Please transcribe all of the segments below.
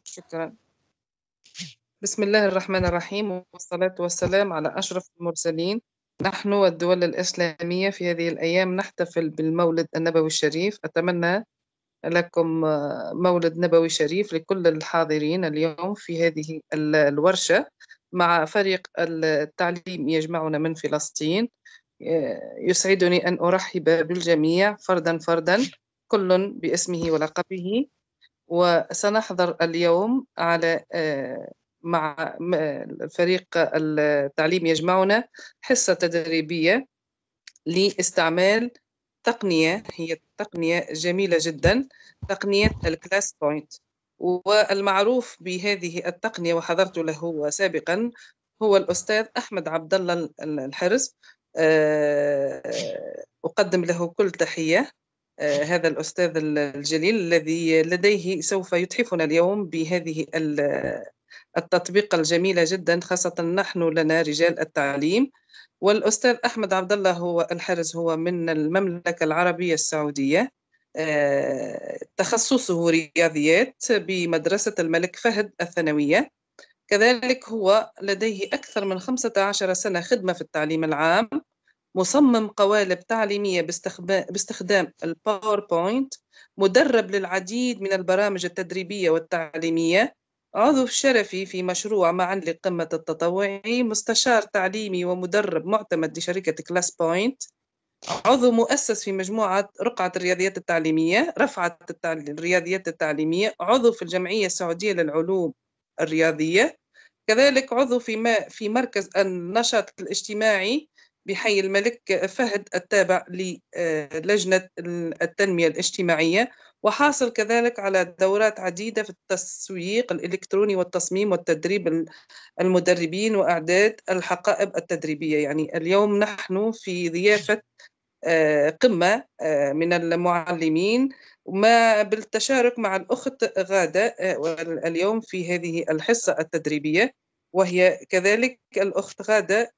شكرا بسم الله الرحمن الرحيم والصلاة والسلام على أشرف المرسلين نحن والدول الإسلامية في هذه الأيام نحتفل بالمولد النبوي الشريف أتمنى لكم مولد نبوي شريف لكل الحاضرين اليوم في هذه الورشة مع فريق التعليم يجمعنا من فلسطين يسعدني أن أرحب بالجميع فردا فردا كل باسمه ولقبه وسنحضر اليوم على آه، مع فريق التعليم يجمعنا حصة تدريبية لاستعمال تقنية هي تقنية جميلة جدا تقنية الكلاس بوينت والمعروف بهذه التقنية وحضرت له سابقا هو الأستاذ أحمد عبد الله الحرز آه، أقدم له كل تحية آه، هذا الأستاذ الجليل الذي لديه سوف يتحفنا اليوم بهذه التطبيق الجميلة جدا خاصة نحن لنا رجال التعليم والأستاذ أحمد عبد الله هو الحرز هو من المملكة العربية السعودية آه، تخصصه رياضيات بمدرسة الملك فهد الثانوية كذلك هو لديه أكثر من 15 سنة خدمة في التعليم العام مصمم قوالب تعليمية باستخدام الباوربوينت مدرب للعديد من البرامج التدريبية والتعليمية عضو شرفي في مشروع معا لقمة التطوعي مستشار تعليمي ومدرب معتمد لشركة كلاس بوينت عضو مؤسس في مجموعة رقعة الرياضيات التعليمية رفعة الرياضيات التعليمية عضو في الجمعية السعودية للعلوم الرياضية كذلك عضو في في مركز النشاط الاجتماعي بحي الملك فهد التابع للجنة التنمية الاجتماعية وحاصل كذلك على دورات عديدة في التسويق الإلكتروني والتصميم والتدريب المدربين وأعداد الحقائب التدريبية يعني اليوم نحن في ضيافة آه، قمة آه، من المعلمين وما بالتشارك مع الأخت غادة آه، اليوم في هذه الحصة التدريبية وهي كذلك الأخت غادة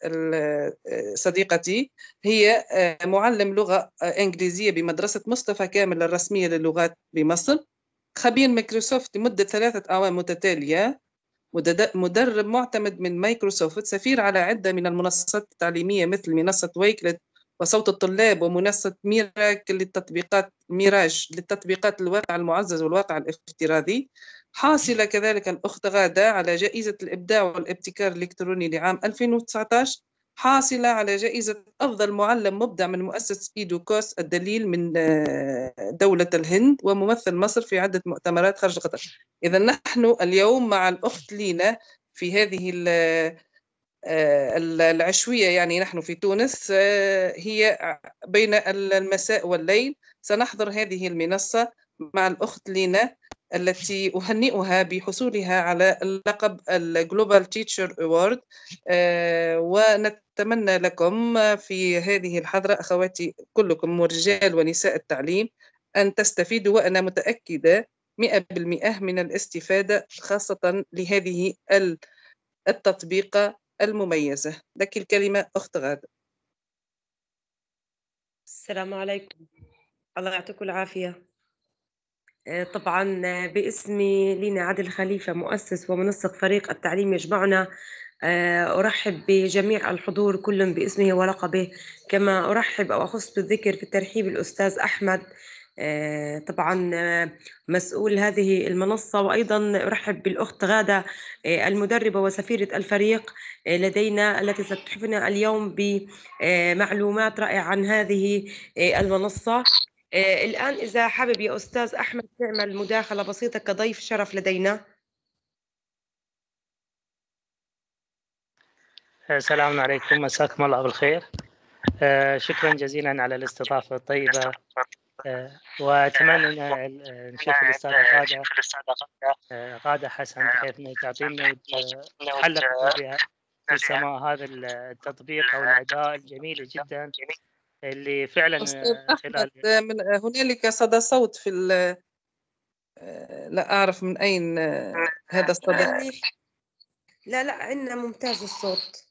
صديقتي هي معلم لغة إنجليزية بمدرسة مصطفى كامل الرسمية للغات بمصر خبير مايكروسوفت لمدة ثلاثة أعوام متتالية مدرب معتمد من مايكروسوفت سفير على عدة من المنصات التعليمية مثل منصة ويكلت وصوت الطلاب ومنصة ميراك للتطبيقات ميراج للتطبيقات الواقع المعزز والواقع الافتراضي حاصلة كذلك الأخت غادة على جائزة الإبداع والابتكار الإلكتروني لعام 2019 حاصلة على جائزة أفضل معلم مبدع من مؤسسة إيدوكوس الدليل من آه، دولة الهند وممثل مصر في عدة مؤتمرات خارج قطر إذا نحن اليوم مع الأخت لينا في هذه آه، العشوية يعني نحن في تونس آه، هي بين المساء والليل سنحضر هذه المنصة مع الأخت لينا التي أهنئها بحصولها على اللقب الجلوبال تيتشر أوورد ونتمنى لكم في هذه الحضرة أخواتي كلكم ورجال ونساء التعليم أن تستفيدوا وأنا متأكدة مئة بالمئة من الاستفادة خاصة لهذه التطبيقة المميزة لك الكلمة أخت غادة السلام عليكم الله يعطيكم العافية آه، طبعا آه، باسمي لينا عادل خليفة مؤسس ومنسق فريق التعليم يجمعنا آه، أرحب بجميع الحضور كل باسمه ولقبه كما أرحب أو أخص بالذكر في الترحيب الأستاذ أحمد طبعا مسؤول هذه المنصة وأيضا أرحب بالأخت غادة المدربة وسفيرة الفريق لدينا التي ستحفنا اليوم بمعلومات رائعة عن هذه المنصة آه، الآن إذا حابب يا أستاذ أحمد تعمل مداخلة بسيطة كضيف شرف لدينا السلام عليكم مساكم الله بالخير آه، شكرا جزيلا على الاستضافة الطيبة آه، وأتمنى أن نشوف الأستاذة غادة غادة حسن بحيث أنها تعطينا تحلق في السماء هذا التطبيق أو الأداء الجميل جدا اللي فعلا خلال من هنالك صدى صوت في لا أعرف من أين هذا الصدى لا لا عندنا ممتاز الصوت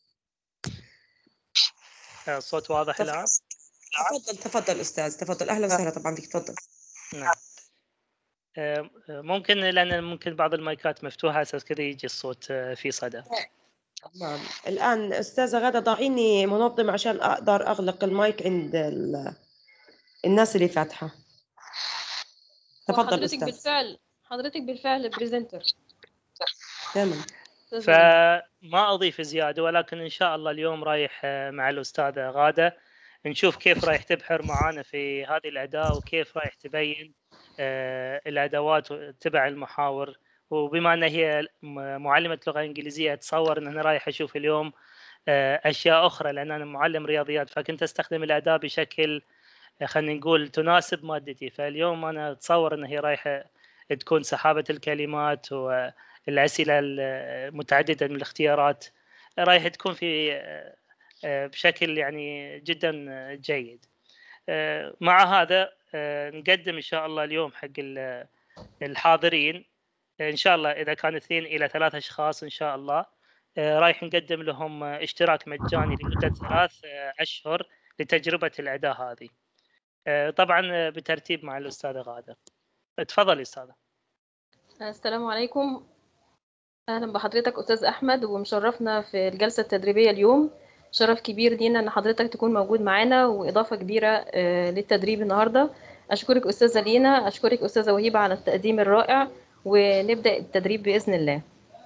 الصوت واضح الآن تفضل تفضل أستاذ تفضل أهلا وسهلا طبعا بك تفضل نعم آه، ممكن لان ممكن بعض المايكات مفتوحه اساس كذا يجي الصوت آه، في صدى تمام الآن أستاذة غادة ضعيني منظم عشان أقدر أغلق المايك عند ال... الناس اللي فاتحة تفضل حضرتك أستاذ بالفعل حضرتك بالفعل بريزنتر تمام فما اضيف زياده ولكن ان شاء الله اليوم رايح آه، مع الاستاذه غاده نشوف كيف رايح تبحر معانا في هذه الاداه وكيف رايح تبين آه، الادوات تبع المحاور وبما ان هي معلمه لغه انجليزيه اتصور ان انا رايح اشوف اليوم آه، اشياء اخرى لان انا معلم رياضيات فكنت استخدم الاداه بشكل خلينا نقول تناسب مادتي فاليوم انا اتصور ان هي رايحه تكون سحابه الكلمات والاسئله المتعدده من الاختيارات رايحه تكون في آه، بشكل يعني جدا جيد آه، مع هذا آه، نقدم ان شاء الله اليوم حق الحاضرين ان شاء الله اذا كان اثنين الى ثلاث اشخاص ان شاء الله رايح نقدم لهم اشتراك مجاني لمده ثلاث اشهر لتجربه الاداه هذه طبعا بترتيب مع الاستاذه غاده تفضلي استاذه السلام عليكم اهلا بحضرتك استاذ احمد ومشرفنا في الجلسه التدريبيه اليوم شرف كبير لينا ان حضرتك تكون موجود معانا واضافه كبيره آه، للتدريب النهارده اشكرك استاذه لينا اشكرك استاذه وهيبه على التقديم الرائع ونبدا التدريب باذن الله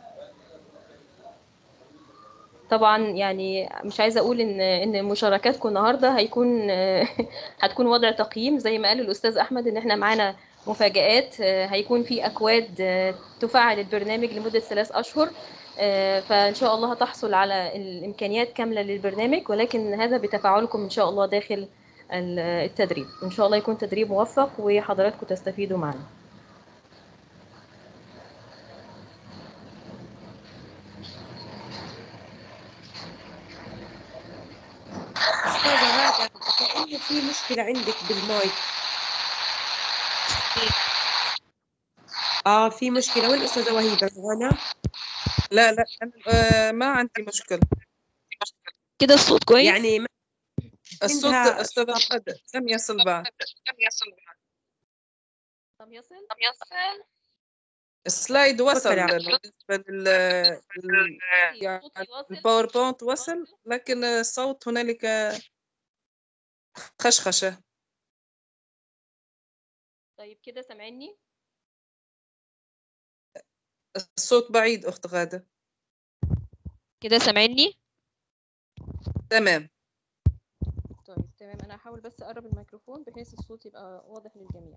طبعا يعني مش عايزه اقول ان ان مشاركاتكم النهارده هيكون هتكون وضع تقييم زي ما قال الاستاذ احمد ان احنا معانا مفاجآت آه، هيكون في اكواد آه، تفعل البرنامج لمده ثلاث اشهر آه، فان شاء الله هتحصل على الامكانيات كامله للبرنامج ولكن هذا بتفاعلكم ان شاء الله داخل التدريب ان شاء الله يكون تدريب موفق وحضراتكم تستفيدوا معنا أستاذة غادة كأنه في مشكلة عندك بالمايك اه في مشكلة وين أستاذة وهيبة هنا لا لا أنا آه، ما عندي مشكلة كده الصوت كويس يعني ما الصوت عندها أستاذ أحمد لم يصل بعد طب يصل طب يصل السلايد وصل تفضل يا عبد. بالنسبة لل لل- يعني صوتي واصل؟ الباوربوينت وصل لكن الصوت هنالك خشخشة طيب كده سامعني الصوت بعيد أخت غادة كده سامعني تمام طيب تمام انا هحاول بس اقرب الميكروفون بحيث الصوت يبقى واضح للجميع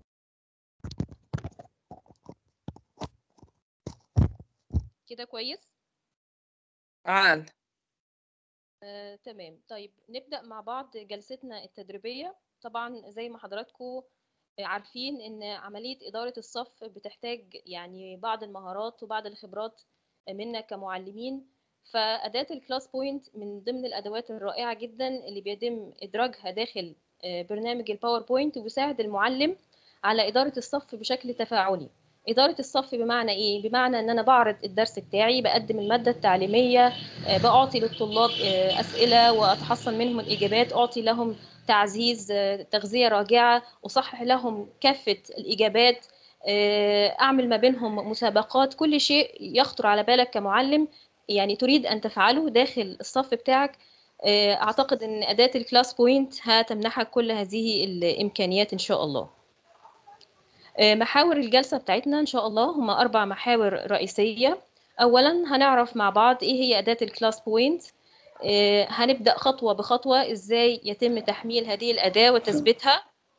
كده كويس عال آه، تمام طيب نبدأ مع بعض جلستنا التدريبية طبعا زي ما حضراتكم عارفين ان عملية إدارة الصف بتحتاج يعني بعض المهارات وبعض الخبرات منا كمعلمين فأداة الكلاس بوينت من ضمن الأدوات الرائعة جدا اللي بيتم إدراجها داخل آه، برنامج الباوربوينت وبيساعد المعلم على إدارة الصف بشكل تفاعلي إدارة الصف بمعنى إيه؟ بمعنى إن أنا بعرض الدرس بتاعي بقدم المادة التعليمية آه، بعطي للطلاب آه، أسئلة وأتحصل منهم الإجابات أعطي لهم تعزيز آه، تغذية راجعة أصحح لهم كافة الإجابات آه، أعمل ما بينهم مسابقات كل شيء يخطر على بالك كمعلم يعني تريد أن تفعله داخل الصف بتاعك آه، أعتقد أن أداة الكلاس بوينت هتمنحك كل هذه الإمكانيات إن شاء الله آه، محاور الجلسة بتاعتنا إن شاء الله هما أربع محاور رئيسية أولا هنعرف مع بعض إيه هي أداة الكلاس بوينت آه، هنبدأ خطوة بخطوة إزاي يتم تحميل هذه الأداة وتثبيتها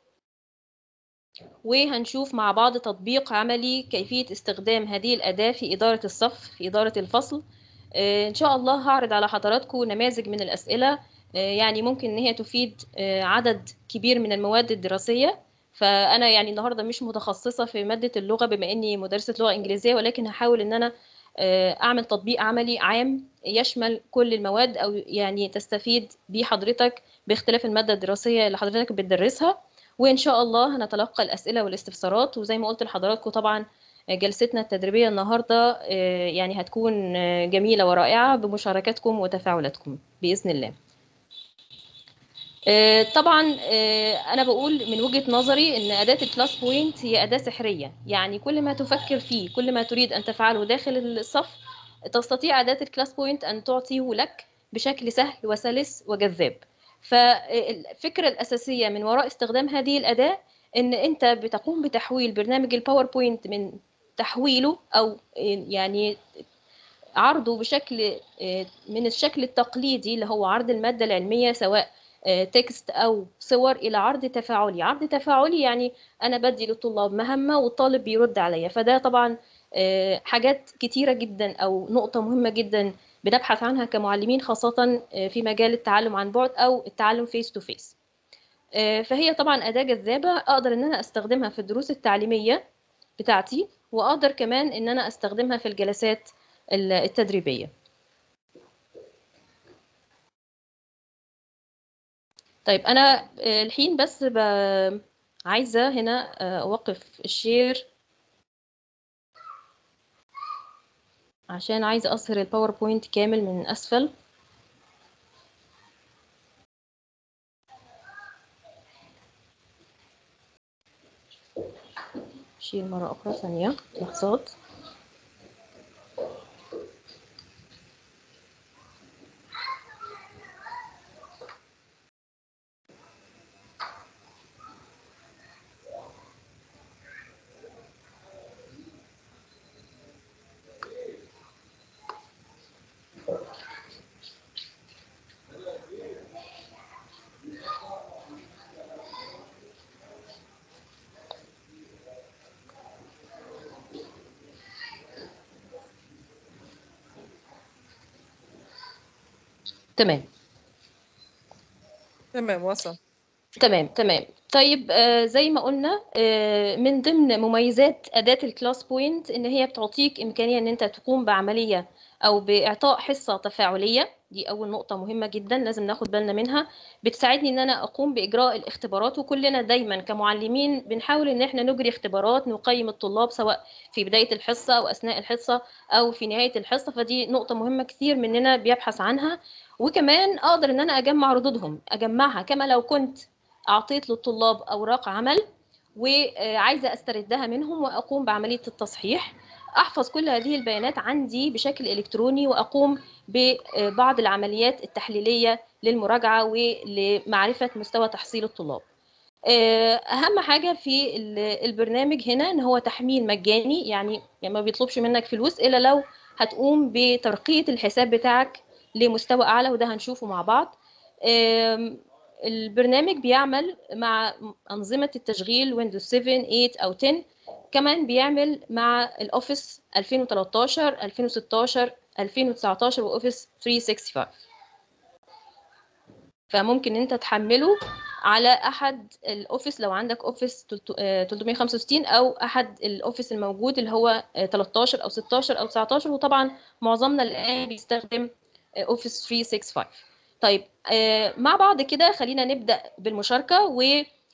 وهنشوف مع بعض تطبيق عملي كيفية استخدام هذه الأداة في إدارة الصف في إدارة الفصل آه، إن شاء الله هعرض على حضراتكم نماذج من الأسئلة آه، يعني ممكن إن هي تفيد آه، عدد كبير من المواد الدراسية فأنا يعني النهاردة مش متخصصة في مادة اللغة بما إني مدرسة لغة إنجليزية ولكن هحاول إن أنا آه، أعمل تطبيق عملي عام يشمل كل المواد أو يعني تستفيد بيه حضرتك باختلاف المادة الدراسية اللي حضرتك بتدرسها وإن شاء الله هنتلقى الأسئلة والاستفسارات وزي ما قلت لحضراتكم طبعا جلستنا التدريبية النهاردة آه، يعني هتكون آه، جميلة ورائعة بمشاركتكم وتفاعلاتكم بإذن الله آه، طبعا آه، انا بقول من وجهة نظري ان اداة الكلاس بوينت هي اداة سحرية يعني كل ما تفكر فيه كل ما تريد ان تفعله داخل الصف تستطيع اداة الكلاس بوينت ان تعطيه لك بشكل سهل وسلس وجذاب فالفكرة الأساسية من وراء استخدام هذه الأداة إن أنت بتقوم بتحويل برنامج الباوربوينت من تحويله أو يعني عرضه بشكل من الشكل التقليدي اللي هو عرض المادة العلمية سواء تكست أو صور إلى عرض تفاعلي عرض تفاعلي يعني أنا بدي للطلاب مهمة والطالب بيرد عليا فده طبعا حاجات كتيرة جدا أو نقطة مهمة جدا بنبحث عنها كمعلمين خاصة في مجال التعلم عن بعد أو التعلم فيس تو فيس فهي طبعا أداة جذابة أقدر إن أنا أستخدمها في الدروس التعليمية بتاعتي وأقدر كمان إن أنا أستخدمها في الجلسات التدريبية طيب أنا الحين بس ب... عايزة هنا أوقف الشير عشان عايزة أظهر الباوربوينت كامل من أسفل شيل مرة أخرى ثانية لحظات تمام تمام وصل تمام تمام طيب آه زي ما قلنا آه من ضمن مميزات أداة الكلاس بوينت إن هي بتعطيك إمكانية إن أنت تقوم بعملية أو بإعطاء حصة تفاعلية دي أول نقطة مهمة جدا لازم ناخد بالنا منها بتساعدني إن أنا أقوم بإجراء الاختبارات وكلنا دايما كمعلمين بنحاول إن إحنا نجري اختبارات نقيم الطلاب سواء في بداية الحصة أو أثناء الحصة أو في نهاية الحصة فدي نقطة مهمة كثير مننا بيبحث عنها وكمان أقدر إن أنا أجمع ردودهم أجمعها كما لو كنت أعطيت للطلاب أوراق عمل وعايزة أستردها منهم وأقوم بعملية التصحيح أحفظ كل هذه البيانات عندي بشكل إلكتروني وأقوم ببعض العمليات التحليلية للمراجعة ولمعرفة مستوى تحصيل الطلاب أهم حاجة في البرنامج هنا إن هو تحميل مجاني يعني, يعني ما بيطلبش منك فلوس إلا لو هتقوم بترقية الحساب بتاعك لمستوى أعلى وده هنشوفه مع بعض البرنامج بيعمل مع أنظمة التشغيل ويندوز 7 8 أو 10 كمان بيعمل مع الأوفيس 2013 2016 2019 وأوفيس 365 فممكن انت تحمله على احد الاوفيس لو عندك اوفيس 365 او احد الاوفيس الموجود اللي هو 13 او 16 او 19 وطبعا معظمنا الان بيستخدم اوفيس 365 طيب مع بعض كده خلينا نبدا بالمشاركه و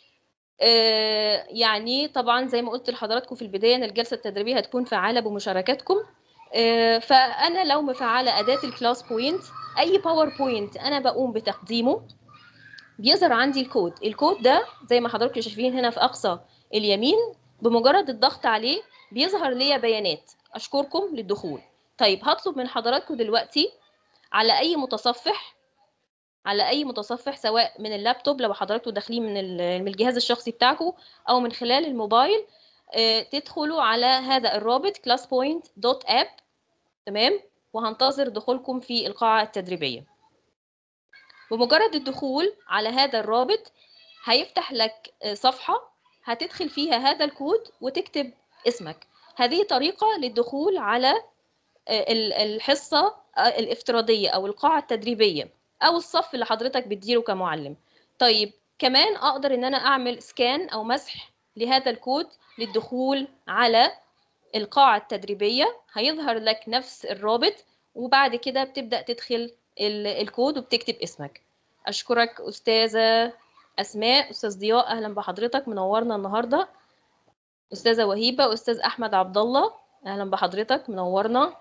يعني طبعا زي ما قلت لحضراتكم في البدايه ان الجلسه التدريبيه هتكون فعاله بمشاركاتكم فانا لو مفعله اداه الكلاس بوينت اي باوربوينت انا بقوم بتقديمه بيظهر عندي الكود الكود ده زي ما حضراتكم شايفين هنا في اقصى اليمين بمجرد الضغط عليه بيظهر ليا بيانات اشكركم للدخول طيب هطلب من حضراتكم دلوقتي على اي متصفح على اي متصفح سواء من اللابتوب لو حضراتكم داخلين من الجهاز الشخصي بتاعكم او من خلال الموبايل تدخلوا على هذا الرابط classpoint.app تمام وهنتظر دخولكم في القاعة التدريبية بمجرد الدخول على هذا الرابط هيفتح لك صفحة هتدخل فيها هذا الكود وتكتب اسمك هذه طريقة للدخول على الحصة الافتراضية أو القاعة التدريبية أو الصف اللي حضرتك بتديره كمعلم طيب كمان أقدر إن أنا أعمل سكان أو مسح لهذا الكود للدخول على القاعة التدريبية هيظهر لك نفس الرابط وبعد كده بتبدأ تدخل الكود وبتكتب اسمك أشكرك أستاذة أسماء أستاذ ضياء أهلا بحضرتك منورنا النهاردة أستاذة وهيبة أستاذ أحمد عبد الله أهلا بحضرتك منورنا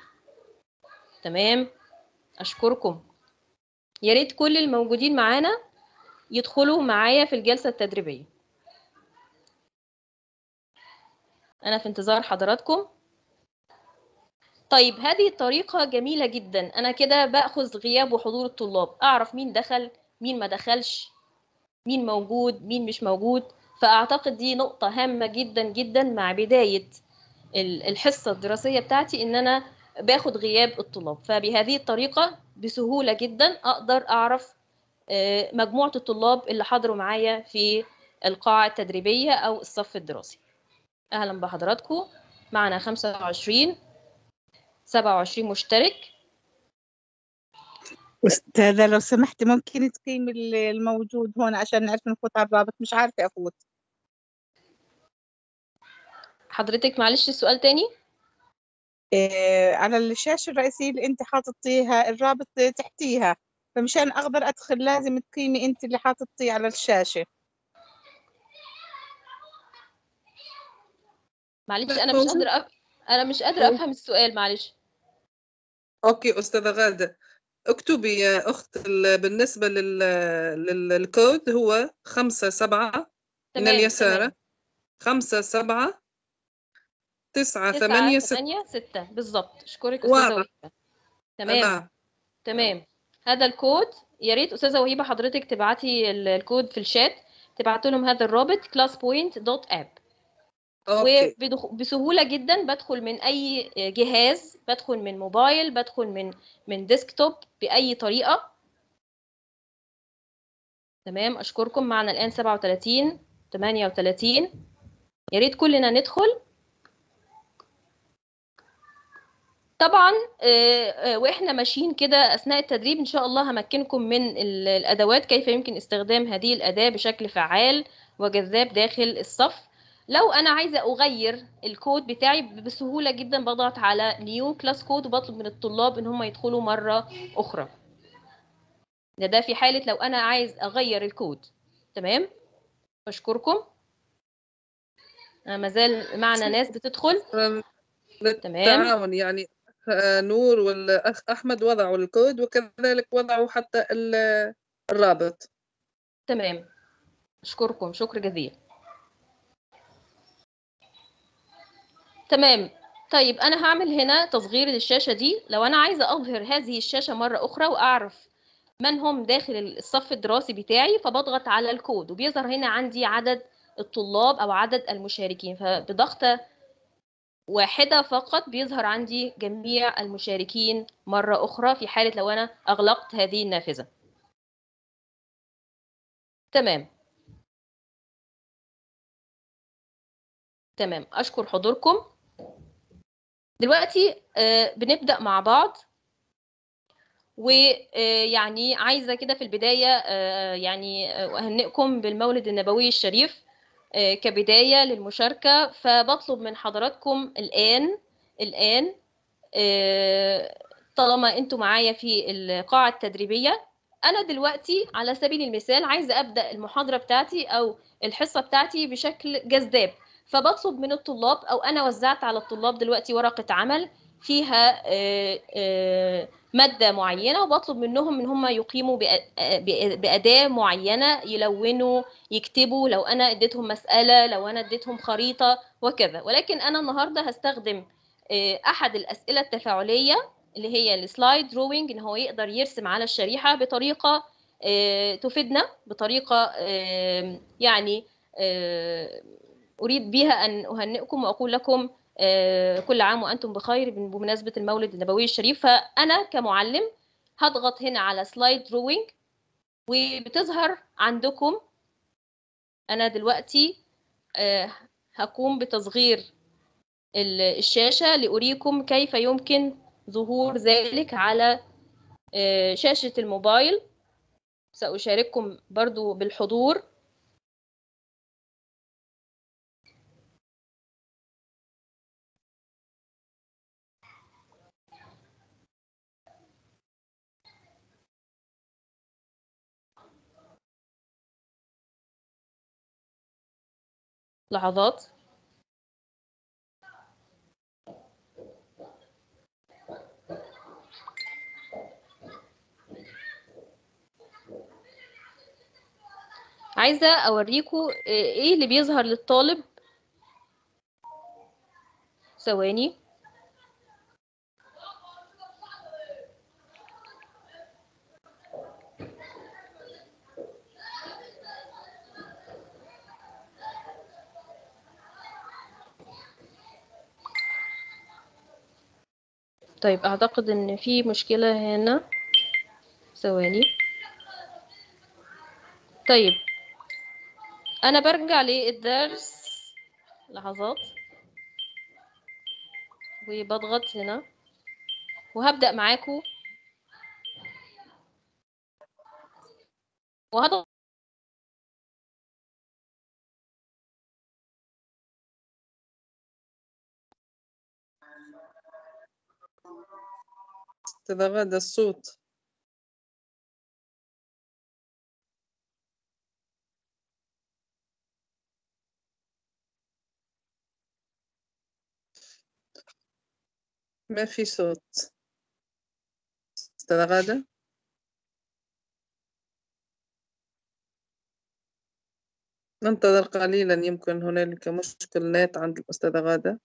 تمام أشكركم يا ريت كل الموجودين معانا يدخلوا معايا في الجلسة التدريبية أنا في انتظار حضراتكم طيب هذه الطريقة جميلة جدا أنا كده بأخذ غياب وحضور الطلاب أعرف مين دخل مين ما دخلش مين موجود مين مش موجود فأعتقد دي نقطة هامة جدا جدا مع بداية الحصة الدراسية بتاعتي إن أنا باخد غياب الطلاب فبهذه الطريقة بسهولة جدا أقدر أعرف مجموعة الطلاب اللي حضروا معايا في القاعة التدريبية أو الصف الدراسي أهلا بحضراتكم معنا 25 27 مشترك أستاذة لو سمحتي ممكن تقيم الموجود هون عشان نعرف نفوت على الرابط مش عارفة أفوت حضرتك معلش السؤال تاني إيه على الشاشة الرئيسية اللي أنت حاططيها الرابط تحتيها فمشان أقدر أدخل لازم تقيمي أنت اللي حاططيه على الشاشة معلش أنا مش قادرة أف... أنا مش قادرة أفهم السؤال معلش اوكي استاذه غاده اكتبي يا اخت ال- بالنسبه لل... للكود هو خمسة سبعة من تمام اليسار تمام خمسة سبعة تسعة تسعة ثمانية ستة ثمانية ستة بالظبط أشكرك أستاذة واضح. وهيبة تمام نعم تمام هذا الكود يا ريت أستاذة وهيبة حضرتك تبعتي ال- الكود في الشات تبعت لهم هذا الرابط classpoint.app اوكي وبسهولة جدا بدخل من أي جهاز بدخل من موبايل بدخل من من ديسكتوب بأي طريقة تمام أشكركم معنا الآن 37 38 يا ريت كلنا ندخل طبعا آه، آه، واحنا ماشيين كده اثناء التدريب ان شاء الله همكنكم من ال- الادوات كيف يمكن استخدام هذه الاداه بشكل فعال وجذاب داخل الصف لو انا عايزه اغير الكود بتاعي بسهوله جدا بضغط على نيو كلاس كود وبطلب من الطلاب ان هم يدخلوا مره اخرى ده ده في حاله لو انا عايز اغير الكود تمام بشكركم آه، ما زال معنا ناس بتدخل شكراً تمام للتعاون يعني آه، نور والأخ أحمد وضعوا الكود وكذلك وضعوا حتى ال- الرابط تمام أشكركم شكر جزيل تمام طيب أنا هعمل هنا تصغير للشاشة دي لو أنا عايزة أظهر هذه الشاشة مرة أخرى وأعرف من هم داخل الصف الدراسي بتاعي فبضغط على الكود وبيظهر هنا عندي عدد الطلاب أو عدد المشاركين فبضغطة واحدة فقط بيظهر عندي جميع المشاركين مرة أخرى في حالة لو أنا أغلقت هذه النافذة تمام تمام أشكر حضوركم دلوقتي آه، بنبدأ مع بعض ويعني عايزة كده في البداية آه، يعني آه، أهنئكم بالمولد النبوي الشريف آه، كبداية للمشاركة فبطلب من حضراتكم الآن الآن آه، طالما انتوا معايا في القاعة التدريبية أنا دلوقتي على سبيل المثال عايزة أبدأ المحاضرة بتاعتي أو الحصة بتاعتي بشكل جذاب فبطلب من الطلاب أو أنا وزعت على الطلاب دلوقتي ورقة عمل فيها آه، آه، مادة معينة وبطلب منهم إن هم يقيموا بأ- بأ- بأداة معينة يلونوا يكتبوا لو أنا اديتهم مسألة لو أنا اديتهم خريطة وكذا ولكن أنا النهاردة هستخدم آه، أحد الأسئلة التفاعلية اللي هي السلايد دروينج إن هو يقدر يرسم على الشريحة بطريقة آه، تفيدنا بطريقة آه، يعني آه، أريد بها أن أهنئكم وأقول لكم آه، كل عام وأنتم بخير بمناسبة المولد النبوي الشريف فأنا كمعلم هضغط هنا على سلايد دروينج وبتظهر عندكم أنا دلوقتي آه، هقوم بتصغير ال- الشاشة لأريكم كيف يمكن ظهور ذلك على آه، شاشة الموبايل سأشارككم برضو بالحضور لحظات عايزة أوريكم إيه اللي بيظهر للطالب ثواني طيب أعتقد إن في مشكلة هنا ثواني طيب أنا برجع للدرس لحظات وبضغط هنا وهبدأ معاكم وهضغط تتغادى الصوت ما في صوت أستاذة غادة ننتظر قليلا يمكن هنالك مشكل نت عند الأستاذة غادة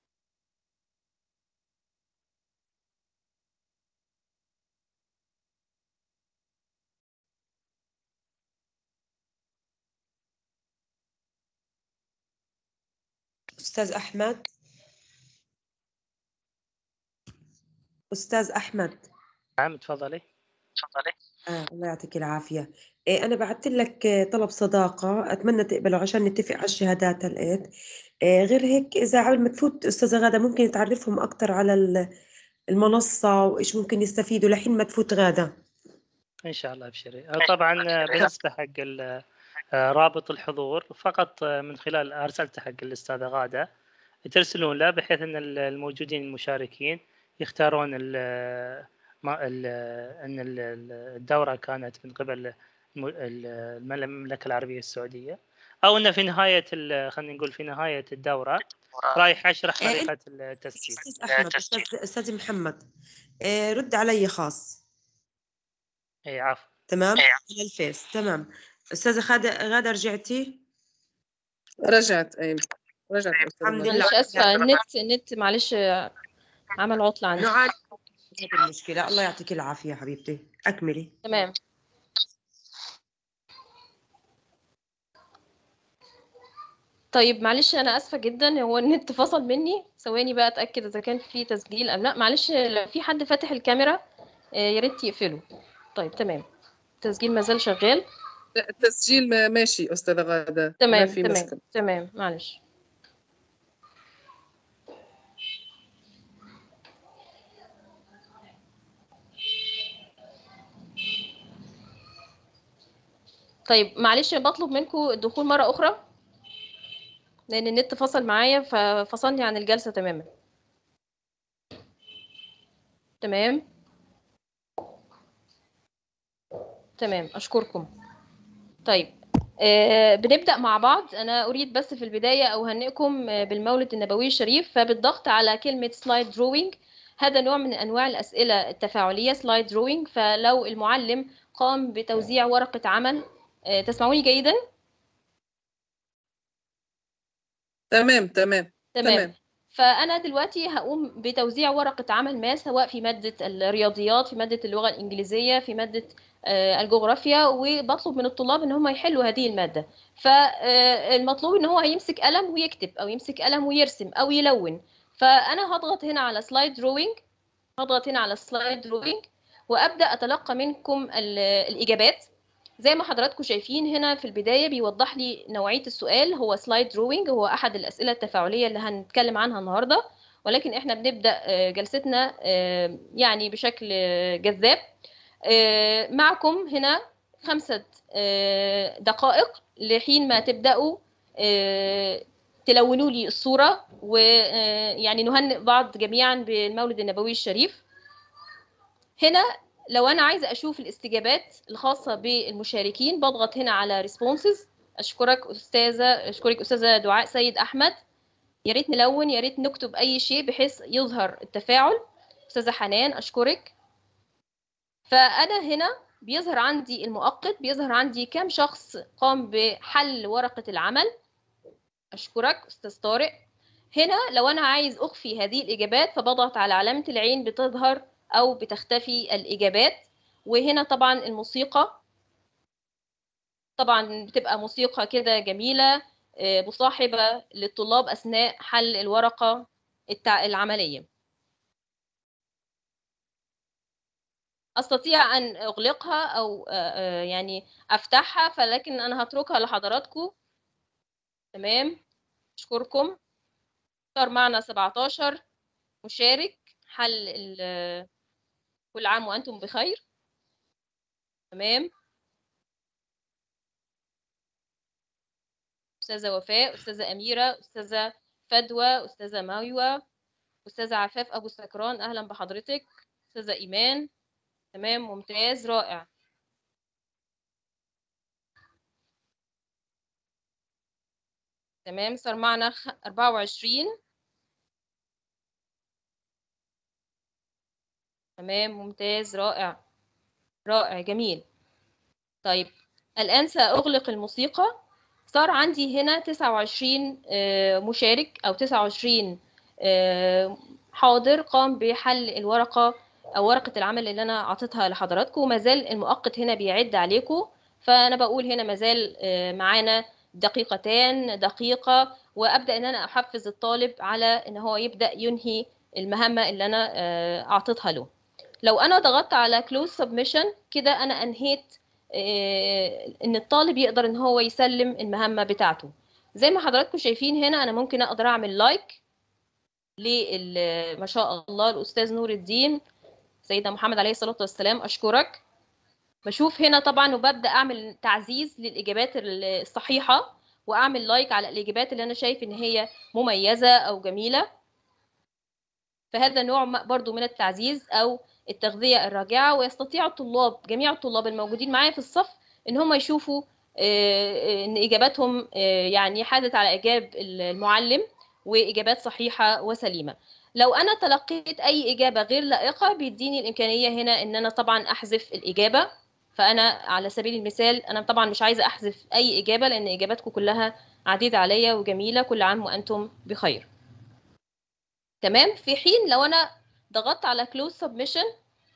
أستاذ أحمد أستاذ أحمد نعم تفضلي آه الله يعطيك العافية إيه أنا بعثت لك آه، طلب صداقة أتمنى تقبله عشان نتفق على الشهادات هالقيت إيه غير هيك إذا قبل ما تفوت أستاذة غادة ممكن تعرفهم أكتر على ال- المنصة وإيش ممكن يستفيدوا لحين ما تفوت غادة ان شاء الله ابشري آه، طبعا آه، بالنسبه حق ال- آه، رابط الحضور فقط آه، من خلال ارسلته حق الاستاذه غاده ترسلون له بحيث ان ال- الموجودين المشاركين يختارون ال ما ال ان ال- ال- الدوره كانت من قبل الم- ال- المملكه العربيه السعوديه او انه في نهايه ال- خلينا نقول في نهايه الدوره رايح اشرح إيه، طريقه التسجيل أستاذ أحمد أستاذ أستاذ محمد إيه رد علي خاص اي عفوا تمام على الفيس تمام أستاذة غادة غادة رجعتي رجعت أي رجعت أستاذة الحمد غادة. لله. معلش اسفه النت النت معلش عمل عطله عندي نعالج هذه المشكلة الله يعطيك العافية حبيبتي أكملي تمام طيب معلش انا اسفه جدا هو النت فصل مني ثواني بقى اتاكد اذا كان في تسجيل ام لا معلش لو في حد فاتح الكاميرا آه، يا ريت يقفله طيب تمام التسجيل ما زال شغال لا، التسجيل ما- ماشي أستاذة غادة ما تمام في تمام مشكلة تمام معلش طيب معلش بطلب منكم الدخول مرة أخرى لأن النت فصل معايا ففصلني عن الجلسة تماما تمام تمام أشكركم طيب آه، بنبدأ مع بعض أنا أريد بس في البداية أوهنئكم آه، بالمولد النبوي الشريف فبالضغط على كلمة سلايد دروينج هذا نوع من أنواع الأسئلة التفاعلية سلايد دروينج فلو المعلم قام بتوزيع ورقة عمل آه، تسمعوني جيدا تمام تمام تمام تمام فأنا دلوقتي هقوم بتوزيع ورقة عمل ما سواء في مادة الرياضيات في مادة اللغة الإنجليزية في مادة آه، الجغرافيا وبطلب من الطلاب إن هم يحلوا هذه المادة فالمطلوب إن هو هيمسك قلم ويكتب أو يمسك قلم ويرسم أو يلون فأنا هضغط هنا على سلايد دروينج هضغط هنا على سلايد دروينج وأبدأ أتلقى منكم ال- الإجابات زي ما حضراتكم شايفين هنا في البداية بيوضح لي نوعية السؤال هو سلايد دروينج هو أحد الأسئلة التفاعلية اللي هنتكلم عنها النهاردة ولكن احنا بنبدأ آه، جلستنا آه، يعني بشكل آه، جذاب آه، معكم هنا خمسة آه، دقائق لحين ما تبدأوا آه، تلونوا لي الصورة ويعني نهنئ بعض جميعا بالمولد النبوي الشريف هنا لو انا عايزه اشوف الاستجابات الخاصه بالمشاركين بضغط هنا على ريسبونسز اشكرك استاذه اشكرك استاذه دعاء سيد احمد يا ريت نلون يا ريت نكتب اي شيء بحيث يظهر التفاعل استاذه حنان اشكرك فانا هنا بيظهر عندي المؤقت بيظهر عندي كام شخص قام بحل ورقة العمل أشكرك أستاذ طارق هنا لو أنا عايز أخفي هذه الإجابات فبضغط على علامة العين بتظهر أو بتختفي الإجابات وهنا طبعا الموسيقى طبعا بتبقى موسيقى كده جميلة آه، مصاحبة للطلاب أثناء حل الورقة التع- العملية أستطيع أن أغلقها أو آه، آه، يعني أفتحها فلكن أنا هتركها لحضراتكم تمام أشكركم صار معنا 17 مشارك حل ال- كل عام وأنتم بخير تمام أستاذة وفاء أستاذة أميرة أستاذة فدوى أستاذة مايوة أستاذة عفاف أبو سكران أهلا بحضرتك أستاذة إيمان تمام ممتاز رائع تمام صار معنا خ- 24 تمام ممتاز رائع رائع جميل طيب الآن سأغلق الموسيقى صار عندي هنا 29 آه، مشارك أو 29 آه، حاضر قام بحل الورقة أو ورقة العمل اللي أنا عطيتها لحضراتكم وما زال المؤقت هنا بيعد عليكم فأنا بقول هنا ما زال آه، معانا دقيقتان دقيقة وأبدأ إن أنا أحفز الطالب على إن هو يبدأ ينهي المهمة اللي أنا آه، أعطيتها له لو أنا ضغطت على close submission كده أنا أنهيت آه، ان الطالب يقدر ان هو يسلم المهمه بتاعته زي ما حضراتكم شايفين هنا انا ممكن اقدر اعمل لايك لل ما شاء الله الاستاذ نور الدين سيدنا محمد عليه الصلاه والسلام اشكرك بشوف هنا طبعا وببدا اعمل تعزيز للاجابات الصحيحه واعمل لايك على الاجابات اللي انا شايف ان هي مميزه او جميله فهذا نوع م- برضو من التعزيز او التغذيه الراجعه ويستطيع الطلاب جميع الطلاب الموجودين معايا في الصف ان هم يشوفوا آه، ان اجاباتهم آه، يعني حازت على اجاب المعلم واجابات صحيحه وسليمه لو انا تلقيت اي اجابه غير لائقه بيديني الامكانيه هنا ان انا طبعا احذف الاجابه فانا على سبيل المثال انا طبعا مش عايزه احذف اي اجابه لان اجاباتكم كلها عديده عليا وجميله كل عام وانتم بخير تمام في حين لو انا ضغطت على close submission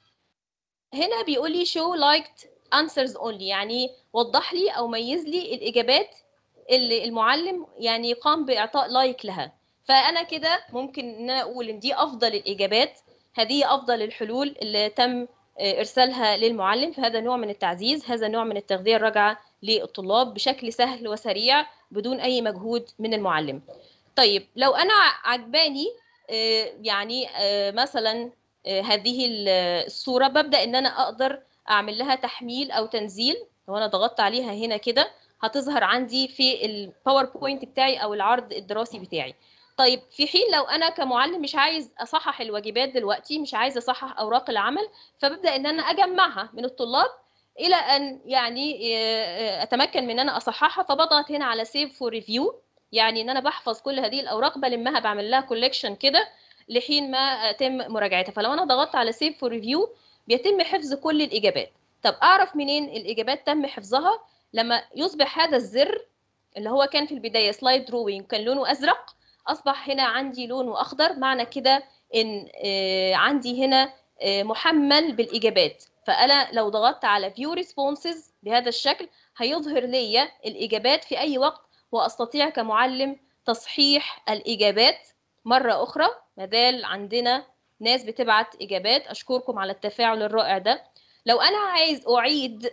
هنا بيقول لي show liked answers only يعني وضح لي او ميز لي الاجابات اللي المعلم يعني قام باعطاء لايك لها فانا كده ممكن ان انا اقول ان دي افضل الاجابات هذه افضل الحلول اللي تم آه، ارسالها للمعلم فهذا نوع من التعزيز هذا نوع من التغذيه الراجعه للطلاب بشكل سهل وسريع بدون اي مجهود من المعلم طيب لو انا عجباني آه، يعني آه، مثلا آه، هذه ال- الصوره ببدا ان انا اقدر اعمل لها تحميل او تنزيل لو انا ضغطت عليها هنا كده هتظهر عندي في الباوربوينت بتاعي او العرض الدراسي بتاعي طيب في حين لو انا كمعلم مش عايز اصحح الواجبات دلوقتي مش عايز اصحح اوراق العمل فببدا ان انا اجمعها من الطلاب الى ان يعني آه، آه، اتمكن من ان انا اصححها فبضغط هنا على سيف فور ريفيو يعني ان انا بحفظ كل هذه الاوراق بلمها بعمل لها كولكشن كده لحين ما يتم مراجعتها فلو انا ضغطت على سيف فور ريفيو بيتم حفظ كل الاجابات طب اعرف منين الاجابات تم حفظها لما يصبح هذا الزر اللي هو كان في البدايه سلايد دروينج كان لونه ازرق اصبح هنا عندي لونه اخضر معنى كده ان آه، عندي هنا آه، محمل بالاجابات فانا لو ضغطت على فيو ريسبونسز بهذا الشكل هيظهر لي الاجابات في اي وقت واستطيع كمعلم تصحيح الاجابات مره اخرى مازال عندنا ناس بتبعت اجابات اشكركم على التفاعل الرائع ده لو انا عايز اعيد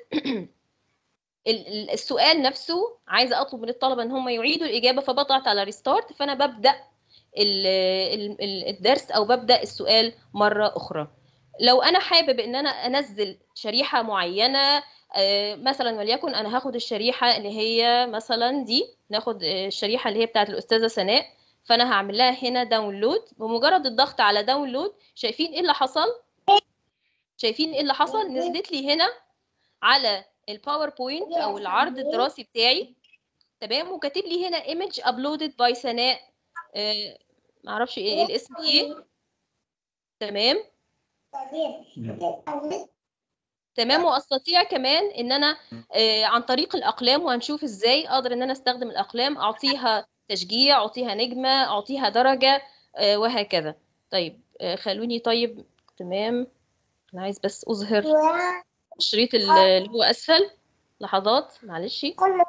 ال- ال- السؤال نفسه عايزه اطلب من الطلبه ان هم يعيدوا الاجابه فبضغط على ريستارت فانا ببدا ال- ال- ال- الدرس او ببدا السؤال مره اخرى لو انا حابب ان انا انزل شريحه معينه آه، مثلا وليكن انا هاخد الشريحه اللي هي مثلا دي ناخد آه، الشريحه اللي هي بتاعت الاستاذه سناء فانا هعمل لها هنا داونلود بمجرد الضغط على داونلود شايفين ايه اللي حصل شايفين ايه اللي حصل نزلت لي هنا على الباوربوينت او العرض الدراسي بتاعي تمام وكاتب لي هنا image uploaded by سناء آه معرفش ايه الاسم ايه تمام تمام واستطيع كمان ان انا آه، عن طريق الاقلام وهنشوف ازاي اقدر ان انا استخدم الاقلام اعطيها تشجيع اعطيها نجمه اعطيها درجه آه، وهكذا طيب آه، خلوني طيب تمام انا عايز بس اظهر الشريط اللي هو اسفل لحظات معلش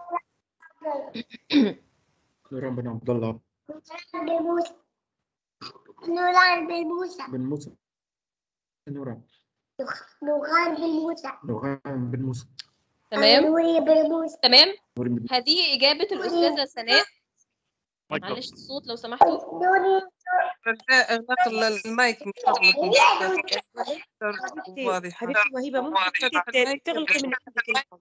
نوران بن عبد الله بالموسى نوران بالموسى بن موسى نوران نوران بالموسى نوران بن موسى تمام نوري بالموسى تمام نوران بن هذه اجابه الاستاذه سناء معلش الصوت لو سمحتوا نوري رجاء اغلاق ال- المايك من فضلك واضح حبيبتي وهيبة ممكن ت- تغلقي من عندك الفون.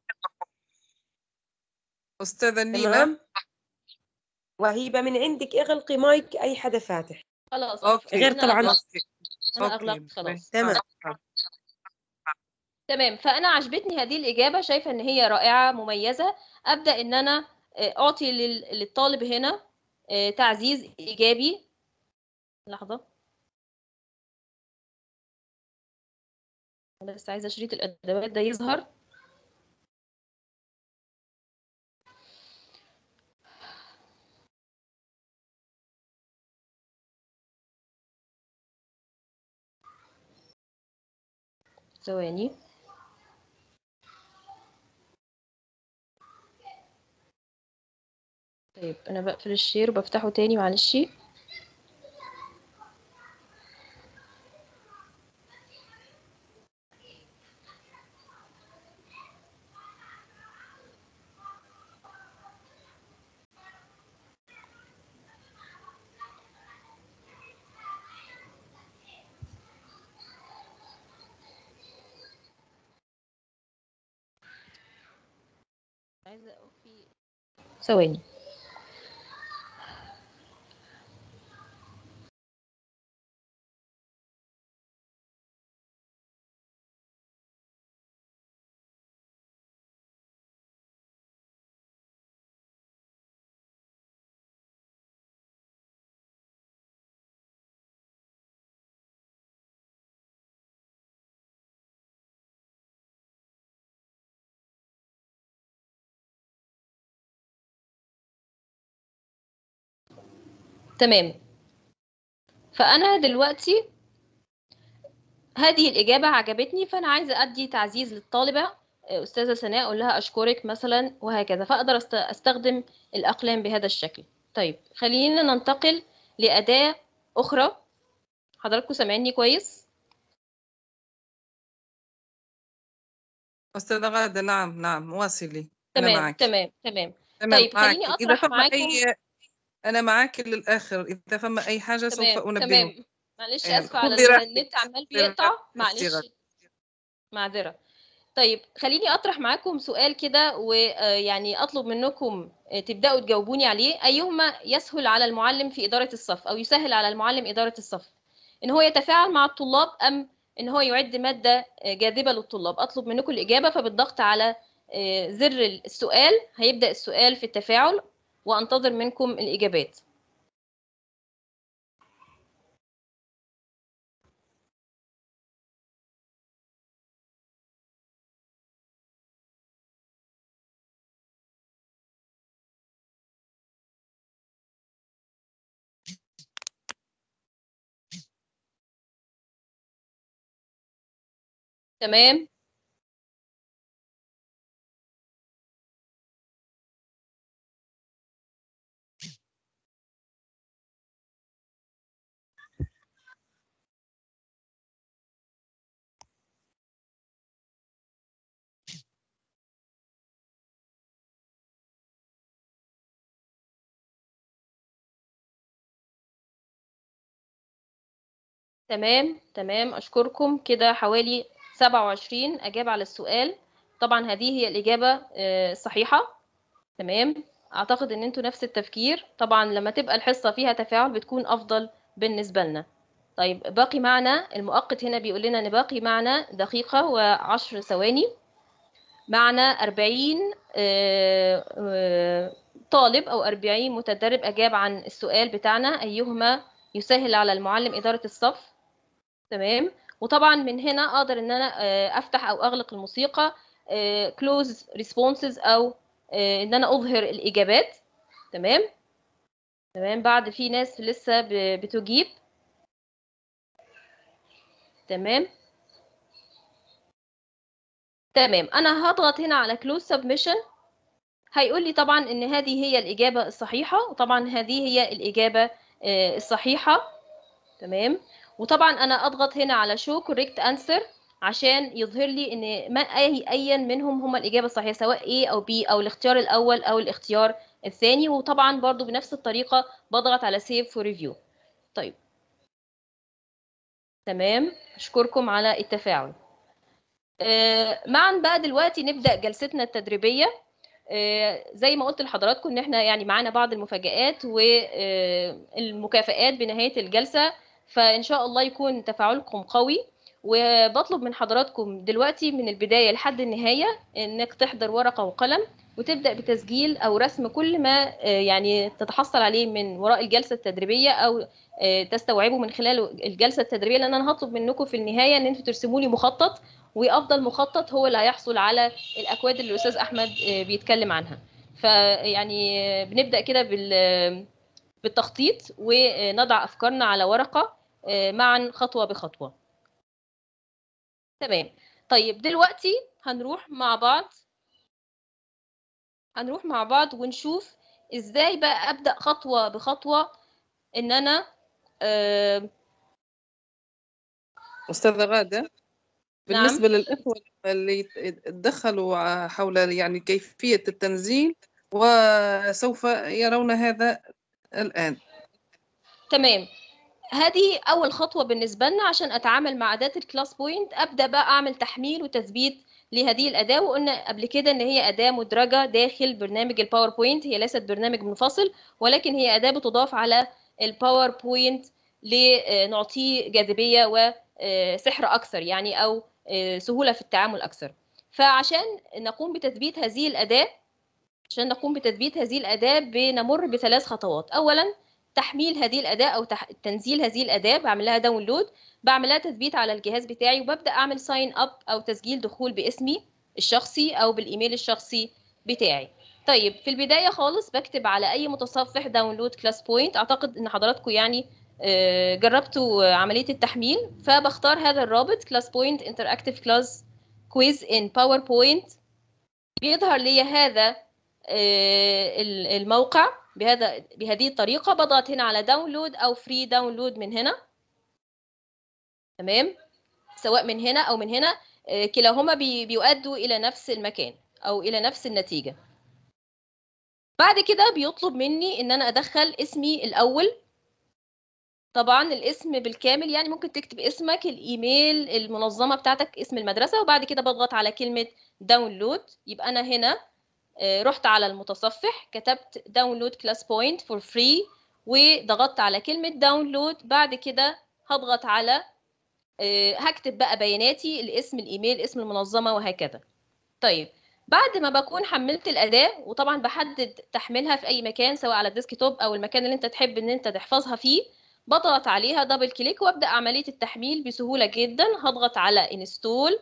أستاذة نيلة تمام وهيبة من عندك اغلقي مايك أي حدا فاتح خلاص أوكي غير أنا طبعاً. أغلقت. انا أوكي. اغلقت خلاص تمام. آه. تمام فانا عجبتني هذه الاجابه شايفه ان هي رائعه مميزه ابدا ان انا آه، اعطي لل- للطالب هنا آه، تعزيز ايجابي لحظه انا بس عايزه شريط الادوات ده يظهر ثواني طيب انا بقفل الشير وبفتحه تاني معلش عايزه اخفي ثواني تمام فأنا دلوقتي هذه الإجابة عجبتني فأنا عايزة أدي تعزيز للطالبة آه، أستاذة سناء أقول لها أشكرك مثلا وهكذا فأقدر أست- أستخدم الأقلام بهذا الشكل طيب خلينا ننتقل لأداة أخرى حضراتكم سامعيني كويس أستاذة غادة نعم نعم واصلي أنا تمام معك تمام تمام تمام طيب، معك. خليني إذا أطرح فما معاكم- أي أنا معك للآخر إذا فما أي حاجة سوف تمام أنبهك تمام معلش أيوة. اسفه على خذي راحتك. النت عمال خذي بيقطع راحتك. معلش استغل. معذره طيب خليني اطرح معاكم سؤال كده ويعني اطلب منكم آه، تبداوا تجاوبوني عليه ايهما يسهل على المعلم في اداره الصف او يسهل على المعلم اداره الصف ان هو يتفاعل مع الطلاب ام ان هو يعد ماده آه، جاذبه للطلاب اطلب منكم الاجابه فبالضغط على آه، زر السؤال هيبدا السؤال في التفاعل وانتظر منكم الاجابات تمام تمام تمام أشكركم كده حوالي 27 أجاب على السؤال طبعا هذه هي الإجابة آه، الصحيحة تمام أعتقد إن أنتوا نفس التفكير طبعا لما تبقى الحصة فيها تفاعل بتكون أفضل بالنسبة لنا طيب باقي معنا المؤقت هنا بيقول لنا إن باقي معنا دقيقة وعشر ثواني معنا 40 آه، آه، طالب أو 40 متدرب أجاب عن السؤال بتاعنا أيهما يسهل على المعلم إدارة الصف تمام وطبعا من هنا اقدر ان انا آه، افتح او اغلق الموسيقى كلوز ريسبونسز او آه، ان انا اظهر الاجابات تمام تمام بعد في ناس لسه ب- بتجيب تمام تمام انا هضغط هنا على كلوز سبمشن هيقول لي طبعا ان هذه هي الاجابه الصحيحه وطبعا هذه هي الاجابه آه، الصحيحه تمام وطبعا انا اضغط هنا على شو كوريكت انسر عشان يظهر لي ان ما اي ايا منهم هما الاجابه الصحيحه سواء A او B او الاختيار الاول او الاختيار الثاني وطبعا برضو بنفس الطريقه بضغط على سيف فور ريفيو طيب تمام اشكركم على التفاعل آه، معا بقى دلوقتي نبدا جلستنا التدريبيه آه، زي ما قلت لحضراتكم ان احنا يعني معانا بعض المفاجآت والمكافآت بنهاية الجلسة فإن شاء الله يكون تفاعلكم قوي وبطلب من حضراتكم دلوقتي من البداية لحد النهاية انك تحضر ورقة وقلم وتبدأ بتسجيل أو رسم كل ما آه، يعني تتحصل عليه من وراء الجلسة التدريبية أو آه، تستوعبه من خلال الجلسة التدريبية لأن أنا هطلب منكم في النهاية إن أنتوا ترسموا لي مخطط وأفضل مخطط هو اللي هيحصل على الأكواد اللي الأستاذ أحمد آه، بيتكلم عنها فيعني آه، بنبدأ كده بال بالتخطيط ونضع أفكارنا على ورقة آه، معا خطوة بخطوة تمام طيب دلوقتي هنروح مع بعض هنروح مع بعض ونشوف ازاي بقى ابدا خطوه بخطوه ان انا آه أستاذة غادة نعم. بالنسبة للإخوة اللي تدخلوا حول يعني كيفية التنزيل وسوف يرون هذا الآن تمام هذه اول خطوه بالنسبه لنا عشان اتعامل مع اداه الكلاس بوينت ابدا بقى اعمل تحميل وتثبيت لهذه الاداه وقلنا قبل كده ان هي اداه مدرجه داخل برنامج الباوربوينت هي ليست برنامج منفصل ولكن هي اداه بتضاف على الباوربوينت لنعطيه جاذبيه وسحر اكثر يعني او سهوله في التعامل اكثر فعشان نقوم بتثبيت هذه الاداه عشان نقوم بتثبيت هذه الاداه بنمر بثلاث خطوات اولا تحميل هذه الاداه او تح... تنزيل هذه الاداه بعمل لها داونلود بعمل لها تثبيت على الجهاز بتاعي وببدا اعمل ساين اب او تسجيل دخول باسمي الشخصي او بالايميل الشخصي بتاعي طيب في البدايه خالص بكتب على اي متصفح داونلود كلاس بوينت اعتقد ان حضراتكم يعني آه، جربتوا عمليه التحميل فبختار هذا الرابط كلاس بوينت انتراكتيف كلاس كويز ان باوربوينت بيظهر لي هذا آه، ال- الموقع بهذا بهذه الطريقة بضغط هنا على داونلود أو فري داونلود من هنا تمام سواء من هنا أو من هنا آه، كلاهما بي- بيؤدوا إلى نفس المكان أو إلى نفس النتيجة بعد كده بيطلب مني إن أنا أدخل اسمي الأول طبعا الاسم بالكامل يعني ممكن تكتب اسمك الإيميل المنظمة بتاعتك اسم المدرسة وبعد كده بضغط على كلمة داونلود يبقى أنا هنا آه، رحت على المتصفح كتبت داونلود كلاس بوينت فور فري وضغطت على كلمة داونلود بعد كده هضغط على آه، هكتب بقى بياناتي الاسم الايميل اسم المنظمة وهكذا طيب بعد ما بكون حملت الأداة وطبعا بحدد تحميلها في أي مكان سواء على الديسكتوب أو المكان اللي أنت تحب إن أنت تحفظها فيه بضغط عليها دبل كليك وابدأ عملية التحميل بسهولة جدا هضغط على انستول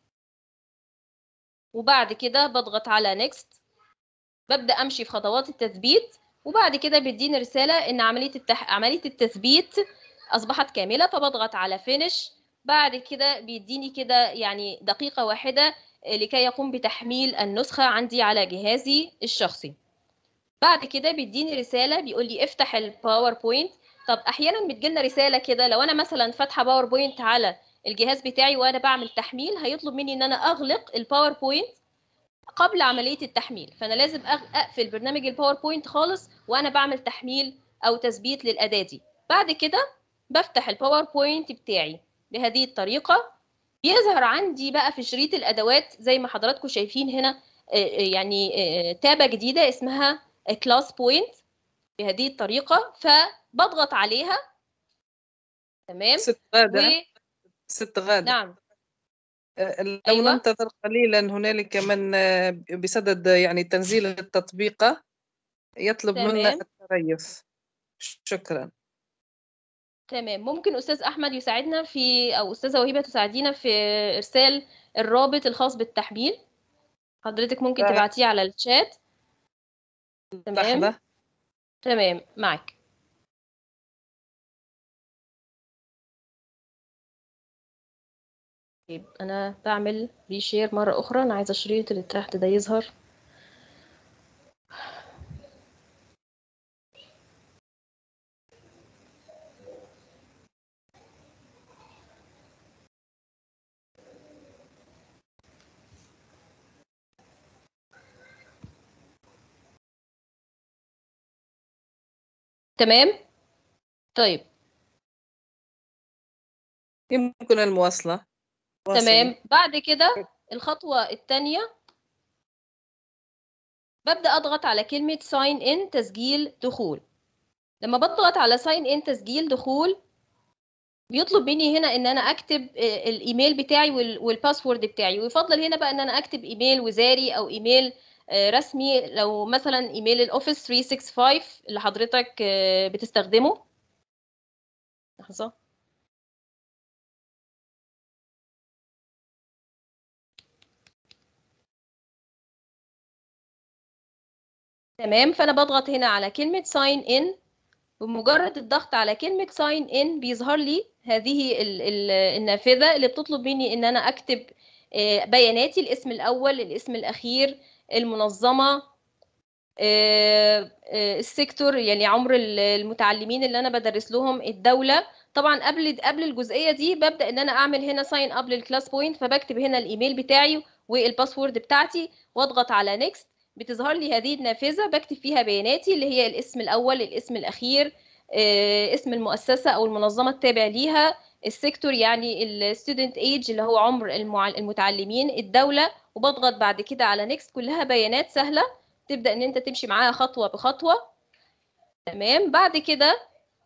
وبعد كده بضغط على نيكست ببدأ أمشي في خطوات التثبيت وبعد كده بيديني رسالة إن عملية التح... عملية التثبيت أصبحت كاملة فبضغط على فينش بعد كده بيديني كده يعني دقيقة واحدة آه، لكي يقوم بتحميل النسخة عندي على جهازي الشخصي بعد كده بيديني رسالة بيقول لي افتح الباوربوينت طب أحيانا بتجيلنا رسالة كده لو أنا مثلا فاتحة باوربوينت على الجهاز بتاعي وأنا بعمل تحميل هيطلب مني إن أنا أغلق الباوربوينت قبل عمليه التحميل فانا لازم أغ- اقفل برنامج الباوربوينت خالص وانا بعمل تحميل او تثبيت للاداه دي بعد كده بفتح الباوربوينت بتاعي بهذه الطريقه بيظهر عندي بقى في شريط الادوات زي ما حضراتكم شايفين هنا آه، آه، يعني آه، تابه جديده اسمها كلاس بوينت بهذه الطريقه فبضغط عليها تمام ست و... غادة ست غادة نعم آه، لو أيوة. ننتظر قليلا هنالك من آه، بصدد يعني تنزيل التطبيق يطلب منا تمام. التريث شكرا تمام ممكن استاذ احمد يساعدنا في او استاذه وهبه تساعدينا في ارسال الرابط الخاص بالتحميل حضرتك ممكن تمام. تبعتيه على الشات تمام لحظة تمام معك طيب انا بعمل ريشير مره اخرى انا عايزه الشريط اللي تحت ده يظهر تمام طيب يمكن المواصلة واصلي. تمام بعد كده الخطوة الثانية ببدأ أضغط على كلمة sign in تسجيل دخول لما بضغط على sign in تسجيل دخول بيطلب مني هنا ان انا اكتب آه، الايميل بتاعي وال- والباسورد بتاعي ويفضل هنا بقى ان انا اكتب ايميل وزاري او ايميل آه، رسمي لو مثلا ايميل الاوفيس 365 اللي حضرتك آه، بتستخدمه لحظة تمام فانا بضغط هنا على كلمة sign in بمجرد الضغط على كلمة sign in بيظهر لي هذه ال- ال- النافذة اللي بتطلب مني ان انا اكتب آه، بياناتي الاسم الاول الاسم الاخير المنظمة آه، آه، السيكتور يعني عمر ال- المتعلمين اللي انا بدرس لهم الدولة طبعا قبل قبل الجزئية دي ببدأ ان انا اعمل هنا ساين اب للكلاس بوينت فبكتب هنا الايميل بتاعي والباسورد بتاعتي واضغط على نيكست بتظهر لي هذه النافذة بكتب فيها بياناتي اللي هي الاسم الأول الاسم الأخير آه، اسم المؤسسة أو المنظمة التابع ليها السيكتور يعني الستودنت ايج اللي هو عمر المع- المتعلمين الدولة وبضغط بعد كده على نيكست كلها بيانات سهلة تبدأ ان انت تمشي معاها خطوة بخطوة تمام بعد كده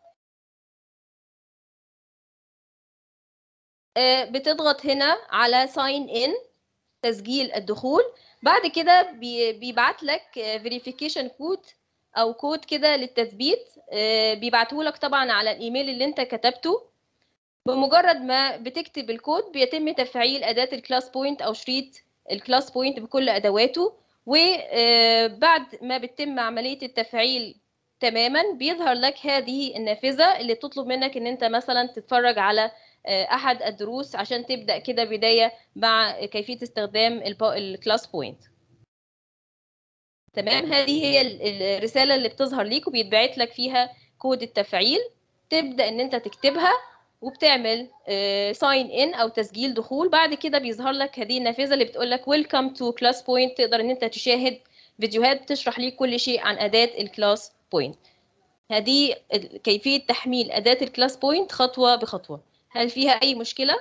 آه، بتضغط هنا على sign in تسجيل الدخول بعد كده بي- بيبعت لك فيريفيكيشن كود او كود كده للتثبيت بيبعته لك طبعا على الايميل اللي انت كتبته بمجرد ما بتكتب الكود بيتم تفعيل اداه الكلاس بوينت او شريط الكلاس بوينت بكل ادواته وبعد ما بتتم عمليه التفعيل تماما بيظهر لك هذه النافذه اللي بتطلب منك ان انت مثلا تتفرج على آه، احد الدروس عشان تبدا كده بدايه مع كيفيه استخدام الكلاس بوينت تمام هذه هي ال- الرساله اللي بتظهر ليك وبيتبعت لك فيها كود التفعيل تبدا ان انت تكتبها وبتعمل ساين ان او تسجيل دخول بعد كده بيظهر لك هذه النافذه اللي بتقول لك ويلكم تو كلاس بوينت تقدر ان انت تشاهد فيديوهات بتشرح ليك كل شيء عن اداه الكلاس بوينت هذه ال- كيفيه تحميل اداه الكلاس بوينت خطوه بخطوه هل فيها اي مشكله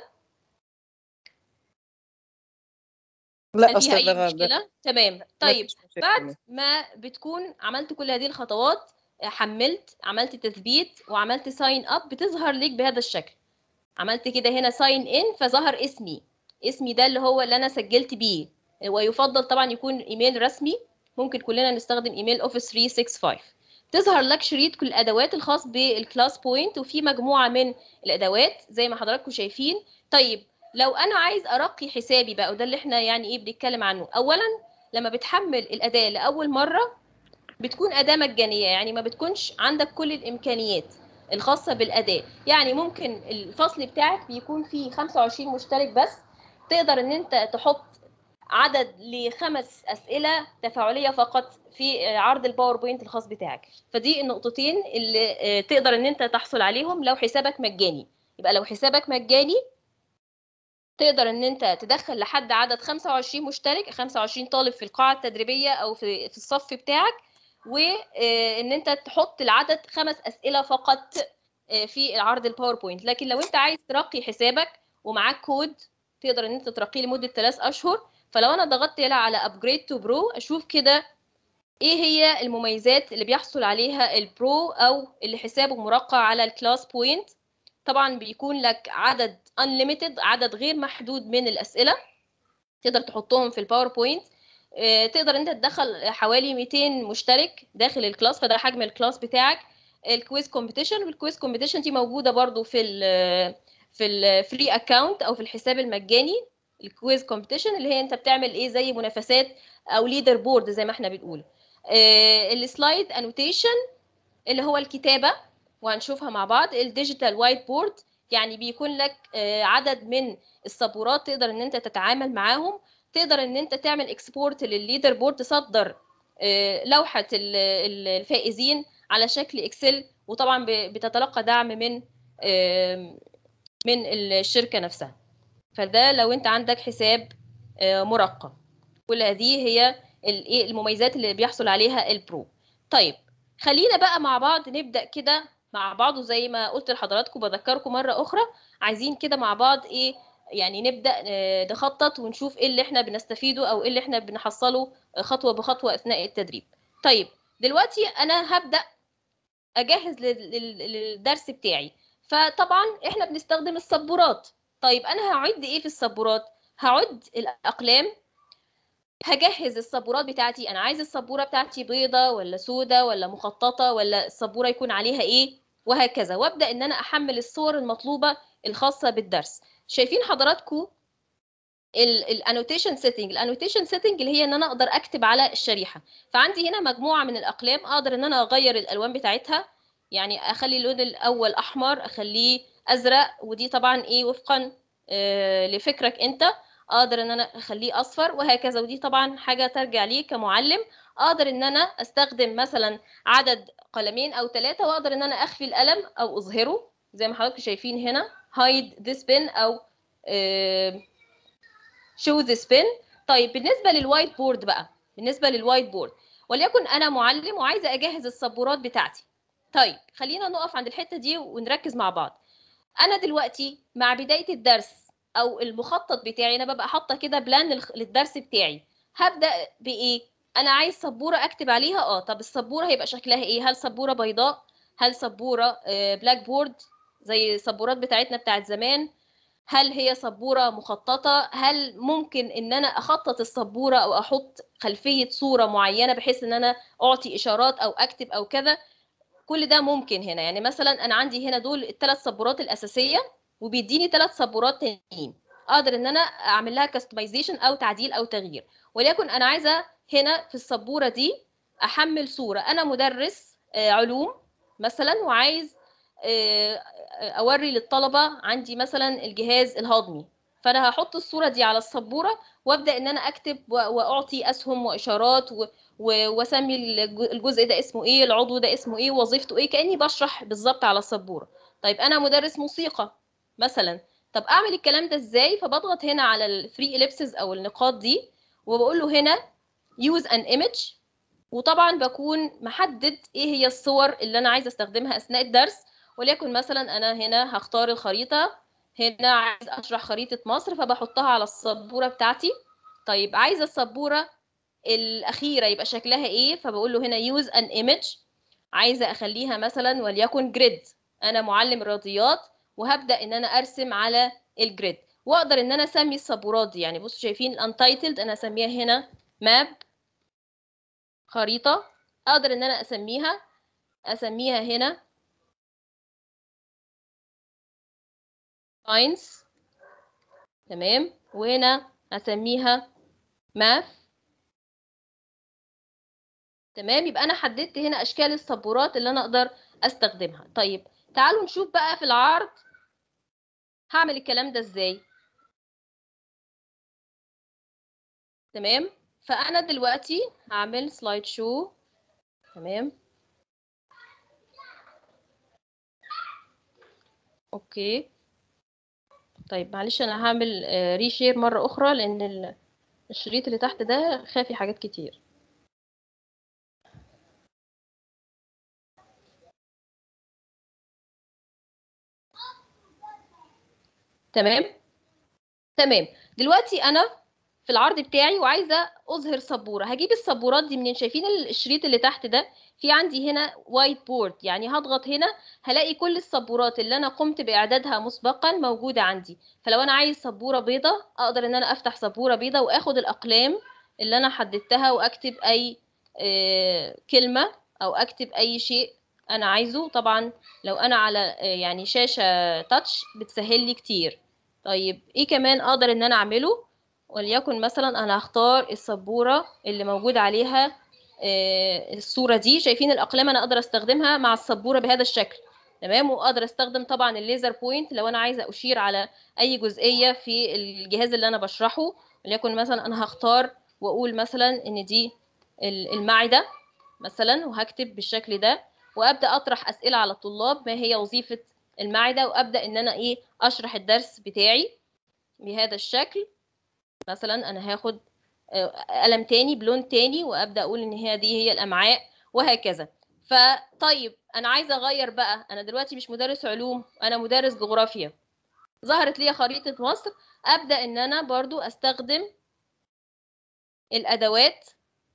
لا هل فيها أستاذة اي غادة مشكله تمام ما طيب فيش مشاكل. بعد ما بتكون عملت كل هذه الخطوات حملت عملت تثبيت وعملت ساين اب بتظهر لك بهذا الشكل عملت كده هنا ساين ان فظهر اسمي اسمي ده اللي هو اللي انا سجلت بيه ويفضل طبعا يكون ايميل رسمي ممكن كلنا نستخدم ايميل اوفيس 365 تظهر لك شريط كل الادوات الخاص بالكلاس بوينت وفي مجموعه من الادوات زي ما حضراتكم شايفين طيب لو انا عايز ارقي حسابي بقى وده اللي احنا يعني ايه بنتكلم عنه اولا لما بتحمل الاداه لاول مره بتكون اداه مجانيه يعني ما بتكونش عندك كل الامكانيات الخاصه بالاداه يعني ممكن الفصل بتاعك بيكون فيه 25 مشترك بس تقدر ان انت تحط عدد لخمس اسئله تفاعليه فقط في عرض الباوربوينت الخاص بتاعك فدي النقطتين اللي آه، تقدر ان انت تحصل عليهم لو حسابك مجاني يبقى لو حسابك مجاني تقدر ان انت تدخل لحد عدد 25 مشترك 25 طالب في القاعه التدريبيه او في في الصف بتاعك وان انت تحط العدد خمس اسئله فقط آه، في عرض الباوربوينت لكن لو انت عايز ترقي حسابك ومعاك كود تقدر ان انت ترقيه لمده ثلاث اشهر فلو انا ضغطت هنا على ابجريد تو برو اشوف كده ايه هي المميزات اللي بيحصل عليها البرو او اللي حسابه مرقع على الكلاس بوينت طبعا بيكون لك عدد unlimited عدد غير محدود من الاسئله تقدر تحطهم في الباوربوينت آه، تقدر انت تدخل حوالي 200 مشترك داخل الكلاس فده حجم الكلاس بتاعك الكويز كومبيتيشن والكويز كومبيتيشن دي موجوده برضو في ال في الفري اكونت او في الحساب المجاني الكويز كومبيتيشن اللي هي انت بتعمل ايه زي منافسات او ليدر بورد زي ما احنا بنقول آه، السلايد انوتيشن اللي هو الكتابه وهنشوفها مع بعض الديجيتال وايت بورد يعني بيكون لك آه، عدد من السبورات تقدر ان انت تتعامل معاهم تقدر ان انت تعمل اكسبورت للليدر بورد تصدر آه، لوحه ال- ال- الفائزين على شكل اكسل وطبعا ب- بتتلقى دعم من آم، من الشركه نفسها فده لو انت عندك حساب آه، مرقم كل هذه هي الايه المميزات اللي بيحصل عليها البرو طيب خلينا بقى مع بعض نبدا كده مع بعض وزي ما قلت لحضراتكم بذكركم مره اخرى عايزين كده مع بعض ايه يعني نبدا آه، نخطط ونشوف ايه اللي احنا بنستفيده او ايه اللي احنا بنحصله خطوه بخطوه اثناء التدريب طيب دلوقتي انا هبدا اجهز لل- لل- للدرس بتاعي فطبعا احنا بنستخدم السبورات طيب انا هعد ايه في السبورات هعد الاقلام هجهز السبورات بتاعتي انا عايز السبوره بتاعتي بيضه ولا سودة ولا مخططه ولا السبوره يكون عليها ايه وهكذا وابدا ان انا احمل الصور المطلوبه الخاصه بالدرس شايفين حضراتكم الانوتيشن سيتنج الانوتيشن سيتنج اللي هي ان انا اقدر اكتب على الشريحه فعندي هنا مجموعه من الاقلام اقدر ان انا اغير الالوان بتاعتها يعني اخلي اللون الاول احمر اخليه ازرق ودي طبعا ايه وفقا آه، لفكرك انت اقدر ان انا اخليه اصفر وهكذا ودي طبعا حاجه ترجع لي كمعلم اقدر ان انا استخدم مثلا عدد قلمين او ثلاثه واقدر ان انا اخفي القلم او اظهره زي ما حضراتكم شايفين هنا hide this pen او آه، show this pen طيب بالنسبه للوايت بورد بقى بالنسبه للوايت بورد وليكن انا معلم وعايزه اجهز السبورات بتاعتي طيب خلينا نقف عند الحته دي ونركز مع بعض انا دلوقتي مع بدايه الدرس او المخطط بتاعي انا ببقى حاطه كده بلان للخ- للدرس بتاعي هبدا بايه انا عايز سبوره اكتب عليها اه طب السبوره هيبقى شكلها ايه هل سبوره بيضاء هل سبوره بلاك بورد زي السبورات بتاعتنا بتاعت زمان هل هي سبوره مخططه هل ممكن ان انا اخطط السبوره او احط خلفيه صوره معينه بحيث ان انا اعطي اشارات او اكتب او كذا كل ده ممكن هنا يعني مثلا انا عندي هنا دول الثلاث سبورات الاساسيه وبيديني ثلاث سبورات تانيين اقدر ان انا اعمل لها كاستمايزيشن او تعديل او تغيير وليكن انا عايزه هنا في السبوره دي احمل صوره انا مدرس آه، علوم مثلا وعايز آه، اوري للطلبه عندي مثلا الجهاز الهضمي فانا هحط الصوره دي على السبوره وابدا ان انا اكتب و- واعطي اسهم واشارات و- و- واسمي الج- الجزء ده اسمه ايه العضو ده اسمه ايه وظيفته ايه كاني بشرح بالظبط على السبوره طيب انا مدرس موسيقى مثلا طب اعمل الكلام ده ازاي فبضغط هنا على الثري ellipses او النقاط دي وبقول له هنا use an image وطبعا بكون محدد ايه هي الصور اللي انا عايزه استخدمها اثناء الدرس وليكن مثلا انا هنا هختار الخريطه هنا عايز اشرح خريطه مصر فبحطها على السبوره بتاعتي طيب عايزه السبوره الاخيره يبقى شكلها ايه فبقول له هنا use an image عايزه اخليها مثلا وليكن جريد انا معلم رياضيات وهبدا ان انا ارسم على الجريد واقدر ان انا اسمي السبورات دي يعني بصوا شايفين الانتايتلد انا اسميها هنا ماب خريطه اقدر ان انا اسميها اسميها هنا ساينس تمام وهنا اسميها ماث تمام يبقى انا حددت هنا اشكال السبورات اللي انا اقدر استخدمها طيب تعالوا نشوف بقى في العرض هعمل الكلام ده ازاي تمام فانا دلوقتي هعمل سلايد شو تمام اوكي طيب معلش انا هعمل ريشير مرة اخرى لان ال- الشريط اللي تحت ده خافي حاجات كتير تمام تمام دلوقتي انا في العرض بتاعي وعايزه اظهر سبوره هجيب السبورات دي منين شايفين الشريط اللي تحت ده في عندي هنا وايت بورد يعني هضغط هنا هلاقي كل السبورات اللي انا قمت باعدادها مسبقا موجوده عندي فلو انا عايز سبوره بيضه اقدر ان انا افتح سبوره بيضه واخد الاقلام اللي انا حددتها واكتب اي آه، كلمه او اكتب اي شيء انا عايزه طبعا لو انا على آه، يعني شاشه تاتش بتسهل لي كتير طيب ايه كمان اقدر ان انا اعمله وليكن مثلا انا هختار السبوره اللي موجود عليها آه، الصوره دي شايفين الاقلام انا اقدر استخدمها مع السبوره بهذا الشكل تمام واقدر استخدم طبعا الليزر بوينت لو انا عايزه اشير على اي جزئيه في الجهاز اللي انا بشرحه وليكن مثلا انا هختار واقول مثلا ان دي ال- المعده مثلا وهكتب بالشكل ده وابدا اطرح اسئله على الطلاب ما هي وظيفه المعده وابدا ان انا ايه اشرح الدرس بتاعي بهذا الشكل مثلا انا هاخد آه، قلم تاني بلون تاني وابدا اقول ان هي دي هي الامعاء وهكذا فطيب انا عايزه اغير بقى انا دلوقتي مش مدرس علوم انا مدرس جغرافيا ظهرت لي خريطه مصر ابدا ان انا برضو استخدم الادوات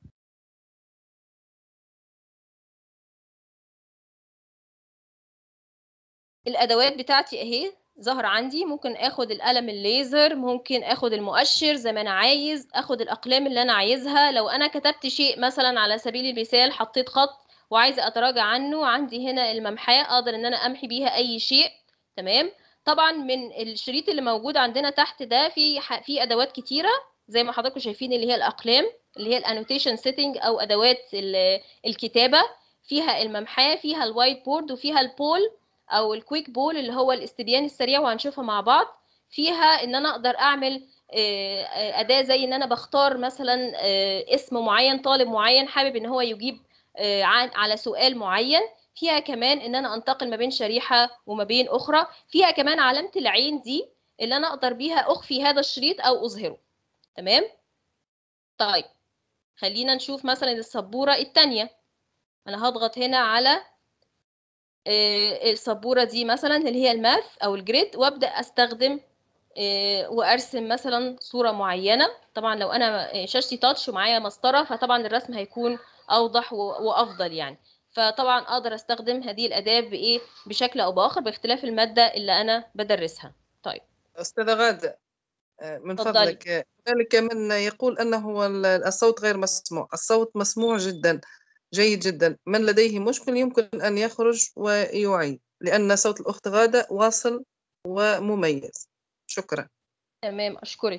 الادوات بتاعتي اهي ظهر عندي ممكن اخد القلم الليزر ممكن اخد المؤشر زي ما انا عايز اخد الاقلام اللي انا عايزها لو انا كتبت شيء مثلا على سبيل المثال حطيت خط وعايزه اتراجع عنه عندي هنا الممحاه اقدر ان انا امحي بيها اي شيء تمام طبعا من الشريط اللي موجود عندنا تحت ده في ح- في ادوات كتيره زي ما حضراتكم شايفين اللي هي الاقلام اللي هي الانوتيشن سيتنج او ادوات ال- الكتابه فيها الممحاه فيها الوايت بورد وفيها البول او الكويك بول اللي هو الاستبيان السريع وهنشوفها مع بعض فيها ان انا اقدر اعمل آه، آه، اداه زي ان انا بختار مثلا آه، اسم معين طالب معين حابب ان هو يجيب آه، عن- على سؤال معين فيها كمان ان انا انتقل ما بين شريحه وما بين اخرى فيها كمان علامه العين دي اللي انا اقدر بيها اخفي هذا الشريط او اظهره تمام طيب خلينا نشوف مثلا السبوره الثانيه انا هضغط هنا على آه، السبوره دي مثلا اللي هي الماث او الجريد وابدا استخدم آه، وارسم مثلا صوره معينه طبعا لو انا آه، شاشتي تاتش ومعايا مسطره فطبعا الرسم هيكون اوضح و- وافضل يعني فطبعا اقدر استخدم هذه الاداه بايه بشكل او باخر باختلاف الماده اللي انا بدرسها طيب أستاذة غادة آه، من اتفضلي. فضلك آه، هنالك من يقول أنه ال- الصوت غير مسموع الصوت مسموع جدا جيد جدا من لديه مشكل يمكن أن يخرج ويعيد لأن صوت الأخت غادة واصل ومميز شكرا تمام أشكرك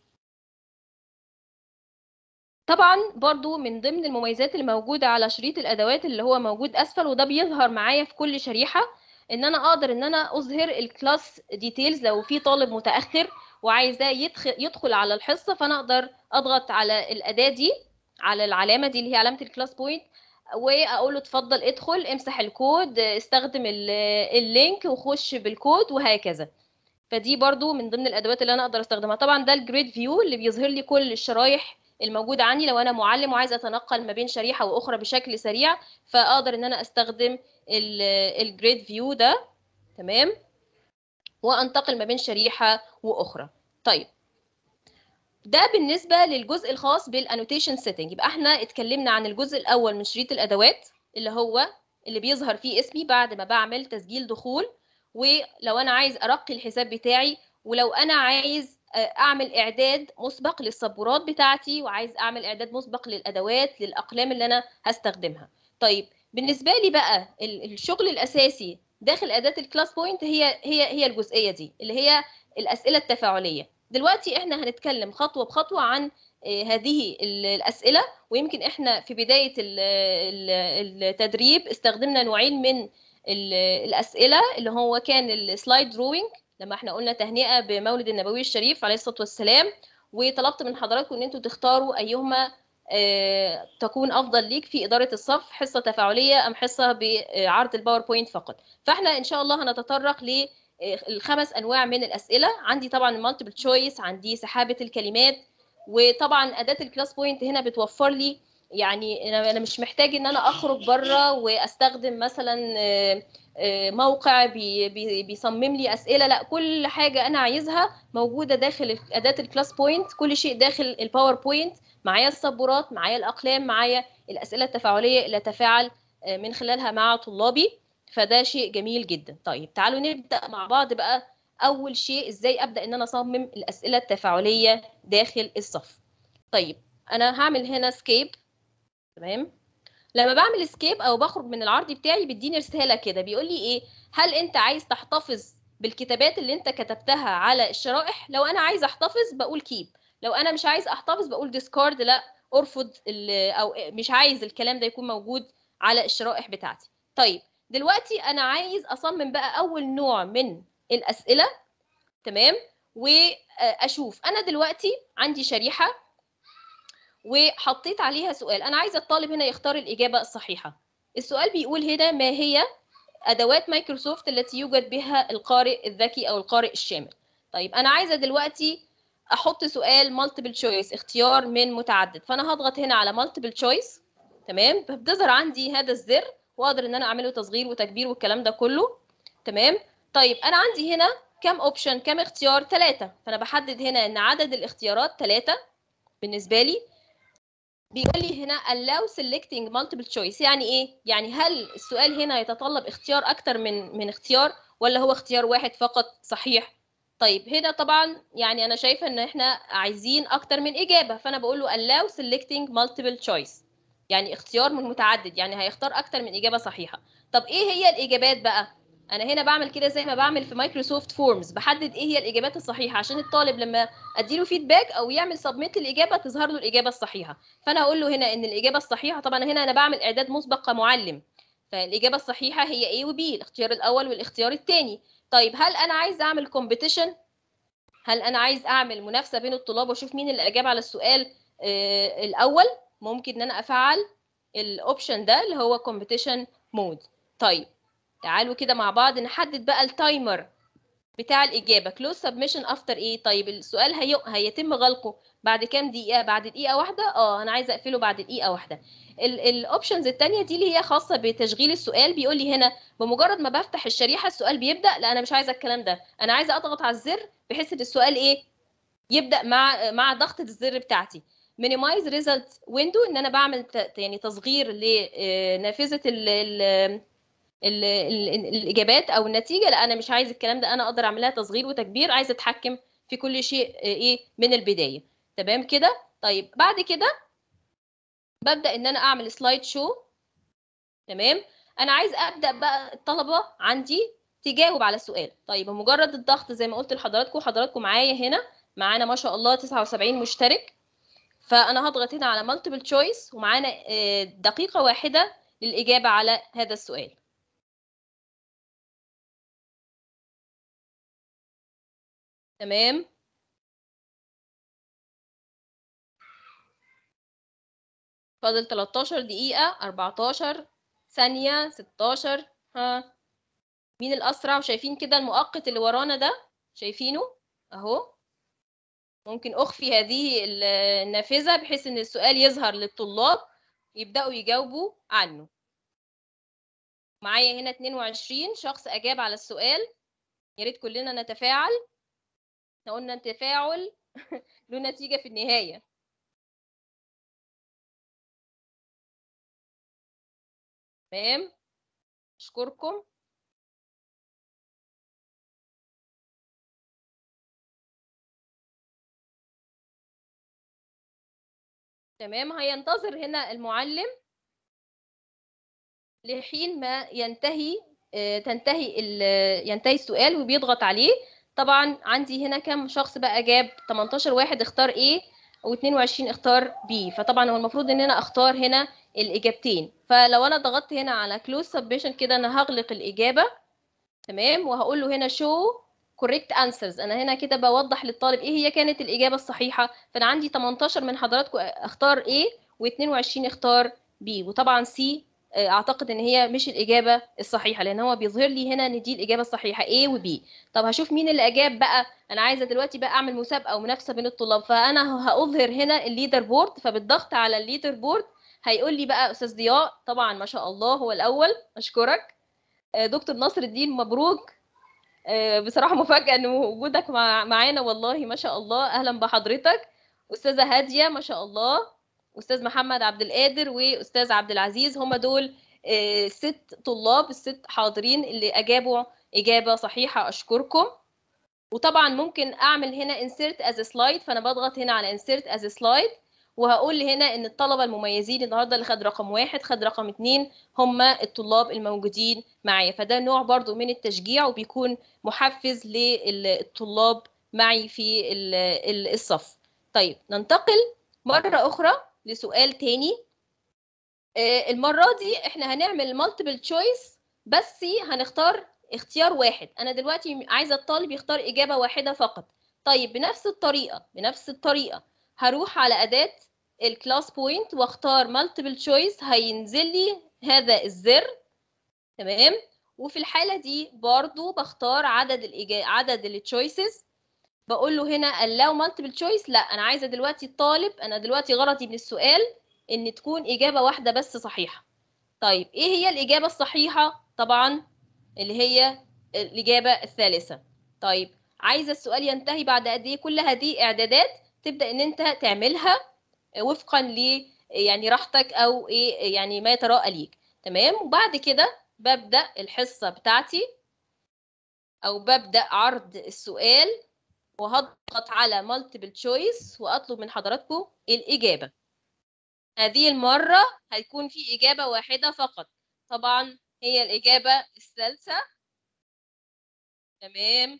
طبعا برضو من ضمن المميزات اللي موجودة على شريط الأدوات اللي هو موجود أسفل وده بيظهر معايا في كل شريحة إن أنا أقدر إن أنا أظهر الكلاس ديتيلز لو في طالب متأخر وعايزاه يدخل, يدخل على الحصة فأنا أقدر أضغط على الأداة دي على العلامة دي اللي هي علامة الكلاس بوينت واقول له اتفضل ادخل امسح الكود استخدم ال- اللينك وخش بالكود وهكذا فدي برضو من ضمن الادوات اللي انا اقدر استخدمها طبعا ده الجريد فيو اللي بيظهر لي كل الشرايح الموجوده عندي لو انا معلم وعايزه اتنقل ما بين شريحه واخرى بشكل سريع فاقدر ان انا استخدم الجريد فيو ده تمام وانتقل ما بين شريحه واخرى طيب ده بالنسبه للجزء الخاص بالانوتيشن سيتنج يبقى احنا اتكلمنا عن الجزء الاول من شريط الادوات اللي هو اللي بيظهر فيه اسمي بعد ما بعمل تسجيل دخول ولو انا عايز ارقي الحساب بتاعي ولو انا عايز آه، اعمل اعداد مسبق للسبورات بتاعتي وعايز اعمل اعداد مسبق للادوات للاقلام اللي انا هستخدمها طيب بالنسبه لي بقى ال- الشغل الاساسي داخل اداه الكلاس بوينت هي هي هي الجزئيه دي اللي هي الاسئله التفاعليه دلوقتي احنا هنتكلم خطوه بخطوه عن آه، هذه ال- الاسئله ويمكن احنا في بدايه ال- ال- التدريب استخدمنا نوعين من ال- الاسئله اللي هو كان السلايد دروينج لما احنا قلنا تهنئه بمولد النبوي الشريف عليه الصلاه والسلام وطلبت من حضراتكم ان انتوا تختاروا ايهما آه، تكون افضل ليك في اداره الصف حصه تفاعليه ام حصه بعرض الباوربوينت فقط فاحنا ان شاء الله هنتطرق ل الخمس انواع من الاسئله عندي طبعا المالتيبل تشويس عندي سحابه الكلمات وطبعا اداه الكلاس بوينت هنا بتوفر لي يعني انا أنا مش محتاج ان انا اخرج بره واستخدم مثلا آه، آه، موقع بي- بي- بيصمم لي اسئله لا كل حاجه انا عايزها موجوده داخل اداه الكلاس بوينت كل شيء داخل الباوربوينت معايا السبورات معايا الاقلام معايا الاسئله التفاعليه اللي اتفاعل آه، من خلالها مع طلابي فده شيء جميل جدا طيب تعالوا نبدا مع بعض بقى اول شيء ازاي ابدا ان انا اصمم الاسئله التفاعليه داخل الصف طيب انا هعمل هنا سكيب تمام لما بعمل سكيب او بخرج من العرض بتاعي بيديني رساله كده بيقول لي ايه هل انت عايز تحتفظ بالكتابات اللي انت كتبتها على الشرائح لو انا عايز احتفظ بقول كيب لو انا مش عايز احتفظ بقول ديسكارد لا ارفض ال- او مش عايز الكلام ده يكون موجود على الشرائح بتاعتي طيب دلوقتي انا عايز اصمم بقى اول نوع من الاسئله تمام واشوف انا دلوقتي عندي شريحه وحطيت عليها سؤال انا عايزه الطالب هنا يختار الاجابه الصحيحه السؤال بيقول هنا ما هي ادوات مايكروسوفت التي يوجد بها القارئ الذكي او القارئ الشامل طيب انا عايزه دلوقتي احط سؤال مالتيبل تشويس اختيار من متعدد فانا هضغط هنا على مالتيبل تشويس تمام فبتظهر عندي هذا الزر واقدر ان انا اعمله تصغير وتكبير والكلام ده كله تمام طيب انا عندي هنا كم اوبشن كم اختيار ثلاثة فانا بحدد هنا ان عدد الاختيارات ثلاثة بالنسبه لي بيقول لي هنا allow selecting multiple choice يعني ايه يعني هل السؤال هنا يتطلب اختيار اكتر من من اختيار ولا هو اختيار واحد فقط صحيح طيب هنا طبعا يعني انا شايفه ان احنا عايزين اكتر من اجابه فانا بقول له allow selecting multiple choice يعني اختيار من متعدد يعني هيختار اكتر من اجابه صحيحه طب ايه هي الاجابات بقى انا هنا بعمل كده زي ما بعمل في مايكروسوفت فورمز بحدد ايه هي الاجابات الصحيحه عشان الطالب لما اديله فيدباك او يعمل سبميت الاجابه تظهر له الاجابه الصحيحه فانا هقول له هنا ان الاجابه الصحيحه طبعا هنا انا بعمل اعداد مسبق كمعلم فالاجابه الصحيحه هي A و B الاختيار الاول والاختيار الثاني طيب هل انا عايز اعمل كومبيتيشن هل انا عايز اعمل منافسه بين الطلاب واشوف مين اللي اجاب على السؤال آه الاول ممكن ان انا افعل الاوبشن ده اللي هو كومبيتيشن مود طيب تعالوا كده مع بعض نحدد بقى التايمر بتاع الإجابة close submission after إيه طيب السؤال هي... هيتم غلقه بعد كام دقيقة بعد دقيقة واحدة اه أنا عايزة أقفله بعد دقيقة واحدة الاوبشنز التانية دي اللي هي خاصة بتشغيل السؤال بيقول لي هنا بمجرد ما بفتح الشريحة السؤال بيبدأ لا أنا مش عايزة الكلام ده أنا عايزة أضغط على الزر بحيث إن السؤال إيه يبدأ مع مع ضغطة الزر بتاعتي minimize result window ان انا بعمل ت... يعني تصغير لنافذه ال... ال... ال... ال... الاجابات او النتيجه لا انا مش عايز الكلام ده انا اقدر اعملها تصغير وتكبير عايزه اتحكم في كل شيء ايه من البدايه تمام كده طيب بعد كده ببدا ان انا اعمل سلايد شو تمام انا عايز ابدا بقى الطلبه عندي تجاوب على السؤال طيب بمجرد الضغط زي ما قلت لحضراتكم حضراتكم معايا هنا معانا ما شاء الله 79 مشترك فانا هضغط هنا على multiple choice ومعانا دقيقه واحده للاجابه على هذا السؤال تمام فاضل 13 دقيقة 14 ثانية 16 ها مين الأسرع وشايفين كده المؤقت اللي ورانا ده شايفينه أهو ممكن أخفي هذه النافذة بحيث إن السؤال يظهر للطلاب يبدأوا يجاوبوا عنه معايا هنا 22 شخص أجاب على السؤال يا ريت كلنا نتفاعل احنا قلنا التفاعل له نتيجة في النهاية تمام أشكركم تمام هينتظر هنا المعلم لحين ما ينتهي تنتهي ينتهي السؤال وبيضغط عليه طبعا عندي هنا كم شخص بقى جاب 18 واحد اختار A و22 اختار B فطبعا هو المفروض ان انا اختار هنا الاجابتين فلو انا ضغطت هنا على close submission كده انا هغلق الاجابه تمام وهقول له هنا show correct answers انا هنا كده بوضح للطالب ايه هي كانت الاجابه الصحيحه فانا عندي 18 من حضراتكم اختار A و22 اختار B وطبعا C اعتقد ان هي مش الاجابه الصحيحه لان هو بيظهر لي هنا ان دي الاجابه الصحيحه A و B طب هشوف مين اللي اجاب بقى انا عايزه دلوقتي بقى اعمل مسابقه ومنافسه بين الطلاب فانا هاظهر هنا الليدر بورد فبالضغط على الليدر بورد هيقول لي بقى استاذ ضياء طبعا ما شاء الله هو الاول اشكرك دكتور نصر الدين مبروك بصراحه مفاجاه ان وجودك مع معانا والله ما شاء الله اهلا بحضرتك استاذه هاديه ما شاء الله استاذ محمد عبد القادر واستاذ عبد العزيز هم دول ست طلاب الست حاضرين اللي اجابوا اجابه صحيحه اشكركم وطبعا ممكن اعمل هنا insert as a slide فانا بضغط هنا على insert as a slide وهقول هنا ان الطلبه المميزين النهارده اللي خد رقم واحد خد رقم اتنين هم الطلاب الموجودين معايا فده نوع برضو من التشجيع وبيكون محفز للطلاب معي في ال- ال- الصف طيب ننتقل مرة أخرى لسؤال تاني آه، المرة دي احنا هنعمل multiple choice بس هنختار اختيار واحد أنا دلوقتي عايزة الطالب يختار إجابة واحدة فقط طيب بنفس الطريقة بنفس الطريقة هروح على أداة الكلاس بوينت واختار multiple choice هينزل لي هذا الزر تمام وفي الحالة دي برضو بختار عدد الإجا... عدد التشويسز بقول له هنا allow multiple choice لا انا عايزه دلوقتي الطالب انا دلوقتي غرضي من السؤال ان تكون اجابه واحده بس صحيحه طيب ايه هي الاجابه الصحيحه طبعا اللي هي الاجابه الثالثه طيب عايزه السؤال ينتهي بعد قد ايه كل هذه اعدادات تبدا ان انت تعملها وفقا ل يعني راحتك او ايه يعني ما يتراءى ليك تمام وبعد كده ببدا الحصه بتاعتي او ببدا عرض السؤال وهضغط على multiple choice وأطلب من حضراتكم الإجابة هذه المرة هيكون في إجابة واحدة فقط طبعا هي الإجابة الثالثة تمام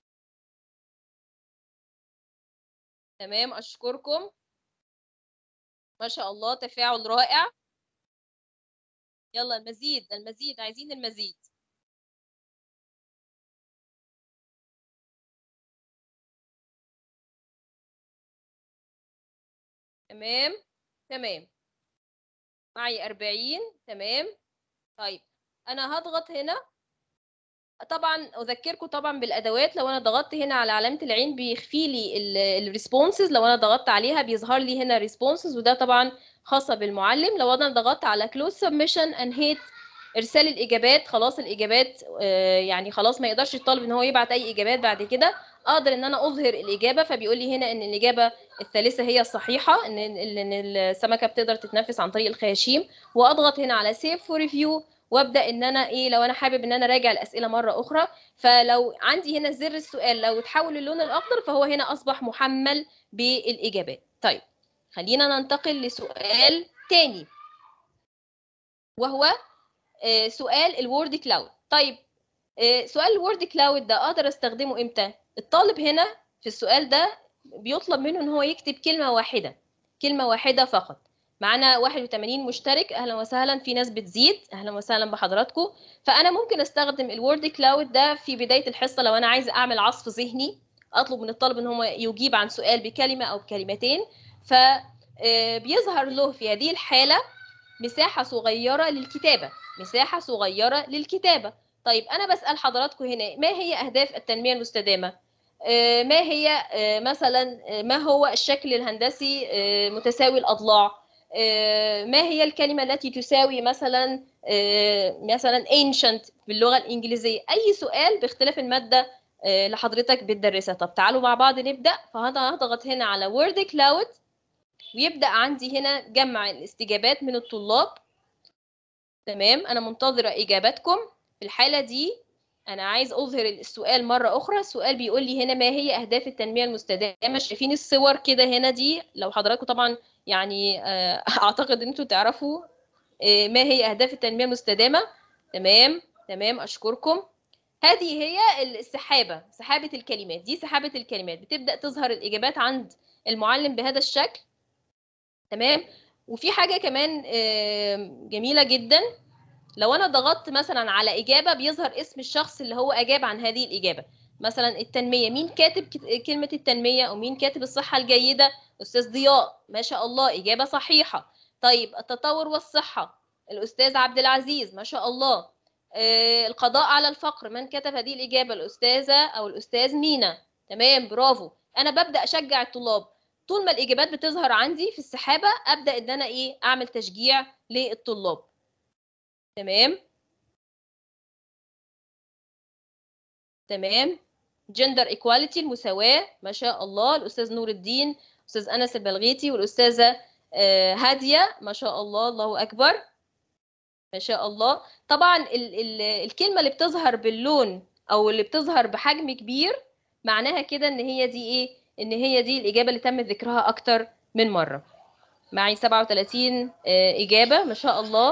تمام أشكركم ما شاء الله تفاعل رائع يلا المزيد المزيد عايزين المزيد تمام تمام معي 40 تمام طيب انا هضغط هنا طبعا اذكركم طبعا بالادوات لو انا ضغطت هنا على علامه العين بيخفي لي الريسبونسز لو انا ضغطت عليها بيظهر لي هنا ريسبونسز وده طبعا خاصه بالمعلم لو انا ضغطت على كلوز سبمشن انهيت ارسال الاجابات خلاص الاجابات آه، يعني خلاص ما يقدرش الطالب ان هو يبعت اي اجابات بعد كده اقدر ان انا اظهر الاجابه فبيقول لي هنا ان الاجابه الثالثه هي الصحيحه ان ان السمكه بتقدر تتنفس عن طريق الخياشيم واضغط هنا على سيف فور ريفيو وابدا ان انا ايه لو انا حابب ان انا راجع الاسئله مره اخرى فلو عندي هنا زر السؤال لو اتحول للون الاخضر فهو هنا اصبح محمل بالاجابات طيب خلينا ننتقل لسؤال تاني وهو آه، سؤال الوورد كلاود طيب آه، سؤال الوورد كلاود ده اقدر استخدمه امتى الطالب هنا في السؤال ده بيطلب منه ان هو يكتب كلمه واحده كلمه واحده فقط معانا 81 مشترك اهلا وسهلا في ناس بتزيد اهلا وسهلا بحضراتكم فانا ممكن استخدم الوورد كلاود ده في بدايه الحصه لو انا عايزه اعمل عصف ذهني اطلب من الطالب ان هو يجيب عن سؤال بكلمه او بكلمتين فبيظهر له في هذه الحاله مساحه صغيره للكتابه مساحه صغيره للكتابه طيب انا بسال حضراتكم هنا ما هي اهداف التنميه المستدامه آه، ما هي آه، مثلا آه، ما هو الشكل الهندسي آه، متساوي الاضلاع آه، ما هي الكلمه التي تساوي مثلا آه، مثلا ancient باللغه الانجليزيه اي سؤال باختلاف الماده آه، اللي حضرتك بتدرسها طب تعالوا مع بعض نبدا فانا هضغط هنا على وورد كلاود ويبدا عندي هنا جمع الاستجابات من الطلاب تمام انا منتظره اجاباتكم في الحاله دي انا عايز اظهر السؤال مره اخرى السؤال بيقول لي هنا ما هي اهداف التنميه المستدامه شايفين الصور كده هنا دي لو حضراتكم طبعا يعني آه، اعتقد ان انتوا تعرفوا آه، ما هي اهداف التنميه المستدامه تمام تمام اشكركم هذه هي السحابه سحابه الكلمات دي سحابه الكلمات بتبدا تظهر الاجابات عند المعلم بهذا الشكل تمام وفي حاجه كمان آه، جميله جدا لو انا ضغطت مثلا على اجابه بيظهر اسم الشخص اللي هو اجاب عن هذه الاجابه مثلا التنميه مين كاتب كت- كلمه التنميه او مين كاتب الصحه الجيده استاذ ضياء ما شاء الله اجابه صحيحه طيب التطور والصحه الاستاذ عبد العزيز ما شاء الله آه، القضاء على الفقر من كتب هذه الاجابه الاستاذه او الاستاذ مينا تمام برافو انا ببدا اشجع الطلاب طول ما الاجابات بتظهر عندي في السحابه ابدا ان انا ايه اعمل تشجيع للطلاب تمام تمام جندر ايكواليتي المساواة ما شاء الله الأستاذ نور الدين أستاذ أنس البلغيتي والأستاذة آه، هادية ما شاء الله الله أكبر ما شاء الله طبعا ال ال الكلمة اللي بتظهر باللون أو اللي بتظهر بحجم كبير معناها كده إن هي دي إيه إن هي دي الإجابة اللي تم ذكرها أكتر من مرة معي 37 آه، إجابة ما شاء الله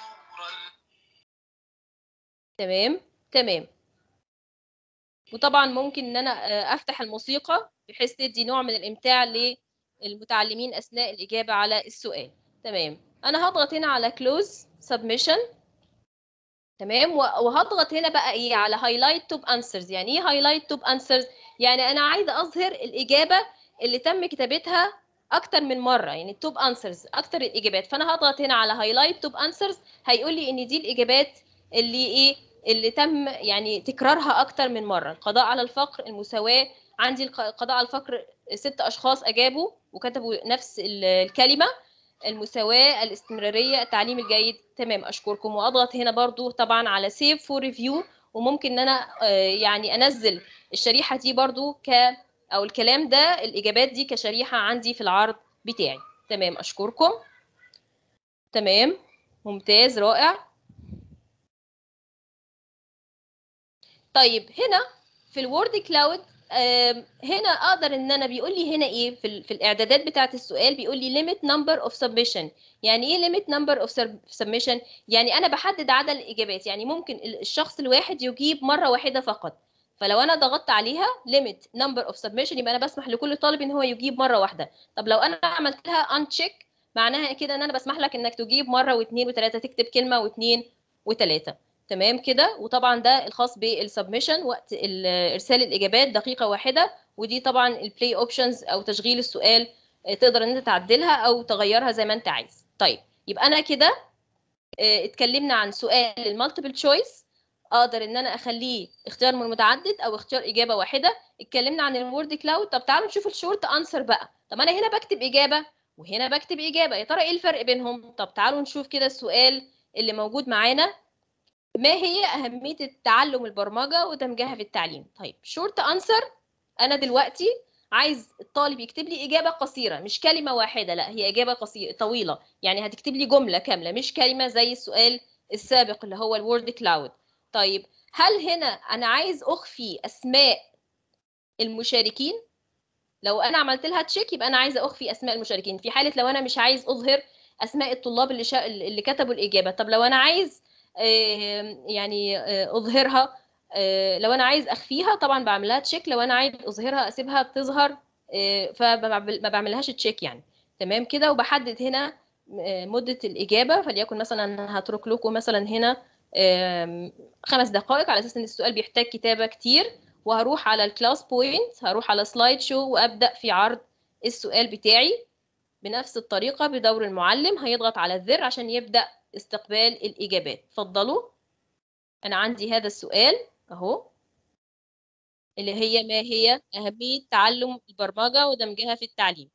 تمام تمام وطبعا ممكن ان انا آه، افتح الموسيقى بحيث تدي نوع من الامتاع للمتعلمين اثناء الاجابه على السؤال تمام انا هضغط هنا على close submission تمام و- وهضغط هنا بقى ايه على highlight top answers يعني ايه highlight top answers يعني انا عايزه اظهر الاجابه اللي تم كتابتها اكتر من مره يعني توب انسرز اكتر الاجابات فانا هضغط هنا على هايلايت توب انسرز هيقول لي ان دي الاجابات اللي ايه اللي تم يعني تكرارها اكتر من مره القضاء على الفقر المساواه عندي الق- القضاء على الفقر ست اشخاص اجابوا وكتبوا نفس ال- الكلمه المساواه الاستمراريه التعليم الجيد تمام اشكركم واضغط هنا برضو طبعا على سيف فور ريفيو وممكن ان انا آه، يعني انزل الشريحه دي برضو ك او الكلام ده الاجابات دي كشريحه عندي في العرض بتاعي تمام اشكركم تمام ممتاز رائع طيب هنا في الوورد كلاود هنا اقدر ان انا بيقول لي هنا ايه في, ال- في الاعدادات بتاعه السؤال بيقول لي limit number of submission يعني ايه limit number of sub- submission يعني انا بحدد عدد الاجابات يعني ممكن ال- الشخص الواحد يجيب مره واحده فقط فلو انا ضغطت عليها limit number of submission يبقى انا بسمح لكل طالب ان هو يجيب مره واحده طب لو انا عملت لها uncheck معناها كده ان انا بسمح لك انك تجيب مره واثنين وثلاثه تكتب كلمه واثنين وثلاثه تمام كده وطبعا ده الخاص بالسبمشن وقت ال- ارسال الاجابات دقيقه واحده ودي طبعا البلاي اوبشنز او تشغيل السؤال آه، تقدر ان انت تعدلها او تغيرها زي ما انت عايز طيب يبقى انا كده آه، اتكلمنا عن سؤال المالتيبل تشويس اقدر ان انا اخليه اختيار من متعدد او اختيار اجابه واحده اتكلمنا عن الوورد كلاود طب تعالوا نشوف الشورت انسر بقى طب انا هنا بكتب اجابه وهنا بكتب اجابه يا ترى ايه الفرق بينهم طب تعالوا نشوف كده السؤال اللي موجود معانا ما هي أهمية التعلم البرمجة ودمجها في التعليم؟ طيب شورت أنسر أنا دلوقتي عايز الطالب يكتب لي إجابة قصيرة مش كلمة واحدة لا هي إجابة قصيرة طويلة يعني هتكتب لي جملة كاملة مش كلمة زي السؤال السابق اللي هو الوورد كلاود طيب هل هنا أنا عايز أخفي أسماء المشاركين؟ لو أنا عملت لها تشيك يبقى أنا عايزة أخفي أسماء المشاركين في حالة لو أنا مش عايز أظهر أسماء الطلاب اللي شا... اللي كتبوا الإجابة طب لو أنا عايز آه، يعني آه، اظهرها آه، لو انا عايز اخفيها طبعا بعملها تشيك لو انا عايز اظهرها اسيبها بتظهر آه، فما بعملهاش تشيك يعني تمام كده وبحدد هنا آه، مدة الإجابة فليكن مثلا هترك لكم مثلا هنا آم، خمس دقائق على أساس إن السؤال بيحتاج كتابة كتير وهروح على الكلاس بوينت هروح على سلايد شو وأبدأ في عرض السؤال بتاعي بنفس الطريقة بدور المعلم هيضغط على الزر عشان يبدأ استقبال الإجابات اتفضلوا أنا عندي هذا السؤال أهو اللي هي ما هي أهمية تعلم البرمجة ودمجها في التعليم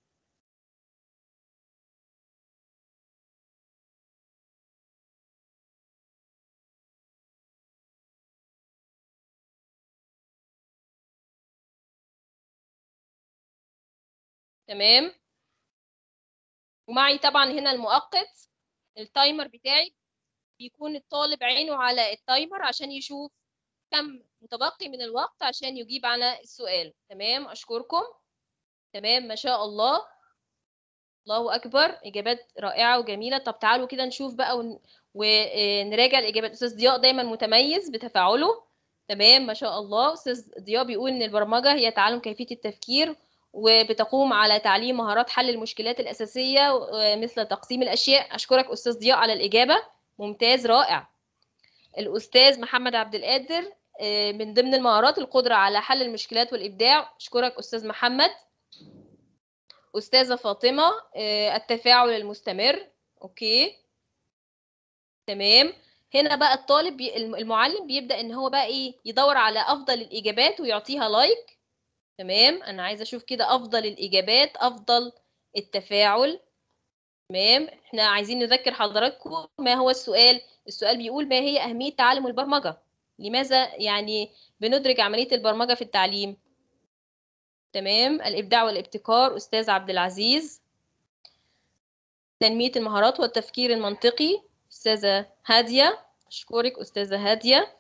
تمام ومعي طبعا هنا المؤقت التايمر بتاعي بيكون الطالب عينه على التايمر عشان يشوف كم متبقي من الوقت عشان يجيب على السؤال تمام أشكركم تمام ما شاء الله الله أكبر إجابات رائعة وجميلة طب تعالوا كده نشوف بقى ون... ونراجع الإجابات أستاذ ضياء دايما متميز بتفاعله تمام ما شاء الله أستاذ ضياء بيقول إن البرمجة هي تعلم كيفية التفكير وبتقوم على تعليم مهارات حل المشكلات الأساسية مثل تقسيم الأشياء أشكرك أستاذ ضياء على الإجابة ممتاز رائع الأستاذ محمد عبد القادر آه، من ضمن المهارات القدرة على حل المشكلات والإبداع أشكرك أستاذ محمد أستاذة فاطمة آه، التفاعل المستمر أوكي تمام هنا بقى الطالب بي... المعلم بيبدأ إن هو بقى إيه يدور على أفضل الإجابات ويعطيها لايك تمام أنا عايزة أشوف كده أفضل الإجابات أفضل التفاعل تمام احنا عايزين نذكر حضراتكم ما هو السؤال السؤال بيقول ما هي أهمية تعلم البرمجة لماذا يعني بندرج عملية البرمجة في التعليم تمام الإبداع والابتكار أستاذ عبد العزيز تنمية المهارات والتفكير المنطقي أستاذة هادية أشكرك أستاذة هادية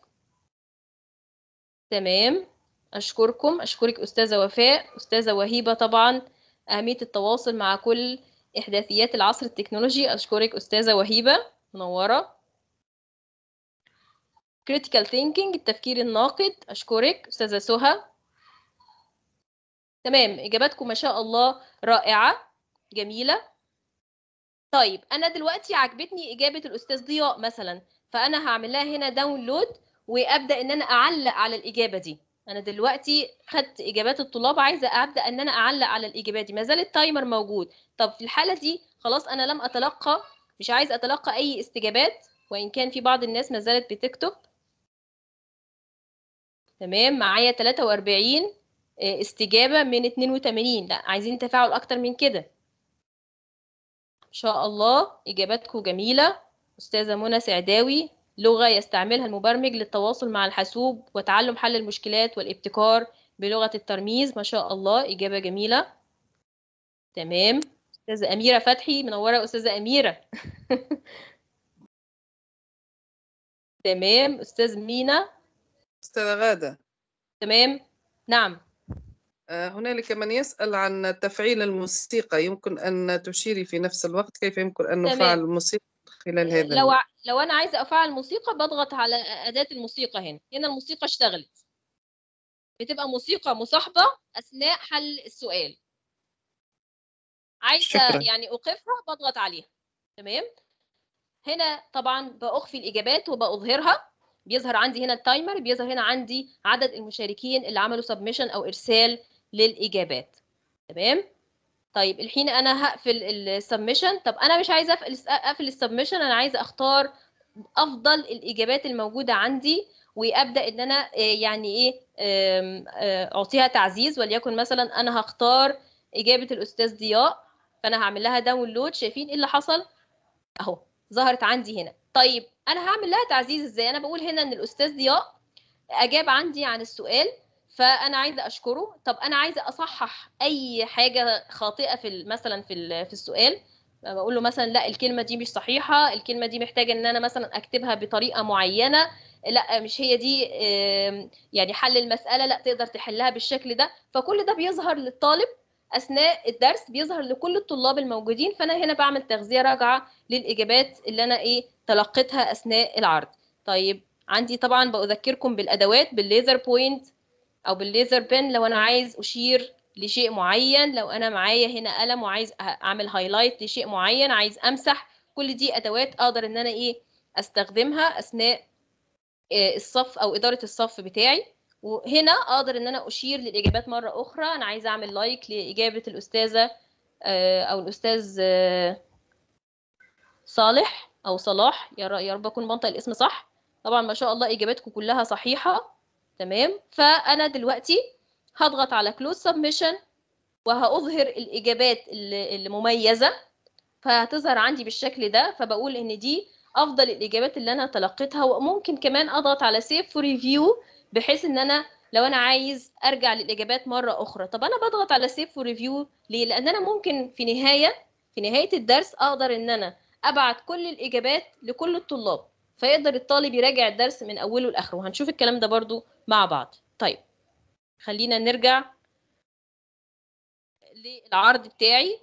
تمام أشكركم أشكرك أستاذة وفاء أستاذة وهيبة طبعا أهمية التواصل مع كل إحداثيات العصر التكنولوجي أشكرك أستاذة وهيبة منورة critical thinking التفكير الناقد أشكرك أستاذة سهى تمام إجاباتكم ما شاء الله رائعة جميلة طيب أنا دلوقتي عجبتني إجابة الأستاذ ضياء مثلا فأنا هعمل لها هنا داونلود وأبدأ إن أنا أعلق على الإجابة دي أنا دلوقتي خدت إجابات الطلاب عايزة أبدأ إن أنا أعلق على الإجابات دي ما زال التايمر موجود طب في الحالة دي خلاص أنا لم أتلقى مش عايز أتلقى أي استجابات وإن كان في بعض الناس ما زالت بتكتب تمام معايا 43 استجابة من 82 لا عايزين تفاعل أكتر من كده إن شاء الله إجاباتكم جميلة أستاذة منى سعداوي لغة يستعملها المبرمج للتواصل مع الحاسوب وتعلم حل المشكلات والابتكار بلغة الترميز ما شاء الله إجابة جميلة تمام أستاذة أميرة فتحي منورة أستاذة أميرة تمام أستاذ مينا أستاذة غادة تمام نعم آه، هنالك من يسأل عن تفعيل الموسيقى يمكن أن تشيري في نفس الوقت كيف يمكن أن تمام. نفعل الموسيقى خلال هذا لو ال- ع- لو انا عايزه افعل موسيقى بضغط على اداه الموسيقى هنا هنا الموسيقى اشتغلت بتبقى موسيقى مصاحبه اثناء حل السؤال عايزه شكراً. يعني اوقفها بضغط عليها تمام هنا طبعا باخفي الاجابات وبظهرها بيظهر عندي هنا التايمر بيظهر هنا عندي عدد المشاركين اللي عملوا سبمشن او ارسال للاجابات تمام طيب الحين انا هقفل السبمشن طب انا مش عايزه اقفل اقفل السبمشن انا عايزه اختار افضل الاجابات الموجوده عندي وابدا ان انا آه، يعني ايه آم، آه، اعطيها تعزيز وليكن مثلا انا هختار اجابه الاستاذ ضياء فانا هعمل لها داونلود شايفين ايه اللي حصل اهو ظهرت عندي هنا طيب انا هعمل لها تعزيز ازاي انا بقول هنا ان الاستاذ ضياء اجاب عندي عن السؤال فانا عايزه اشكره طب انا عايزه اصحح اي حاجه خاطئه في ال- مثلا في ال- في السؤال بقول له مثلا لا الكلمه دي مش صحيحه الكلمه دي محتاجه ان انا مثلا اكتبها بطريقه معينه لا مش هي دي آم، يعني حل المساله لا تقدر تحلها بالشكل ده فكل ده بيظهر للطالب اثناء الدرس بيظهر لكل الطلاب الموجودين فانا هنا بعمل تغذيه راجعه للاجابات اللي انا ايه تلقيتها اثناء العرض طيب عندي طبعا بأذكركم بالادوات بالليزر بوينت او بالليزر بن لو انا عايز اشير لشيء معين لو انا معايا هنا قلم وعايز أ- اعمل هايلايت لشيء معين عايز امسح كل دي ادوات اقدر ان انا ايه استخدمها اثناء آه، الصف او اداره الصف بتاعي وهنا اقدر ان انا اشير للاجابات مره اخرى انا عايزه اعمل لايك لاجابه الاستاذه آه، او الاستاذ آه، صالح او صلاح يا ر- يا رب اكون بنطق الاسم صح طبعا ما شاء الله اجاباتكم كلها صحيحه تمام فانا دلوقتي هضغط على كلوز سبمشن وهأظهر الإجابات اللي اللي مميزة فهتظهر عندي بالشكل ده فبقول إن دي أفضل الإجابات اللي أنا تلقيتها وممكن كمان أضغط على سيف فور ريفيو بحيث إن أنا لو أنا عايز أرجع للإجابات مرة أخرى طب أنا بضغط على سيف فور ريفيو ليه؟ لأن أنا ممكن في نهاية في نهاية الدرس أقدر إن أنا أبعت كل الإجابات لكل الطلاب فيقدر الطالب يراجع الدرس من أوله لآخره وهنشوف الكلام ده برضو مع بعض طيب خلينا نرجع للعرض بتاعي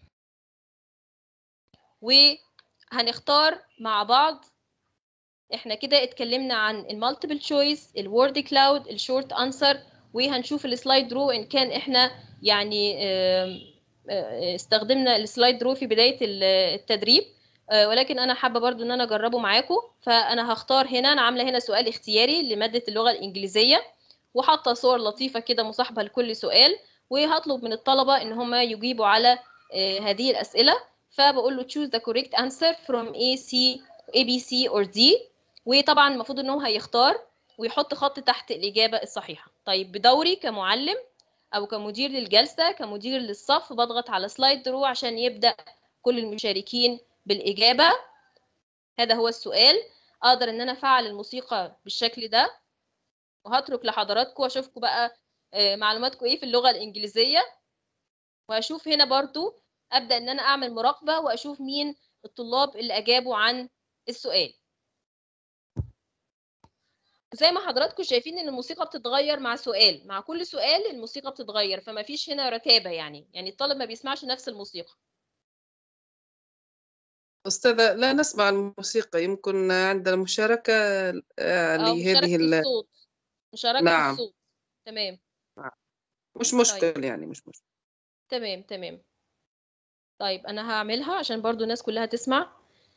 وهنختار مع بعض احنا كده اتكلمنا عن المالتيبل تشويس الوورد كلاود الشورت انسر وهنشوف السلايد رو ان كان احنا يعني آم، آه، استخدمنا السلايد رو في بداية ال- التدريب آه، ولكن انا حابة برضو ان انا اجربه معاكم فانا هختار هنا انا عاملة هنا سؤال اختياري لمادة اللغة الانجليزية وحاطة صور لطيفة كده مصاحبة لكل سؤال وهطلب من الطلبة ان هم يجيبوا على آه، هذه الأسئلة فبقول له choose the correct answer from A, C, A, B, C or D وطبعا المفروض ان هو هيختار ويحط خط تحت الإجابة الصحيحة طيب بدوري كمعلم أو كمدير للجلسة كمدير للصف بضغط على سلايد درو عشان يبدأ كل المشاركين بالإجابة هذا هو السؤال أقدر إن أنا أفعل الموسيقى بالشكل ده وهترك لحضراتكم وأشوفكم بقى آه، معلوماتكم إيه في اللغة الإنجليزية وأشوف هنا برضو أبدأ إن أنا أعمل مراقبة وأشوف مين الطلاب اللي أجابوا عن السؤال زي ما حضراتكم شايفين ان الموسيقى بتتغير مع سؤال مع كل سؤال الموسيقى بتتغير فما فيش هنا رتابة يعني يعني الطالب ما بيسمعش نفس الموسيقى أستاذة لا نسمع الموسيقى يمكن عندنا مشاركة آه، اه لهذه مشاركة ال... الصوت مشاركة نعم. الصوط تمام مش مشكل يعني مش مشكل تمام تمام طيب انا هعملها عشان برضو الناس كلها تسمع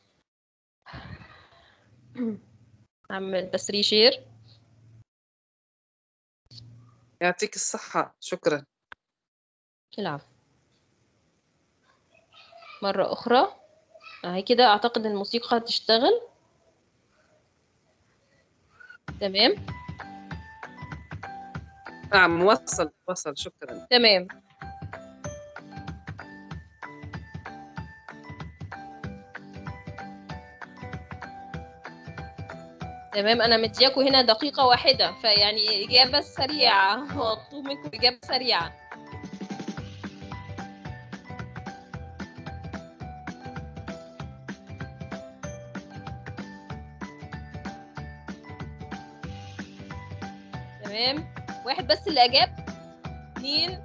اعمل بس ريشير يعطيك الصحة شكرا العفو مرة أخرى أهي كده أعتقد إن الموسيقى هتشتغل تمام نعم وصل وصل شكرا تمام تمام أنا مدياكوا هنا دقيقة واحدة فيعني إجابة سريعة مطلوب منكم إجابة سريعة تمام واحد بس اللي أجاب اتنين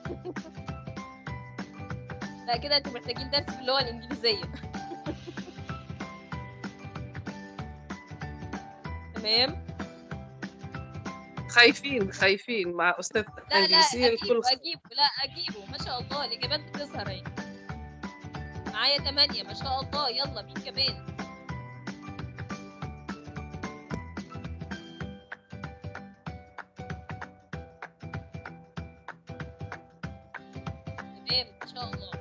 لا كده انتوا محتاجين درس في اللغة الإنجليزية تمام خايفين خايفين مع أستاذ لا لا إنجليزية أجيبه الكل أجيبه لا أجيبه ما شاء الله الإجابات بتظهر أهي معايا تمانية ما شاء الله يلا مين كمان تمام ما شاء الله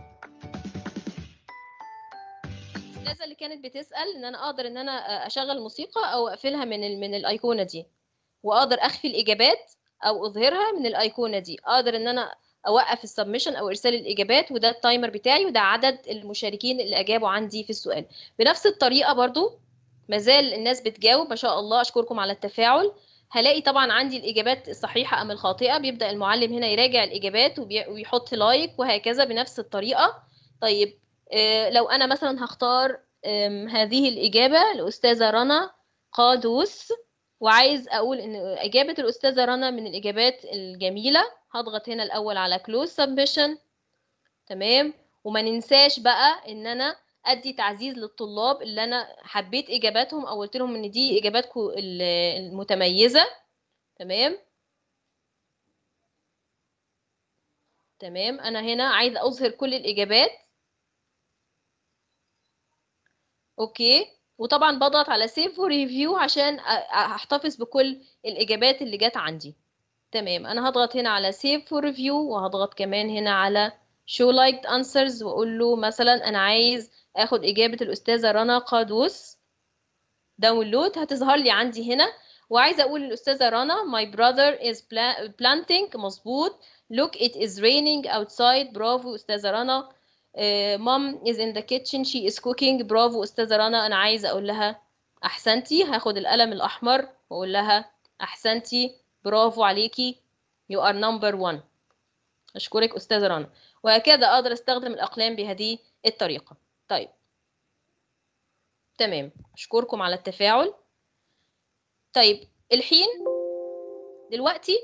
الأستاذة اللي كانت بتسأل إن أنا أقدر إن أنا أشغل موسيقى أو أقفلها من ال من الأيقونة دي وأقدر أخفي الإجابات أو أظهرها من الأيقونة دي أقدر إن أنا أوقف السبمشن أو إرسال الإجابات وده التايمر بتاعي وده عدد المشاركين اللي أجابوا عندي في السؤال بنفس الطريقة برضو مازال الناس بتجاوب ما شاء الله أشكركم على التفاعل هلاقي طبعا عندي الإجابات الصحيحة أم الخاطئة بيبدأ المعلم هنا يراجع الإجابات وبي- ويحط لايك وهكذا بنفس الطريقة طيب آه، لو أنا مثلا هختار آم، هذه الإجابة الأستاذة رنا قادوس وعايز أقول إن إجابة الأستاذة رنا من الإجابات الجميلة هضغط هنا الأول على close submission تمام وما ننساش بقى إن أنا أدي تعزيز للطلاب اللي أنا حبيت إجاباتهم أو قلت لهم إن دي إجاباتكم ال- المتميزة تمام تمام أنا هنا عايزة أظهر كل الإجابات اوكي وطبعا بضغط على سيف وريفيو عشان أ- أ- احتفظ بكل الاجابات اللي جت عندي تمام انا هضغط هنا على سيف وريفيو وهضغط كمان هنا على show liked answers واقول له مثلا انا عايز اخد اجابه الاستاذه رنا قادوس داونلود هتظهر لي عندي هنا وعايزه اقول للاستاذه رنا my brother is pla- planting مظبوط look it is raining outside برافو استاذه رنا مام is in the kitchen she is cooking برافو استاذه رنا انا عايزه اقول لها احسنتي هاخد القلم الاحمر واقول لها احسنتي برافو عليكي you are number one اشكرك استاذه رنا وهكذا اقدر استخدم الاقلام بهذه الطريقه طيب تمام اشكركم على التفاعل طيب الحين دلوقتي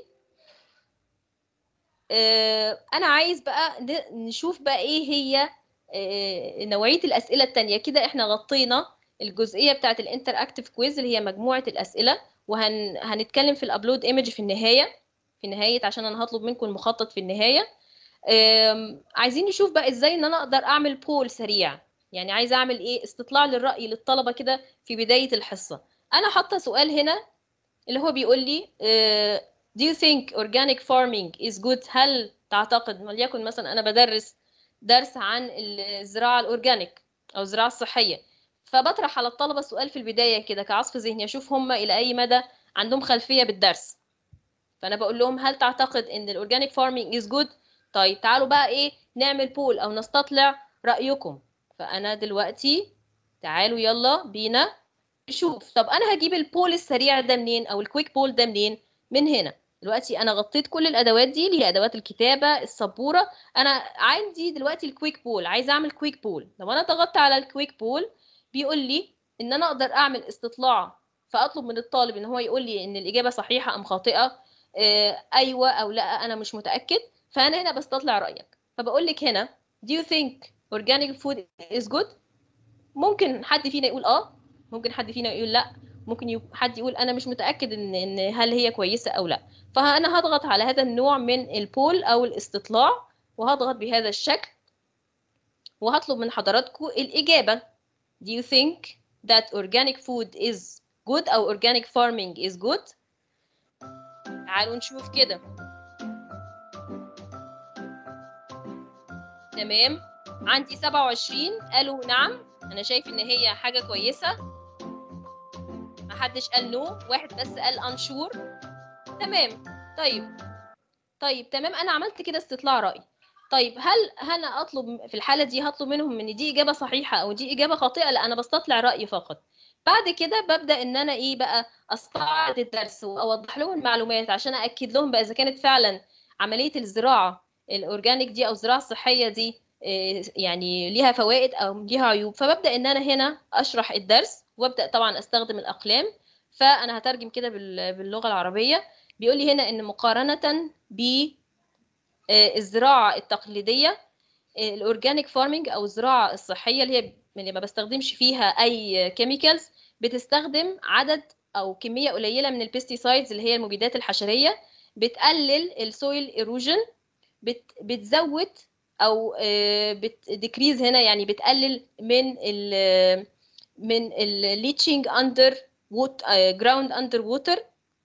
آه، انا عايز بقى ن- نشوف بقى ايه هي آه، نوعيه الاسئله التانية كده احنا غطينا الجزئيه بتاعه الانتر اكتيف كويز اللي هي مجموعه الاسئله وهنتكلم في الابلود ايمج في النهايه في نهايه عشان انا هطلب منكم المخطط في النهايه آم، عايزين نشوف بقى ازاي ان انا اقدر اعمل بول سريع يعني عايزه اعمل ايه استطلاع للراي للطلبه كده في بدايه الحصه انا حاطه سؤال هنا اللي هو بيقول لي آه، do you think organic farming is good هل تعتقد وليكن مثلا انا بدرس درس عن الزراعه الاورجانيك او الزراعه الصحيه فبطرح على الطلبه سؤال في البدايه كده كعصف ذهني اشوف هم الى اي مدى عندهم خلفيه بالدرس فانا بقول لهم هل تعتقد ان الاورجانيك فارمينج از جود طيب تعالوا بقى ايه نعمل بول او نستطلع رايكم فانا دلوقتي تعالوا يلا بينا نشوف طب انا هجيب البول السريع ده منين او الكويك بول ده منين من هنا دلوقتي انا غطيت كل الادوات دي اللي هي ادوات الكتابه السبوره انا عندي دلوقتي الكويك بول عايزه اعمل كويك بول لو انا ضغطت على الكويك بول بيقول لي ان انا اقدر اعمل استطلاع فاطلب من الطالب ان هو يقول لي ان الاجابه صحيحه ام خاطئه آه ايوه او لا انا مش متاكد فانا هنا بستطلع رايك فبقول لك هنا do you think organic food is good ممكن حد فينا يقول اه ممكن حد فينا يقول لا ممكن يب- حد يقول انا مش متاكد ان ان هل هي كويسه او لا فانا هضغط على هذا النوع من البول او الاستطلاع وهضغط بهذا الشكل وهطلب من حضراتكم الاجابه do you think that organic food is good او organic farming is good تعالوا نشوف كده تمام عندي 27 قالوا نعم انا شايف ان هي حاجه كويسه محدش قال نو واحد بس قال انشور تمام طيب طيب تمام انا عملت كده استطلاع راي طيب هل انا اطلب في الحاله دي هطلب منهم ان دي اجابه صحيحه او دي اجابه خاطئه لا انا بستطلع راي فقط بعد كده ببدا ان انا ايه بقى استعرض الدرس واوضح لهم المعلومات عشان اكد لهم بقى اذا كانت فعلا عمليه الزراعه الاورجانيك دي او الزراعه الصحيه دي إيه، يعني ليها فوائد او ليها عيوب فببدا ان انا هنا اشرح الدرس وابدا طبعا استخدم الاقلام فانا هترجم كده بال- باللغه العربيه بيقول لي هنا ان مقارنه بالزراعه التقليديه الاورجانيك فارمنج او الزراعه الصحيه اللي هي اللي ما بستخدمش فيها اي كيميكالز بتستخدم عدد او كميه قليله من البيستيسايدز اللي هي المبيدات الحشريه بتقلل السويل ايروجن بتزود او بتديكريز هنا يعني بتقلل من ال من الليتشنج اندر جراوند اندر ووتر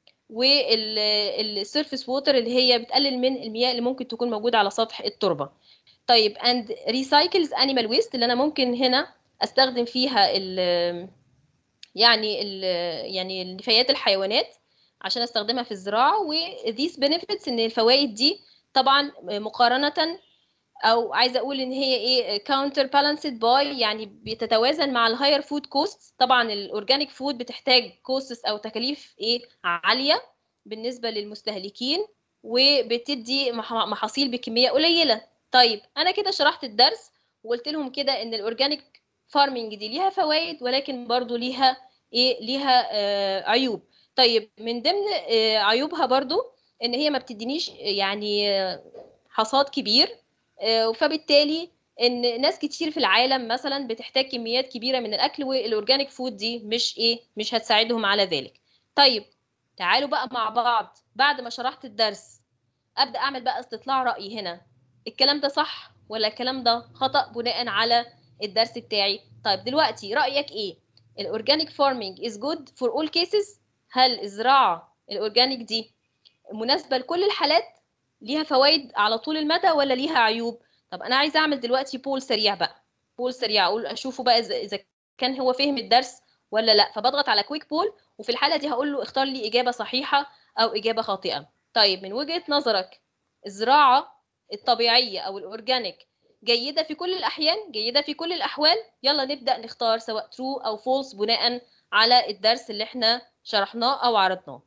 والسيرفيس ووتر اللي هي بتقلل من المياه اللي ممكن تكون موجوده على سطح التربه طيب اند ريسايكلز انيمال ويست اللي انا ممكن هنا استخدم فيها ال يعني ال يعني نفايات الحيوانات عشان استخدمها في الزراعه وذيس بنفيتس ان الفوائد دي طبعا مقارنه او عايزه اقول ان هي ايه كاونتر بالانسد باي يعني بتتوازن مع الهاير فود كوست طبعا الاورجانيك فود بتحتاج كوستس او تكاليف ايه عاليه بالنسبه للمستهلكين وبتدي مح- محاصيل بكميه قليله طيب انا كده شرحت الدرس وقلت لهم كده ان الاورجانيك فارمنج دي ليها فوائد ولكن برضو ليها ايه ليها آه عيوب طيب من ضمن آه عيوبها برضو ان هي ما بتدينيش يعني آه، حصاد كبير آه، فبالتالي ان ناس كتير في العالم مثلا بتحتاج كميات كبيره من الاكل والاورجانيك فود دي مش ايه مش هتساعدهم على ذلك طيب تعالوا بقى مع بعض بعد ما شرحت الدرس ابدا اعمل بقى استطلاع راي هنا الكلام ده صح ولا الكلام ده خطا بناء على الدرس بتاعي طيب دلوقتي رايك ايه الاورجانيك فارمينج از جود فور اول كيسز هل الزراعه الاورجانيك دي مناسبه لكل الحالات ليها فوائد على طول المدى ولا ليها عيوب طب انا عايزه اعمل دلوقتي بول سريع بقى بول سريع اقول اشوفه بقى اذا إذا كان هو فهم الدرس ولا لا فبضغط على كويك بول وفي الحاله دي هقول له اختار لي اجابه صحيحه او اجابه خاطئه طيب من وجهه نظرك الزراعه الطبيعيه او الاورجانيك جيده في كل الاحيان جيده في كل الاحوال يلا نبدا نختار سواء ترو او فولس بناء على الدرس اللي احنا شرحناه او عرضناه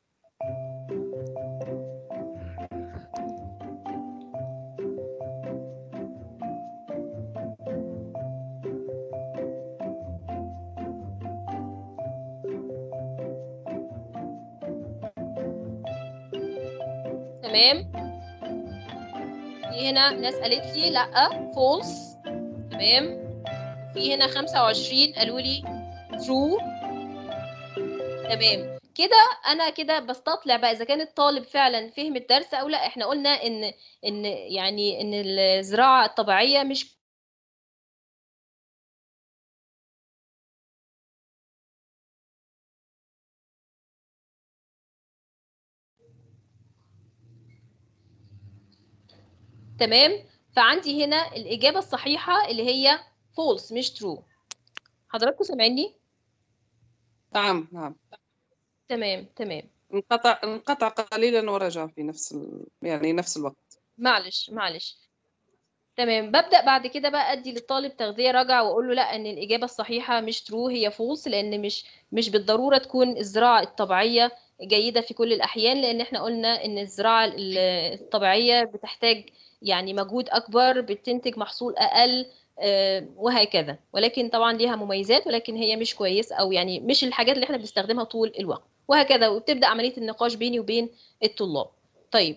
تمام في هنا ناس قالت لي لا فولس تمام في هنا 25 قالوا لي ترو تمام كده انا كده بستطلع بقى اذا كان الطالب فعلا فهم الدرس او لا احنا قلنا ان ان يعني ان الزراعه الطبيعيه مش تمام فعندي هنا الإجابة الصحيحة اللي هي false مش true حضراتكم سامعيني نعم نعم تمام تمام انقطع انقطع قليلا ورجع في نفس ال... يعني نفس الوقت معلش معلش تمام ببدأ بعد كده بقى أدي للطالب تغذية راجعة وأقول له لا إن الإجابة الصحيحة مش true هي false لأن مش مش بالضرورة تكون الزراعة الطبيعية جيدة في كل الأحيان لأن إحنا قلنا إن الزراعة ال- الطبيعية بتحتاج يعني مجهود أكبر بتنتج محصول أقل آه، وهكذا ولكن طبعا ليها مميزات ولكن هي مش كويس أو يعني مش الحاجات اللي إحنا بنستخدمها طول الوقت وهكذا وبتبدأ عملية النقاش بيني وبين الطلاب طيب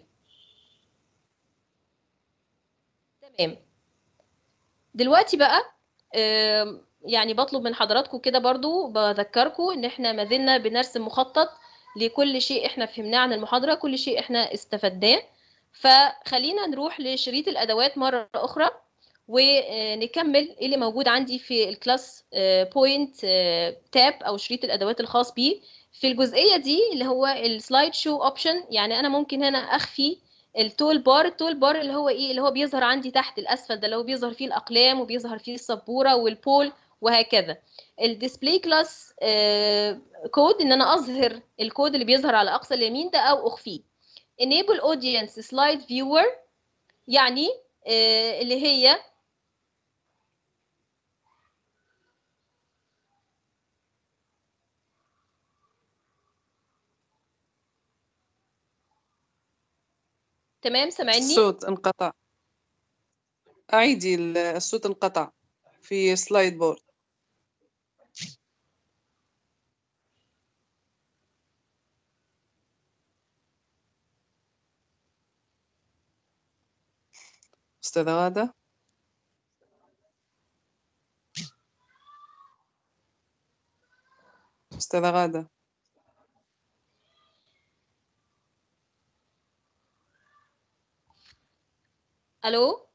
تمام دلوقتي بقى آم، يعني بطلب من حضراتكم كده برضو بذكركم ان احنا ما زلنا بنرسم مخطط لكل شيء احنا فهمناه عن المحاضرة كل شيء احنا استفدناه فخلينا نروح لشريط الادوات مرة اخرى ونكمل ايه اللي موجود عندي في الكلاس بوينت تاب او شريط الادوات الخاص بيه في الجزئيه دي اللي هو السلايد شو اوبشن يعني انا ممكن هنا اخفي التول بار التول بار اللي هو ايه اللي هو بيظهر عندي تحت الاسفل ده اللي هو بيظهر فيه الاقلام وبيظهر فيه السبوره والبول وهكذا الديسبلاي كلاس كود ان انا اظهر الكود اللي بيظهر على اقصى اليمين ده او اخفيه enable audience slide viewer يعني آه، اللي هي تمام سامعني الصوت انقطع أعيدي ال- الصوت انقطع في سلايد بورد أستاذة غادة أستاذة غادة الو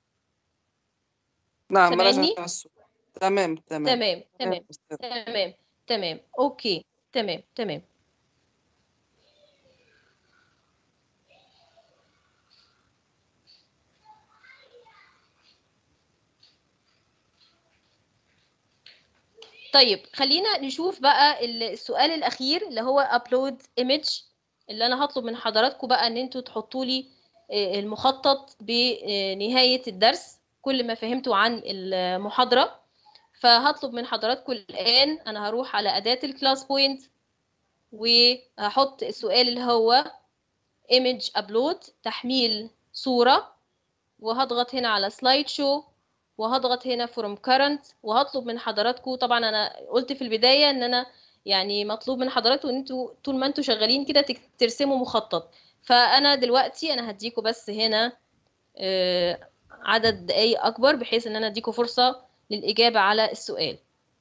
نعم سامعني؟ رجع الصوت تمام تمام تمام تمام أستاذ. تمام تمام اوكي تمام تمام طيب خلينا نشوف بقى ال- السؤال الأخير اللي هو upload image اللي أنا هطلب من حضراتكم بقى إن أنتوا تحطوا لي آه، المخطط بنهاية الدرس كل ما فهمتوا عن المحاضرة فهطلب من حضراتكم الآن أنا هروح على أداة الكلاس بوينت وهحط السؤال اللي هو image upload تحميل صورة وهضغط هنا على سلايد شو وهضغط هنا from current وهطلب من حضراتكم طبعا انا قلت في البدايه ان انا يعني مطلوب من حضراتكم ان انتوا طول ما انتوا شغالين كده تك- ترسموا مخطط فانا دلوقتي انا هديكم بس هنا آه، عدد دقايق اكبر بحيث ان انا اديكم فرصه للاجابه على السؤال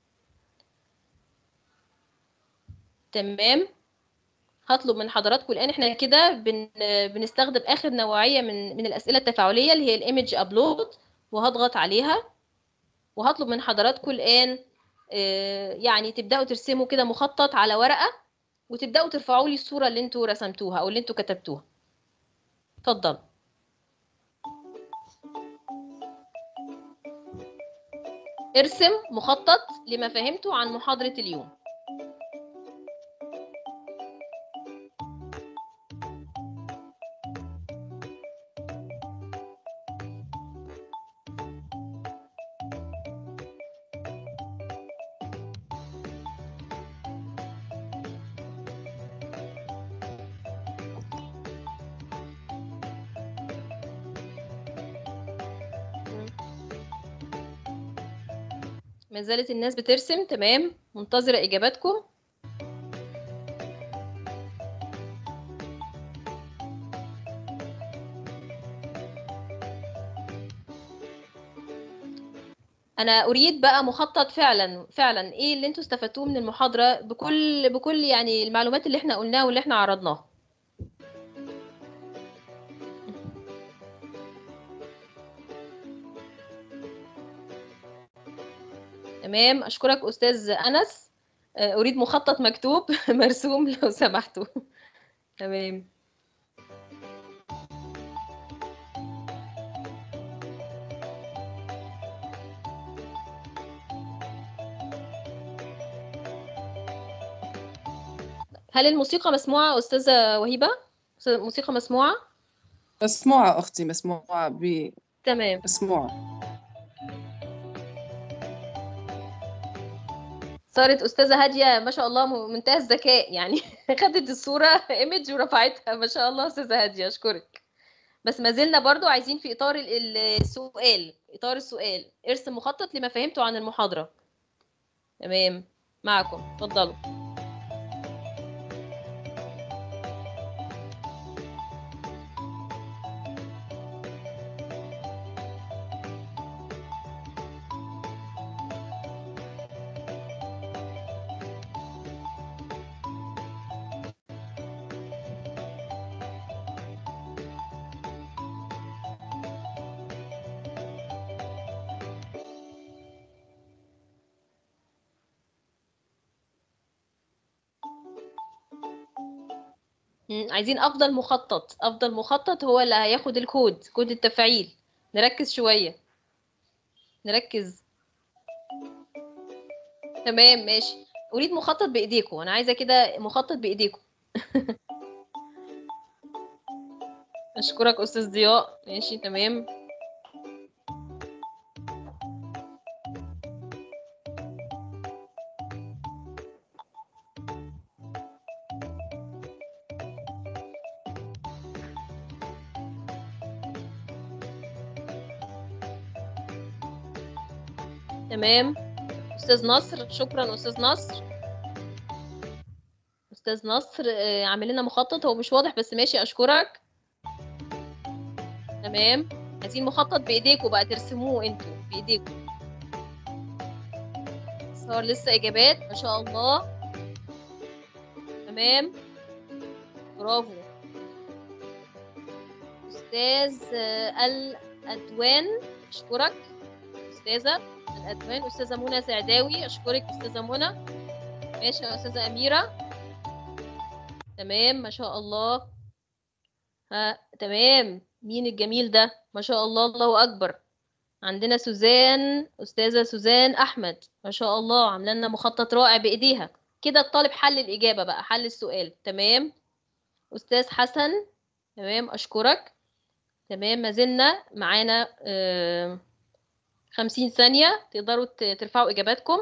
تمام هطلب من حضراتكم الان احنا كده بن بنستخدم اخر نوعيه من من الاسئله التفاعليه اللي هي الايمج ابلود وهضغط عليها وهطلب من حضراتكم الآن آه، يعني تبدأوا ترسموا كده مخطط على ورقة وتبدأوا ترفعوا لي الصورة اللي انتوا رسمتوها أو اللي انتوا كتبتوها اتفضل ارسم مخطط لما فهمته عن محاضرة اليوم ما زالت الناس بترسم تمام منتظرة إجاباتكم أنا أريد بقى مخطط فعلا فعلا إيه اللي أنتوا استفدتوه من المحاضرة بكل بكل يعني المعلومات اللي إحنا قلناها واللي إحنا عرضناها تمام أشكرك أستاذ أنس آه، أريد مخطط مكتوب مرسوم لو سمحتوا تمام هل الموسيقى مسموعة أستاذة وهيبة؟ أستاذة- الموسيقى مسموعة؟ مسموعة أختي مسموعة تمام بمسموعة صارت أستاذة هادية ما شاء الله م- منتهى الذكاء يعني خدت الصورة ايمج ورفعتها ما شاء الله أستاذة هادية أشكرك بس ما زلنا برضو عايزين في إطار ال- ال- السؤال إطار السؤال ارسم مخطط لما فهمته عن المحاضرة تمام معكم اتفضلوا مم، عايزين افضل مخطط افضل مخطط هو اللي هياخد الكود كود التفعيل نركز شوية نركز تمام ماشي اريد مخطط بايديكم انا عايزة كده مخطط بايديكم اشكرك استاذ ضياء ماشي تمام تمام استاذ نصر شكرا استاذ نصر استاذ نصر آه، عامل لنا مخطط هو مش واضح بس ماشي اشكرك تمام عايزين مخطط بايديكم بقى ترسموه انتوا بايديكم صار لسه اجابات ما شاء الله تمام برافو استاذ آه، الادوان اشكرك استاذه الادوان استاذه منى سعداوي اشكرك استاذه منى ماشي يا استاذه اميره تمام ما شاء الله ها تمام مين الجميل ده ما شاء الله الله اكبر عندنا سوزان استاذه سوزان احمد ما شاء الله عامله لنا مخطط رائع بايديها كده الطالب حل الاجابه بقى حل السؤال تمام استاذ حسن تمام اشكرك تمام ما زلنا معانا آه، خمسين ثانية تقدروا ت- ترفعوا إجاباتكم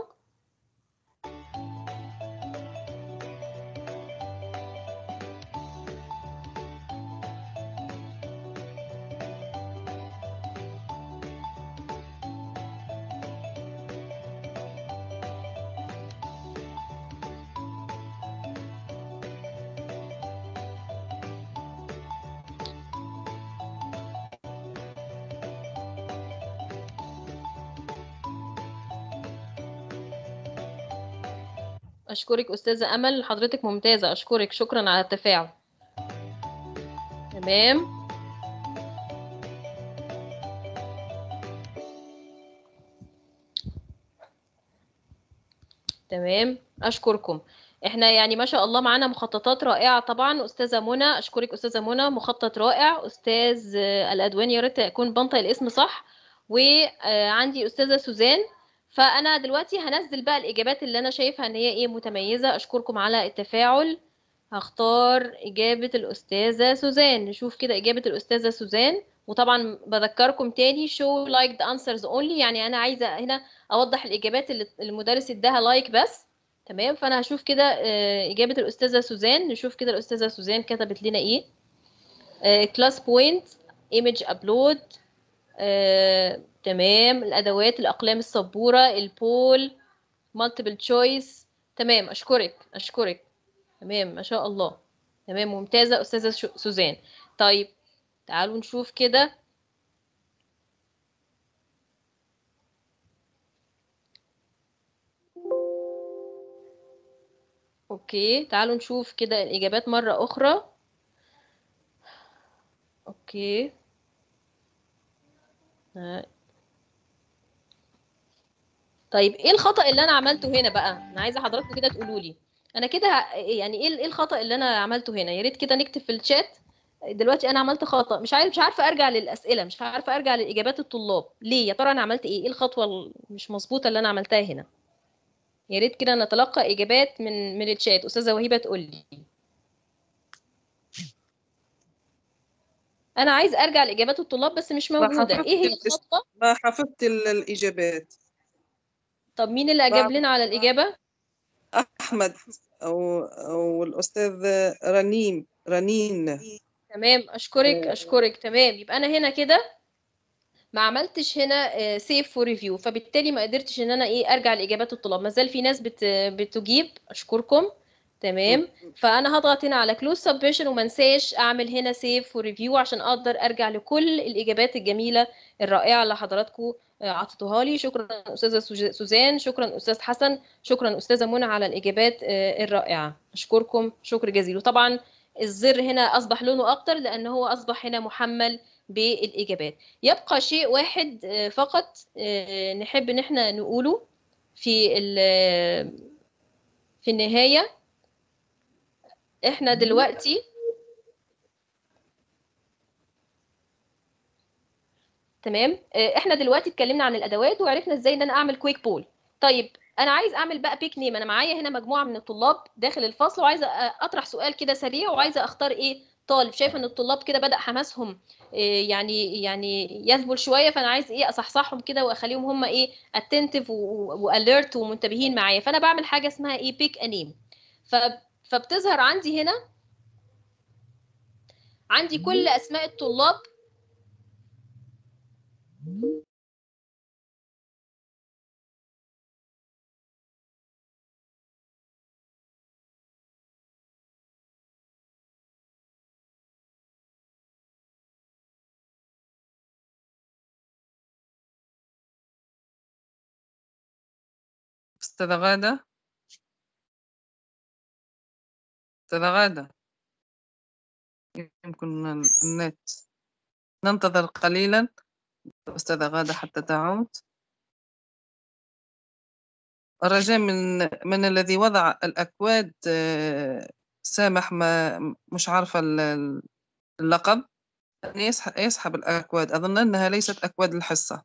أشكرك أستاذة أمل حضرتك ممتازة أشكرك شكرا على التفاعل تمام تمام أشكركم احنا يعني ما شاء الله معانا مخططات رائعة طبعا أستاذة منى أشكرك أستاذة منى مخطط رائع أستاذ آه، الأدوان يا ريت أكون بنطق الاسم صح وعندي أستاذة سوزان فأنا دلوقتي هنزل بقى الإجابات اللي أنا شايفها إن هي إيه متميزة أشكركم على التفاعل هختار إجابة الأستاذة سوزان نشوف كده إجابة الأستاذة سوزان وطبعا بذكركم تاني show like the answers only يعني أنا عايزة هنا أوضح الإجابات اللي المدرس اداها لايك بس تمام فأنا هشوف كده آه، إجابة الأستاذة سوزان نشوف كده الأستاذة سوزان كتبت لنا إيه كلاس بوينت ايمج ابلود تمام الادوات الاقلام السبوره البول مالتيبل تشويس تمام اشكرك اشكرك تمام ما شاء الله تمام ممتازه استاذه شو- سوزان طيب تعالوا نشوف كده اوكي تعالوا نشوف كده الاجابات مره اخرى اوكي آه. طيب ايه الخطأ اللي انا عملته هنا بقى انا عايزه حضراتكم كده تقولوا لي انا كده ه- يعني ايه ايه الخطأ اللي انا عملته هنا يا ريت كده نكتب في الشات دلوقتي انا عملت خطأ مش عارف مش عارفه ارجع للأسئلة مش عارفه ارجع لاجابات الطلاب ليه يا ترى انا عملت ايه ايه الخطوة ال- مش مظبوطة اللي انا عملتها هنا يا ريت كده نتلقى اجابات من من الشات استاذة وهيبة تقول لي انا عايز ارجع لاجابات الطلاب بس مش ما موجودة حفظت ايه هي الاس- الخطوة ما حفظت ال- الإجابات طب مين اللي اجاب بعض- لنا على الإجابة أحمد أو أو الأستاذ رنيم رنين تمام اشكرك آه. اشكرك تمام يبقى انا هنا كده ما عملتش هنا سيف فور ريفيو فبالتالي ما قدرتش ان انا ايه ارجع لاجابات الطلاب ما زال في ناس بت بتجيب اشكركم تمام فانا هضغط هنا على كلوز سبمشن وما انساش اعمل هنا سيف فور ريفيو عشان اقدر ارجع لكل الاجابات الجميله الرائعه اللي حضراتكم عطيتوها لي شكرا استاذه سوج- سوزان شكرا استاذ حسن شكرا استاذه منى على الاجابات آه، الرائعه اشكركم شكر جزيل وطبعا الزر هنا اصبح لونه اكتر لان هو اصبح هنا محمل بالاجابات يبقى شيء واحد آه، فقط آه، نحب ان احنا نقوله في ال- في النهايه احنا دلوقتي تمام آه، احنا دلوقتي اتكلمنا عن الادوات وعرفنا ازاي ان انا اعمل كويك بول طيب انا عايز اعمل بقى بيك نيم انا معايا هنا مجموعه من الطلاب داخل الفصل وعايزه أ- اطرح سؤال كده سريع وعايزه اختار ايه طالب شايفه ان الطلاب كده بدا حماسهم إيه يعني يعني يذبل شويه فانا عايز ايه اصحصحهم كده واخليهم هم ايه اتنتف واليرت ومنتبهين معايا فانا بعمل حاجه اسمها ايه بيك انيم فبتظهر عندي هنا عندي كل اسماء الطلاب أستاذة غادة أستاذة غادة يمكن ال- النت ننتظر قليلا أستاذة غادة حتى تعود الرجاء من من الذي وضع الأكواد آه، سامح ما مش عارفة ال- اللقب أن يسح- يسحب الأكواد أظن أنها ليست أكواد الحصة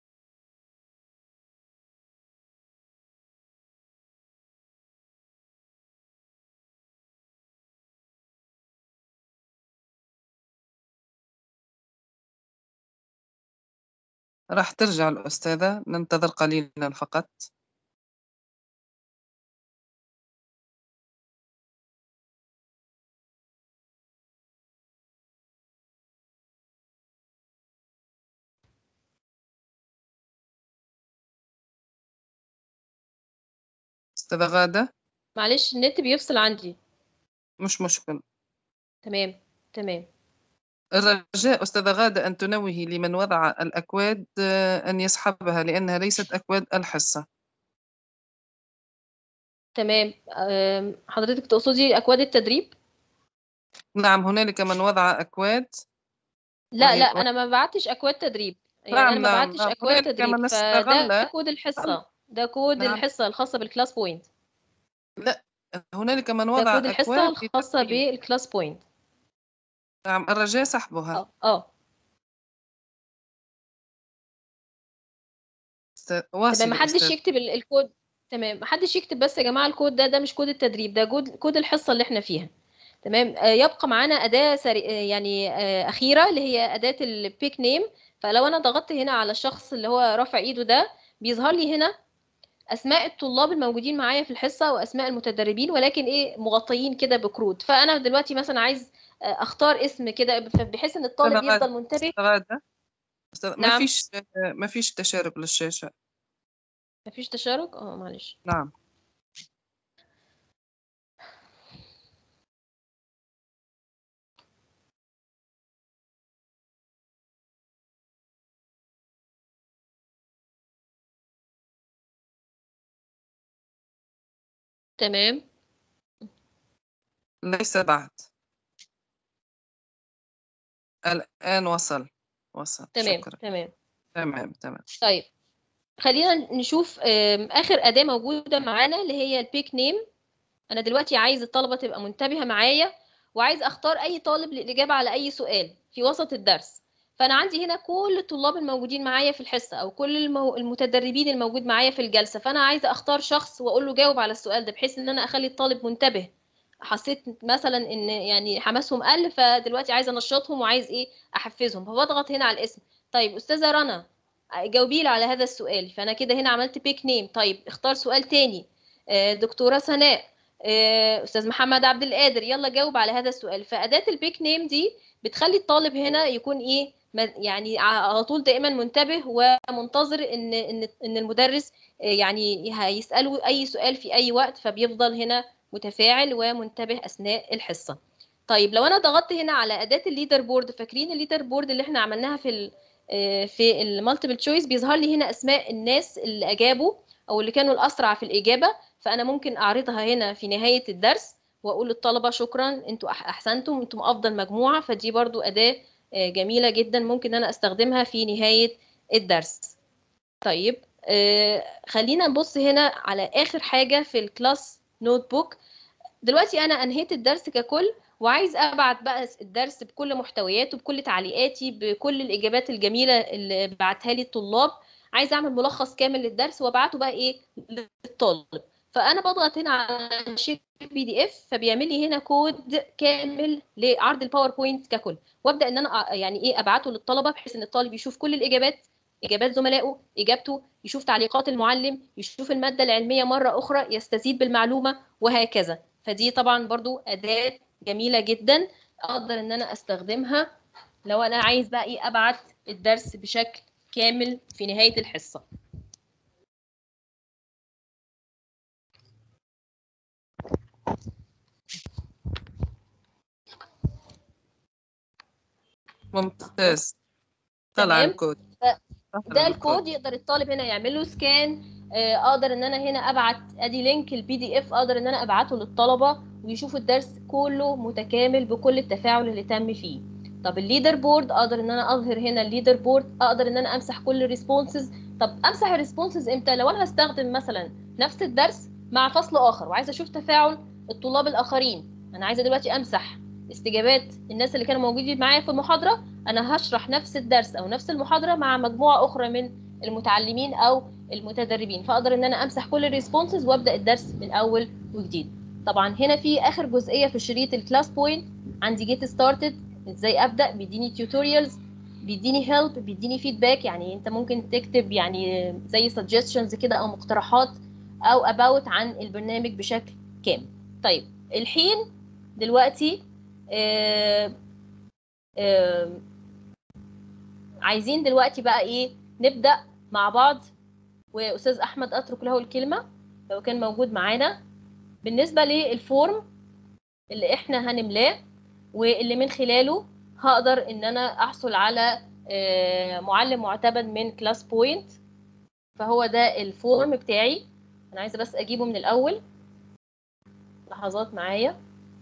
راح ترجع الأستاذة ننتظر قليلا فقط أستاذة غادة معلش النت بيفصل عندي مش مشكل تمام تمام الرجاء أستاذة غادة أن تنوهي لمن وضع الأكواد آه، أن يسحبها لأنها ليست أكواد الحصة تمام أم، حضرتك تقصدي اكواد التدريب نعم هنالك من وضع أكواد لا وهي- لا انا ما بعتش اكواد تدريب يعني نعم، انا ما نعم، بعتش نعم. اكواد هنالك تدريب من فده استغل- كود الحصه ده كود نعم. الحصه الخاصه بالكلاس بوينت هنالك من ده وضع كود الحصه أكواد الخاصه لتدريب. بالكلاس بوينت نعم الرجاء سحبها اه اه است- تمام واصلي محدش أستاذ. يكتب ال- الكود تمام محدش يكتب بس يا جماعه الكود ده ده مش كود التدريب ده كود كود الحصه اللي احنا فيها تمام آه، يبقى معانا اداه سري... آه، يعني آه، اخيره اللي هي اداه البيك نيم فلو انا ضغطت هنا على الشخص اللي هو رافع ايده ده بيظهر لي هنا اسماء الطلاب الموجودين معايا في الحصه واسماء المتدربين ولكن ايه مغطيين كده بكروت فانا دلوقتي مثلا عايز آه، اختار اسم كده بحيث ان الطالب أستاذة غادة. يفضل منتبه أستاذة غادة أستاذ- ما نعم. فيش ما فيش تشارك للشاشة مفيش تشارك اه معلش نعم تمام ليس بعد الآن وصل وصل تمام شكرا تمام تمام تمام طيب خلينا نشوف آم، اخر اداه موجوده معانا اللي هي البيك نيم انا دلوقتي عايز الطلبه تبقى منتبهه معايا وعايز اختار اي طالب للاجابه على اي سؤال في وسط الدرس فانا عندي هنا كل الطلاب الموجودين معايا في الحصه او كل المو... المتدربين الموجود معايا في الجلسه فانا عايزه اختار شخص واقول له جاوب على السؤال ده بحيث ان انا اخلي الطالب منتبه حسيت مثلا ان يعني حماسهم قل فدلوقتي عايزه انشطهم وعايز ايه احفزهم فبضغط هنا على الاسم طيب استاذه رنا جاوبي لي على هذا السؤال فانا كده هنا عملت بيك نيم طيب اختار سؤال تاني آه، دكتوره سناء آه، استاذ محمد عبد القادر يلا جاوب على هذا السؤال فاداه البيك نيم دي بتخلي الطالب هنا يكون ايه ما- يعني على طول دائما منتبه ومنتظر ان ان ان المدرس آه، يعني هيساله اي سؤال في اي وقت فبيفضل هنا متفاعل ومنتبه اثناء الحصه طيب لو انا ضغطت هنا على اداه الليدر بورد فاكرين الليدر بورد اللي احنا عملناها في ال آه، في المالتيبل تشويس بيظهر لي هنا اسماء الناس اللي اجابوا او اللي كانوا الاسرع في الاجابه فانا ممكن اعرضها هنا في نهايه الدرس واقول للطلبه شكرا انتوا أح- احسنتم انتم افضل مجموعه فدي برضو اداه آه، جميله جدا ممكن انا استخدمها في نهايه الدرس طيب آه، خلينا نبص هنا على اخر حاجه في الكلاس نوت بوك دلوقتي انا انهيت الدرس ككل وعايز ابعت بقى الدرس بكل محتوياته بكل تعليقاتي بكل الاجابات الجميله اللي بعتها لي الطلاب عايز اعمل ملخص كامل للدرس وابعته بقى ايه للطالب فانا بضغط هنا على شيك بي دي اف فبيعمل لي هنا كود كامل لعرض الباوربوينت ككل وابدا ان انا أ- يعني ايه ابعته للطلبه بحيث ان الطالب يشوف كل الاجابات اجابات زملائه اجابته يشوف تعليقات المعلم يشوف الماده العلميه مره اخرى يستزيد بالمعلومه وهكذا فدي طبعا برضو اداه جميله جدا اقدر ان انا استخدمها لو انا عايز بقى ايه ابعت الدرس بشكل كامل في نهايه الحصه ممتاز طلع تمام. الكود ف- طلع ده الكود يقدر الطالب هنا يعمل له سكان آه، اقدر ان انا هنا ابعت ادي لينك البي دي اف اقدر ان انا ابعته للطلبه ويشوفوا الدرس كله متكامل بكل التفاعل اللي تم فيه طب الليدر بورد اقدر ان انا اظهر هنا الليدر بورد اقدر ان انا امسح كل الريسبونسز طب امسح الريسبونسز امتى لو انا هستخدم مثلا نفس الدرس مع فصل اخر وعايزه اشوف تفاعل الطلاب الاخرين انا عايزه دلوقتي امسح استجابات الناس اللي كانوا موجودين معايا في المحاضره انا هشرح نفس الدرس او نفس المحاضره مع مجموعه اخرى من المتعلمين او المتدربين فاقدر ان انا امسح كل الريسبونسز وابدا الدرس من اول وجديد طبعا هنا في اخر جزئيه في شريط الكلاس بوينت عندي جيت ستارتد ازاي ابدا بيديني تيوتوريالز بيديني هيلب بيديني فيدباك يعني انت ممكن تكتب يعني زي suggestions كده او مقترحات او about عن البرنامج بشكل كامل طيب الحين دلوقتي آه آه عايزين دلوقتي بقى ايه نبدا مع بعض واستاذ احمد اترك له الكلمه لو كان موجود معانا بالنسبه للفورم اللي احنا هنملاه واللي من خلاله هقدر ان انا احصل على آه، معلم معتمد من كلاس بوينت فهو ده الفورم بتاعي انا عايزه بس اجيبه من الاول لحظات معايا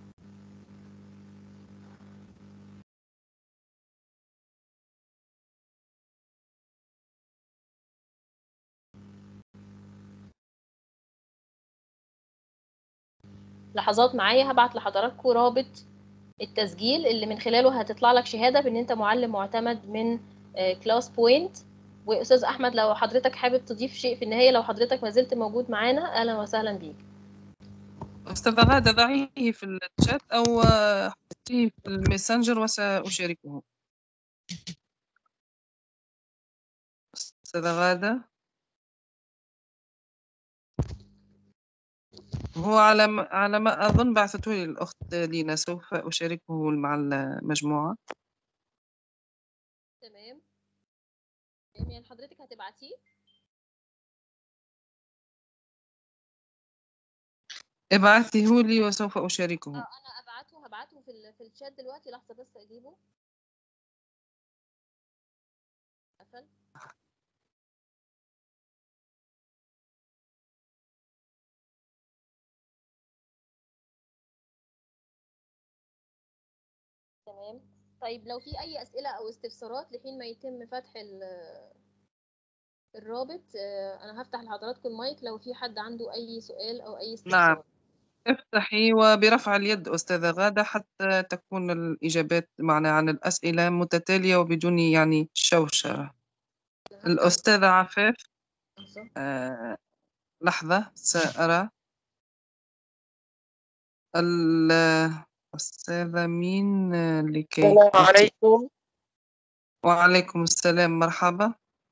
لحظات معايا هبعت لحضراتكم رابط التسجيل اللي من خلاله هتطلع لك شهاده بان انت معلم معتمد من كلاس بوينت واستاذ احمد لو حضرتك حابب تضيف شيء في النهايه لو حضرتك ما زلت موجود معانا اهلا وسهلا بيك أستاذة غادة ضعيه في الشات أو آه، حطيه في الماسنجر وسأشاركه أستاذة غادة هو على ما على ما أظن بعثته لي الأخت لينا سوف أشاركه مع المجموعة تمام تمام يعني حضرتك هتبعتيه ابعثيه لي وسوف أشاركه اه انا ابعته هبعته في ال... في الشات دلوقتي لحظه بس اجيبه قفل تمام طيب لو في اي اسئله او استفسارات لحين ما يتم فتح ال- الرابط آه، انا هفتح لحضراتكم المايك لو في حد عنده اي سؤال او اي استفسار نعم افتحي وبرفع اليد أستاذة غادة حتى تكون الإجابات معنا عن الأسئلة متتالية وبدون يعني شوشرة الأستاذة عفاف لحظة. آه لحظة سأرى الأستاذة مين آه، لكي السلام عليكم وعليكم السلام مرحبا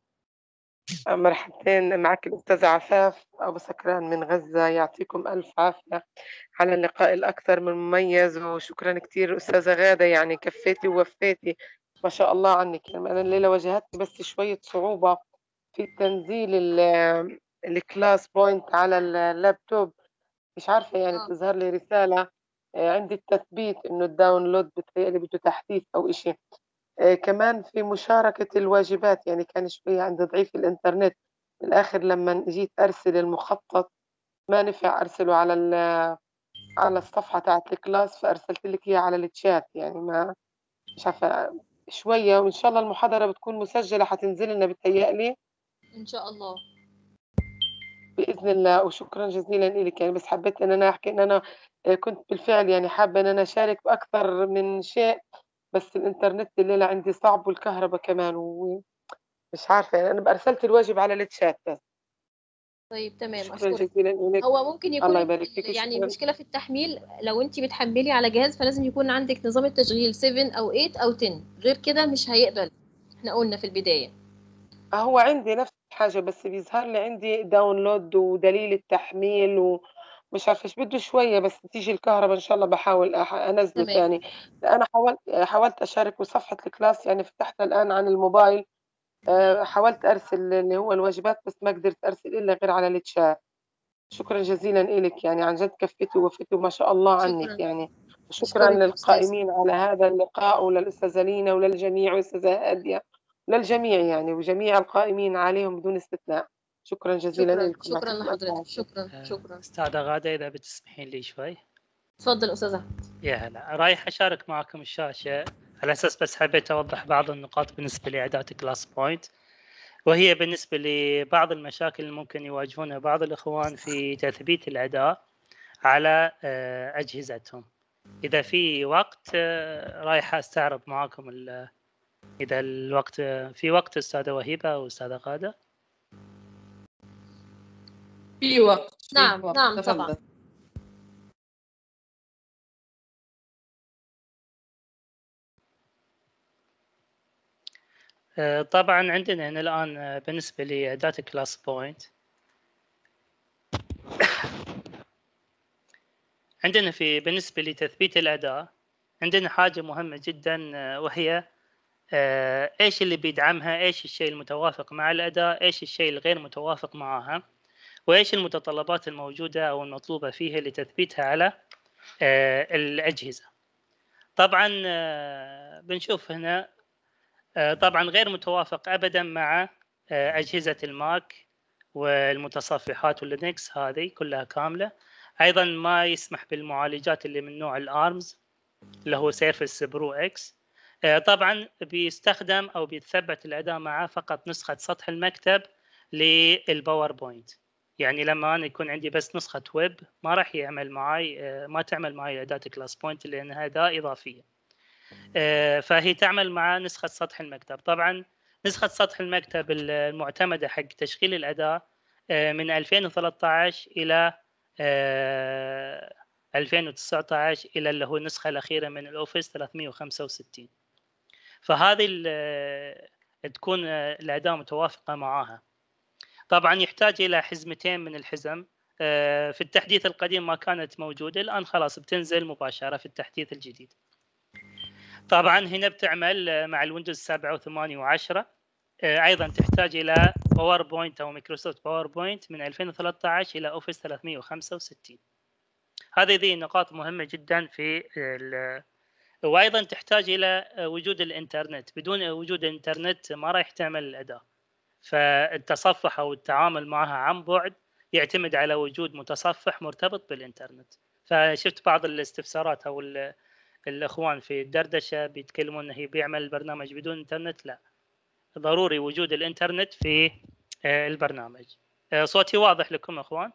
مرحبتين معك الأستاذة عفاف أبو سكران من غزة يعطيكم ألف عافية على اللقاء الأكثر من مميز وشكرا كتير أستاذة غادة يعني كفيتي ووفيتي ما شاء الله عنك يعني أنا الليلة واجهتني بس شوية صعوبة في تنزيل ال- الكلاس بوينت على اللابتوب مش عارفة يعني آه. تظهر لي رسالة آه، عندي التثبيت إنه الداونلود بتهيألي بده تحديث أو إشي آه، كمان في مشاركة الواجبات يعني كان شوية عندي ضعيف الإنترنت بالآخر لما جيت أرسل المخطط ما نفع أرسله على ال- على الصفحة تاعت الكلاس فأرسلت لك إياه على التشات يعني ما مش عارفة شوية وإن شاء الله المحاضرة بتكون مسجلة حتنزل لنا بتهيألي ان شاء الله بإذن الله وشكرا جزيلا لك يعني بس حبيت إن أنا أحكي إن أنا آه، كنت بالفعل يعني حابة إن أنا أشارك بأكثر من شيء بس الإنترنت الليلة عندي صعب والكهرباء كمان ومش عارفة يعني أنا أرسلت الواجب على الشات بس طيب تمام شكرا أشكرك جزيلا لك هو ممكن يكون الله يبارك فيك يعني شكرا المشكلة في التحميل لو انت بتحملي على جهاز فلازم يكون عندك نظام التشغيل 7 او 8 او 10 غير كده مش هيقبل احنا قلنا في البداية هو عندي نفس الحاجة بس بيظهر لي عندي داونلود ودليل التحميل ومش عارفة ايش بده شوية بس تيجي الكهرباء إن شاء الله بحاول أح- أنزله تمام تاني أنا حاولت حاولت أشارك بصفحة الكلاس يعني فتحتها الآن عن الموبايل آه، حاولت أرسل اللي هو الواجبات بس ما قدرت أرسل إلا غير على التشات شكرا جزيلا لك يعني عن جد كفيتي ووفيتي وما شاء الله عنك شكرا يعني وشكرا أشكرك يا أستاذ للقائمين على هذا اللقاء وللأستاذة لينا وللجميع والأستاذة هادية وللجميع يعني وجميع القائمين عليهم بدون استثناء شكرا جزيلا شكرا لكم شكرا يعطيكم ألف لحضرتك عافية شكرا آه، شكرا أستاذة غادة إذا بتسمحين لي شوي اتفضل أستاذ أحمد يا هلا رايح أشارك معكم الشاشة على أساس بس حبيت أوضح بعض النقاط بالنسبة لأداة كلاس بوينت وهي بالنسبة لبعض المشاكل اللي ممكن يواجهونها بعض الإخوان في تثبيت الأداء على آه، أجهزتهم إذا في وقت آه، رايح أستعرض معاكم ال- إذا الوقت في وقت أستاذة وهيبة وأستاذة غادة في وقت في نعم وقت نعم طبعا تفضل آه، طبعا عندنا هنا الآن آه، بالنسبة لأداة كلاس بوينت عندنا في بالنسبة لتثبيت الأداء عندنا حاجة مهمة جدا آه، وهي آه، ايش اللي بيدعمها ايش الشيء المتوافق مع الأداء ايش الشيء الغير متوافق معها وايش المتطلبات الموجودة او المطلوبة فيها لتثبيتها على آه، الأجهزة طبعا آه، بنشوف هنا آه، طبعا غير متوافق ابدا مع آه، اجهزه الماك والمتصفحات واللينكس هذه كلها كامله ايضا ما يسمح بالمعالجات اللي من نوع الارمز اللي هو سيرفس برو اكس آه، طبعا بيستخدم او بيتثبت الاداء معه فقط نسخه سطح المكتب للباوربوينت يعني لما انا يكون عندي بس نسخه ويب ما راح يعمل معي آه، ما تعمل معي اداه كلاس بوينت لانها اداه اضافيه آه، فهي تعمل مع نسخة سطح المكتب طبعا نسخة سطح المكتب المعتمدة حق تشغيل الأداء آه، من 2013 إلى آه، 2019 إلى اللي هو النسخة الأخيرة من الأوفيس 365 فهذه ال- تكون آه، الأداة متوافقة معاها طبعا يحتاج إلى حزمتين من الحزم آه، في التحديث القديم ما كانت موجودة الآن خلاص بتنزل مباشرة في التحديث الجديد طبعا هنا بتعمل آه، مع الويندوز 7 و8 و10 ايضا تحتاج الى باوربوينت او مايكروسوفت باوربوينت من 2013 الى اوفيس 365 هذه ذي نقاط مهمه جدا في ال- وايضا تحتاج الى وجود الانترنت بدون وجود الانترنت ما راح تعمل الاداء فالتصفح او التعامل معها عن بعد يعتمد على وجود متصفح مرتبط بالانترنت فشفت بعض الاستفسارات او ال- الاخوان في الدردشه بيتكلمون انه هي بيعمل البرنامج بدون انترنت لا ضروري وجود الانترنت في آه، البرنامج آه، صوتي واضح لكم اخوان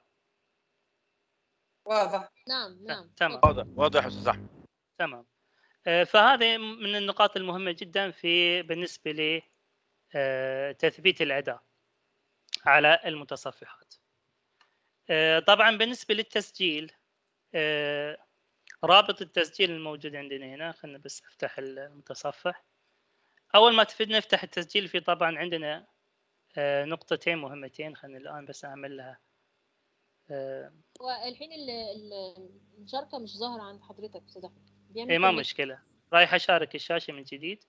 واضح نعم نعم تمام اتفضل. واضح واضح يا استاذ احمد تمام آه، فهذه من النقاط المهمة جدا في بالنسبة ل آه، تثبيت الأداء على المتصفحات آه، طبعا بالنسبة للتسجيل آه، رابط التسجيل الموجود عندنا هنا خلينا بس افتح المتصفح أول ما تفيد نفتح التسجيل في طبعا عندنا آه، نقطتين مهمتين خلينا الآن بس أعمل لها آه، هو الحين ال- ال- المشاركة مش ظاهرة عند حضرتك أستاذ أحمد بيعمل إيه ما connect. مشكلة رايح أشارك الشاشة من جديد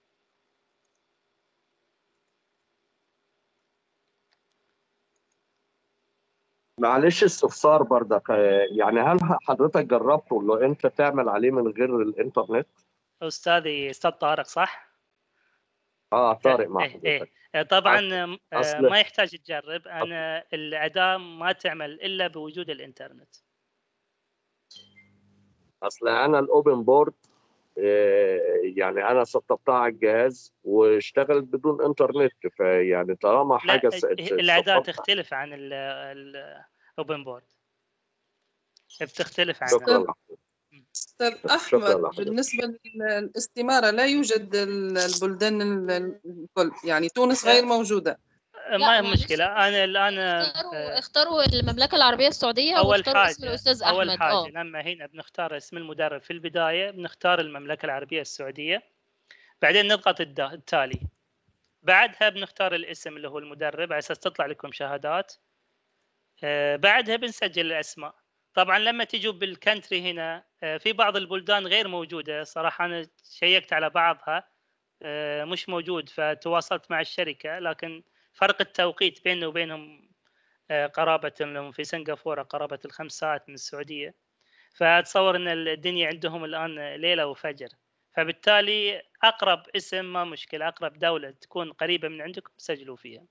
معلش استفسار برضك آه، يعني هل حضرتك جربت لو انت تعمل عليه من غير الانترنت؟ أستاذي أستاذ طارق صح؟ اه طارق مع إيه إيه حضرتك إيه. طبعا آه، أصل- ما يحتاج تجرب انا الاداه ما تعمل الا بوجود الانترنت اصل انا الاوبن بورد آه، يعني انا سطبتها على الجهاز واشتغلت بدون انترنت فيعني طالما لا حاجه س- الاداه سطبتها- تختلف عن ال ال اوبن بورد بتختلف شكرا عنها لحضرتك. أستاذ شكراً أحمد لحضرتك. بالنسبة للاستمارة لا يوجد ال- البلدان ال- الكل يعني تونس غير موجودة ما معلش. مشكله انا الان اختاروا آه، اختاروا المملكة العربية السعودية اول واختاروا اسم حاجه الأستاذ اول أحمد حاجه اه لما هنا بنختار اسم المدرب في البدايه بنختار المملكه العربيه السعوديه بعدين نضغط الد- التالي بعدها بنختار الاسم اللي هو المدرب على اساس تطلع لكم شهادات آه، بعدها بنسجل الاسماء طبعا لما تجوا بالكنتري هنا آه، في بعض البلدان غير موجوده صراحه انا شيكت على بعضها آه، مش موجود فتواصلت مع الشركه لكن فرق التوقيت بيننا وبينهم آه، قرابه لهم في سنغافوره قرابه الخمس ساعات من السعوديه فاتصور ان الدنيا عندهم الان ليله وفجر فبالتالي اقرب اسم ما مشكله اقرب دوله تكون قريبه من عندكم سجلوا فيها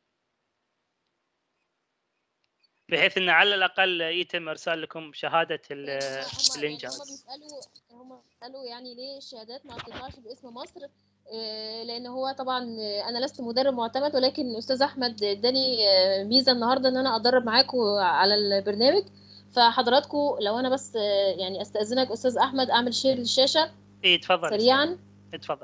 بحيث ان على الاقل يتم ارسال لكم شهاده ال- هم يعني هم الانجاز بيسألوا هم بيسألوا يعني ليه الشهادات ما بتطلعش باسم مصر آه، لان هو طبعا آه، انا لست مدرب معتمد ولكن الاستاذ احمد اداني آه، ميزه النهارده ان انا ادرب معاكم على البرنامج فحضراتكم لو انا بس آه، يعني استاذنك استاذ احمد اعمل شير للشاشه اي تفضل سريعا تفضل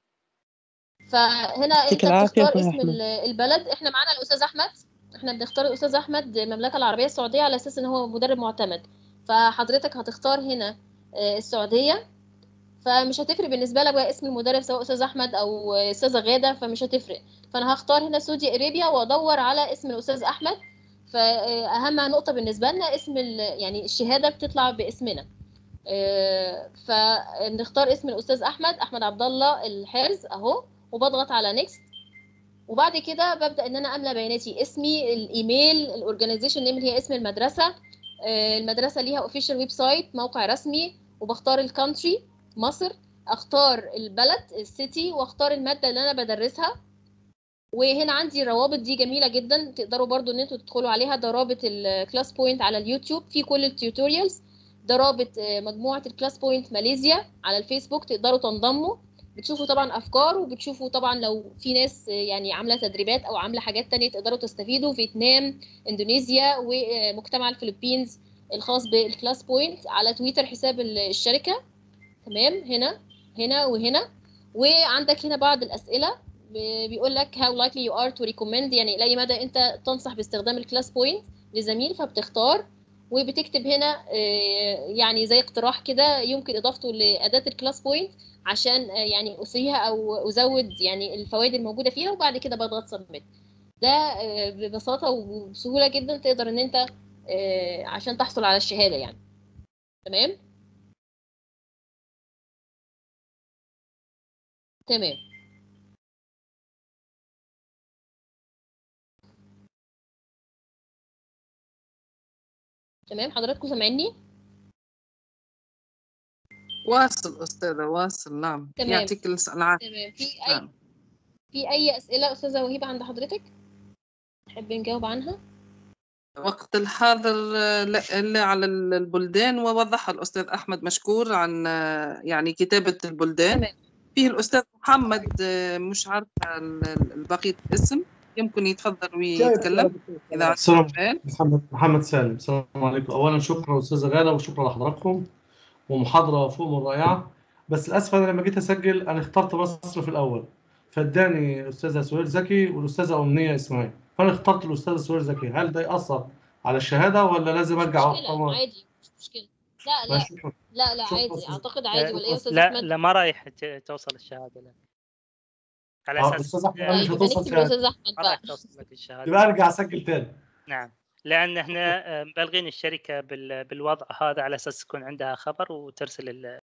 فهنا انت يعطيك العافية بتختار أخوي اسم أحمد. ال- البلد احنا معانا الاستاذ احمد احنا بنختار الاستاذ احمد المملكه العربيه السعوديه على اساس ان هو مدرب معتمد فحضرتك هتختار هنا آه، السعوديه فمش هتفرق بالنسبه لك بقى اسم المدرب سواء استاذ احمد او استاذه غاده فمش هتفرق فانا هختار هنا سعودي ارابيا وادور على اسم الاستاذ احمد فاهم نقطه بالنسبه لنا اسم ال- يعني الشهاده بتطلع باسمنا آه، فنختار اسم الاستاذ احمد احمد عبد الله الحارز اهو وبضغط على نيكست وبعد كده ببدا ان انا املى بياناتي اسمي الايميل الاورجانيزيشن نيم اللي هي اسم المدرسه آه، المدرسه ليها اوفيشال ويب سايت موقع رسمي وبختار الكانتري مصر اختار البلد السيتي واختار الماده اللي انا بدرسها وهنا عندي الروابط دي جميله جدا تقدروا برضو ان انتوا تدخلوا عليها ده رابط الكلاس بوينت على اليوتيوب في كل التيوتوريالز ده رابط آه، مجموعه الكلاس بوينت ماليزيا على الفيسبوك تقدروا تنضموا بتشوفوا طبعا افكار وبتشوفوا طبعا لو في ناس آه، يعني عامله تدريبات او عامله حاجات تانية تقدروا تستفيدوا فيتنام اندونيسيا ومجتمع الفلبينز الخاص بالكلاس بوينت على تويتر حساب ال- الشركه تمام هنا هنا وهنا وعندك هنا بعض الاسئله ب- بيقول لك how likely you are to recommend يعني لاي مدى انت تنصح باستخدام الكلاس بوينت لزميل فبتختار وبتكتب هنا آه، يعني زي اقتراح كده يمكن اضافته لاداه الكلاس بوينت عشان آه، يعني اسريها او ازود يعني الفوائد الموجوده فيها وبعد كده بضغط سبميت ده آه، ببساطه وبسهوله جدا تقدر ان انت آه، عشان تحصل على الشهاده يعني تمام تمام تمام حضراتكم سامعيني واصل أستاذة واصل نعم تمام. يعطيك الس- العافية تمام في اي نعم في اي اسئله استاذه وهيبه عند حضرتك تحب نجاوب عنها وقت الحاضر آه، لا إلا على ال- البلدان ووضحها الأستاذ أحمد مشكور عن آه، يعني كتابة البلدان تمام فيه الأستاذ محمد آه، مش عارفة ال- ال- بقية الاسم يمكن يتفضل ويتكلم إذا عنده السلام سؤال محمد محمد سالم السلام عليكم اولا شكرا استاذه غاده وشكرا لحضراتكم ومحاضره فوق من رائعه بس للاسف انا لما جيت اسجل انا اخترت مصر في الاول فاداني استاذه سهير زكي والاستاذه امنيه اسماعيل فانا اخترت الاستاذه سهير زكي هل ده ياثر على الشهاده ولا لازم ارجع مشكله طبعا عادي مش مشكله لا لا شكرا لا لا شكراً عادي أستاذ. اعتقد عادي ولا ايه يا استاذ لا احمد لا ما رايح ت- توصل الشهاده لا على اه اساس استاذ احمد قال مش طيب يبقى هتوصل نكتب شهاده الاستاذ احمد ما راح بقى توصل لك الشهاده يبقى ارجع اسجل تاني نعم لان احنا آه، مبلغين الشركه بال- بالوضع هذا على اساس يكون عندها خبر وترسل ال-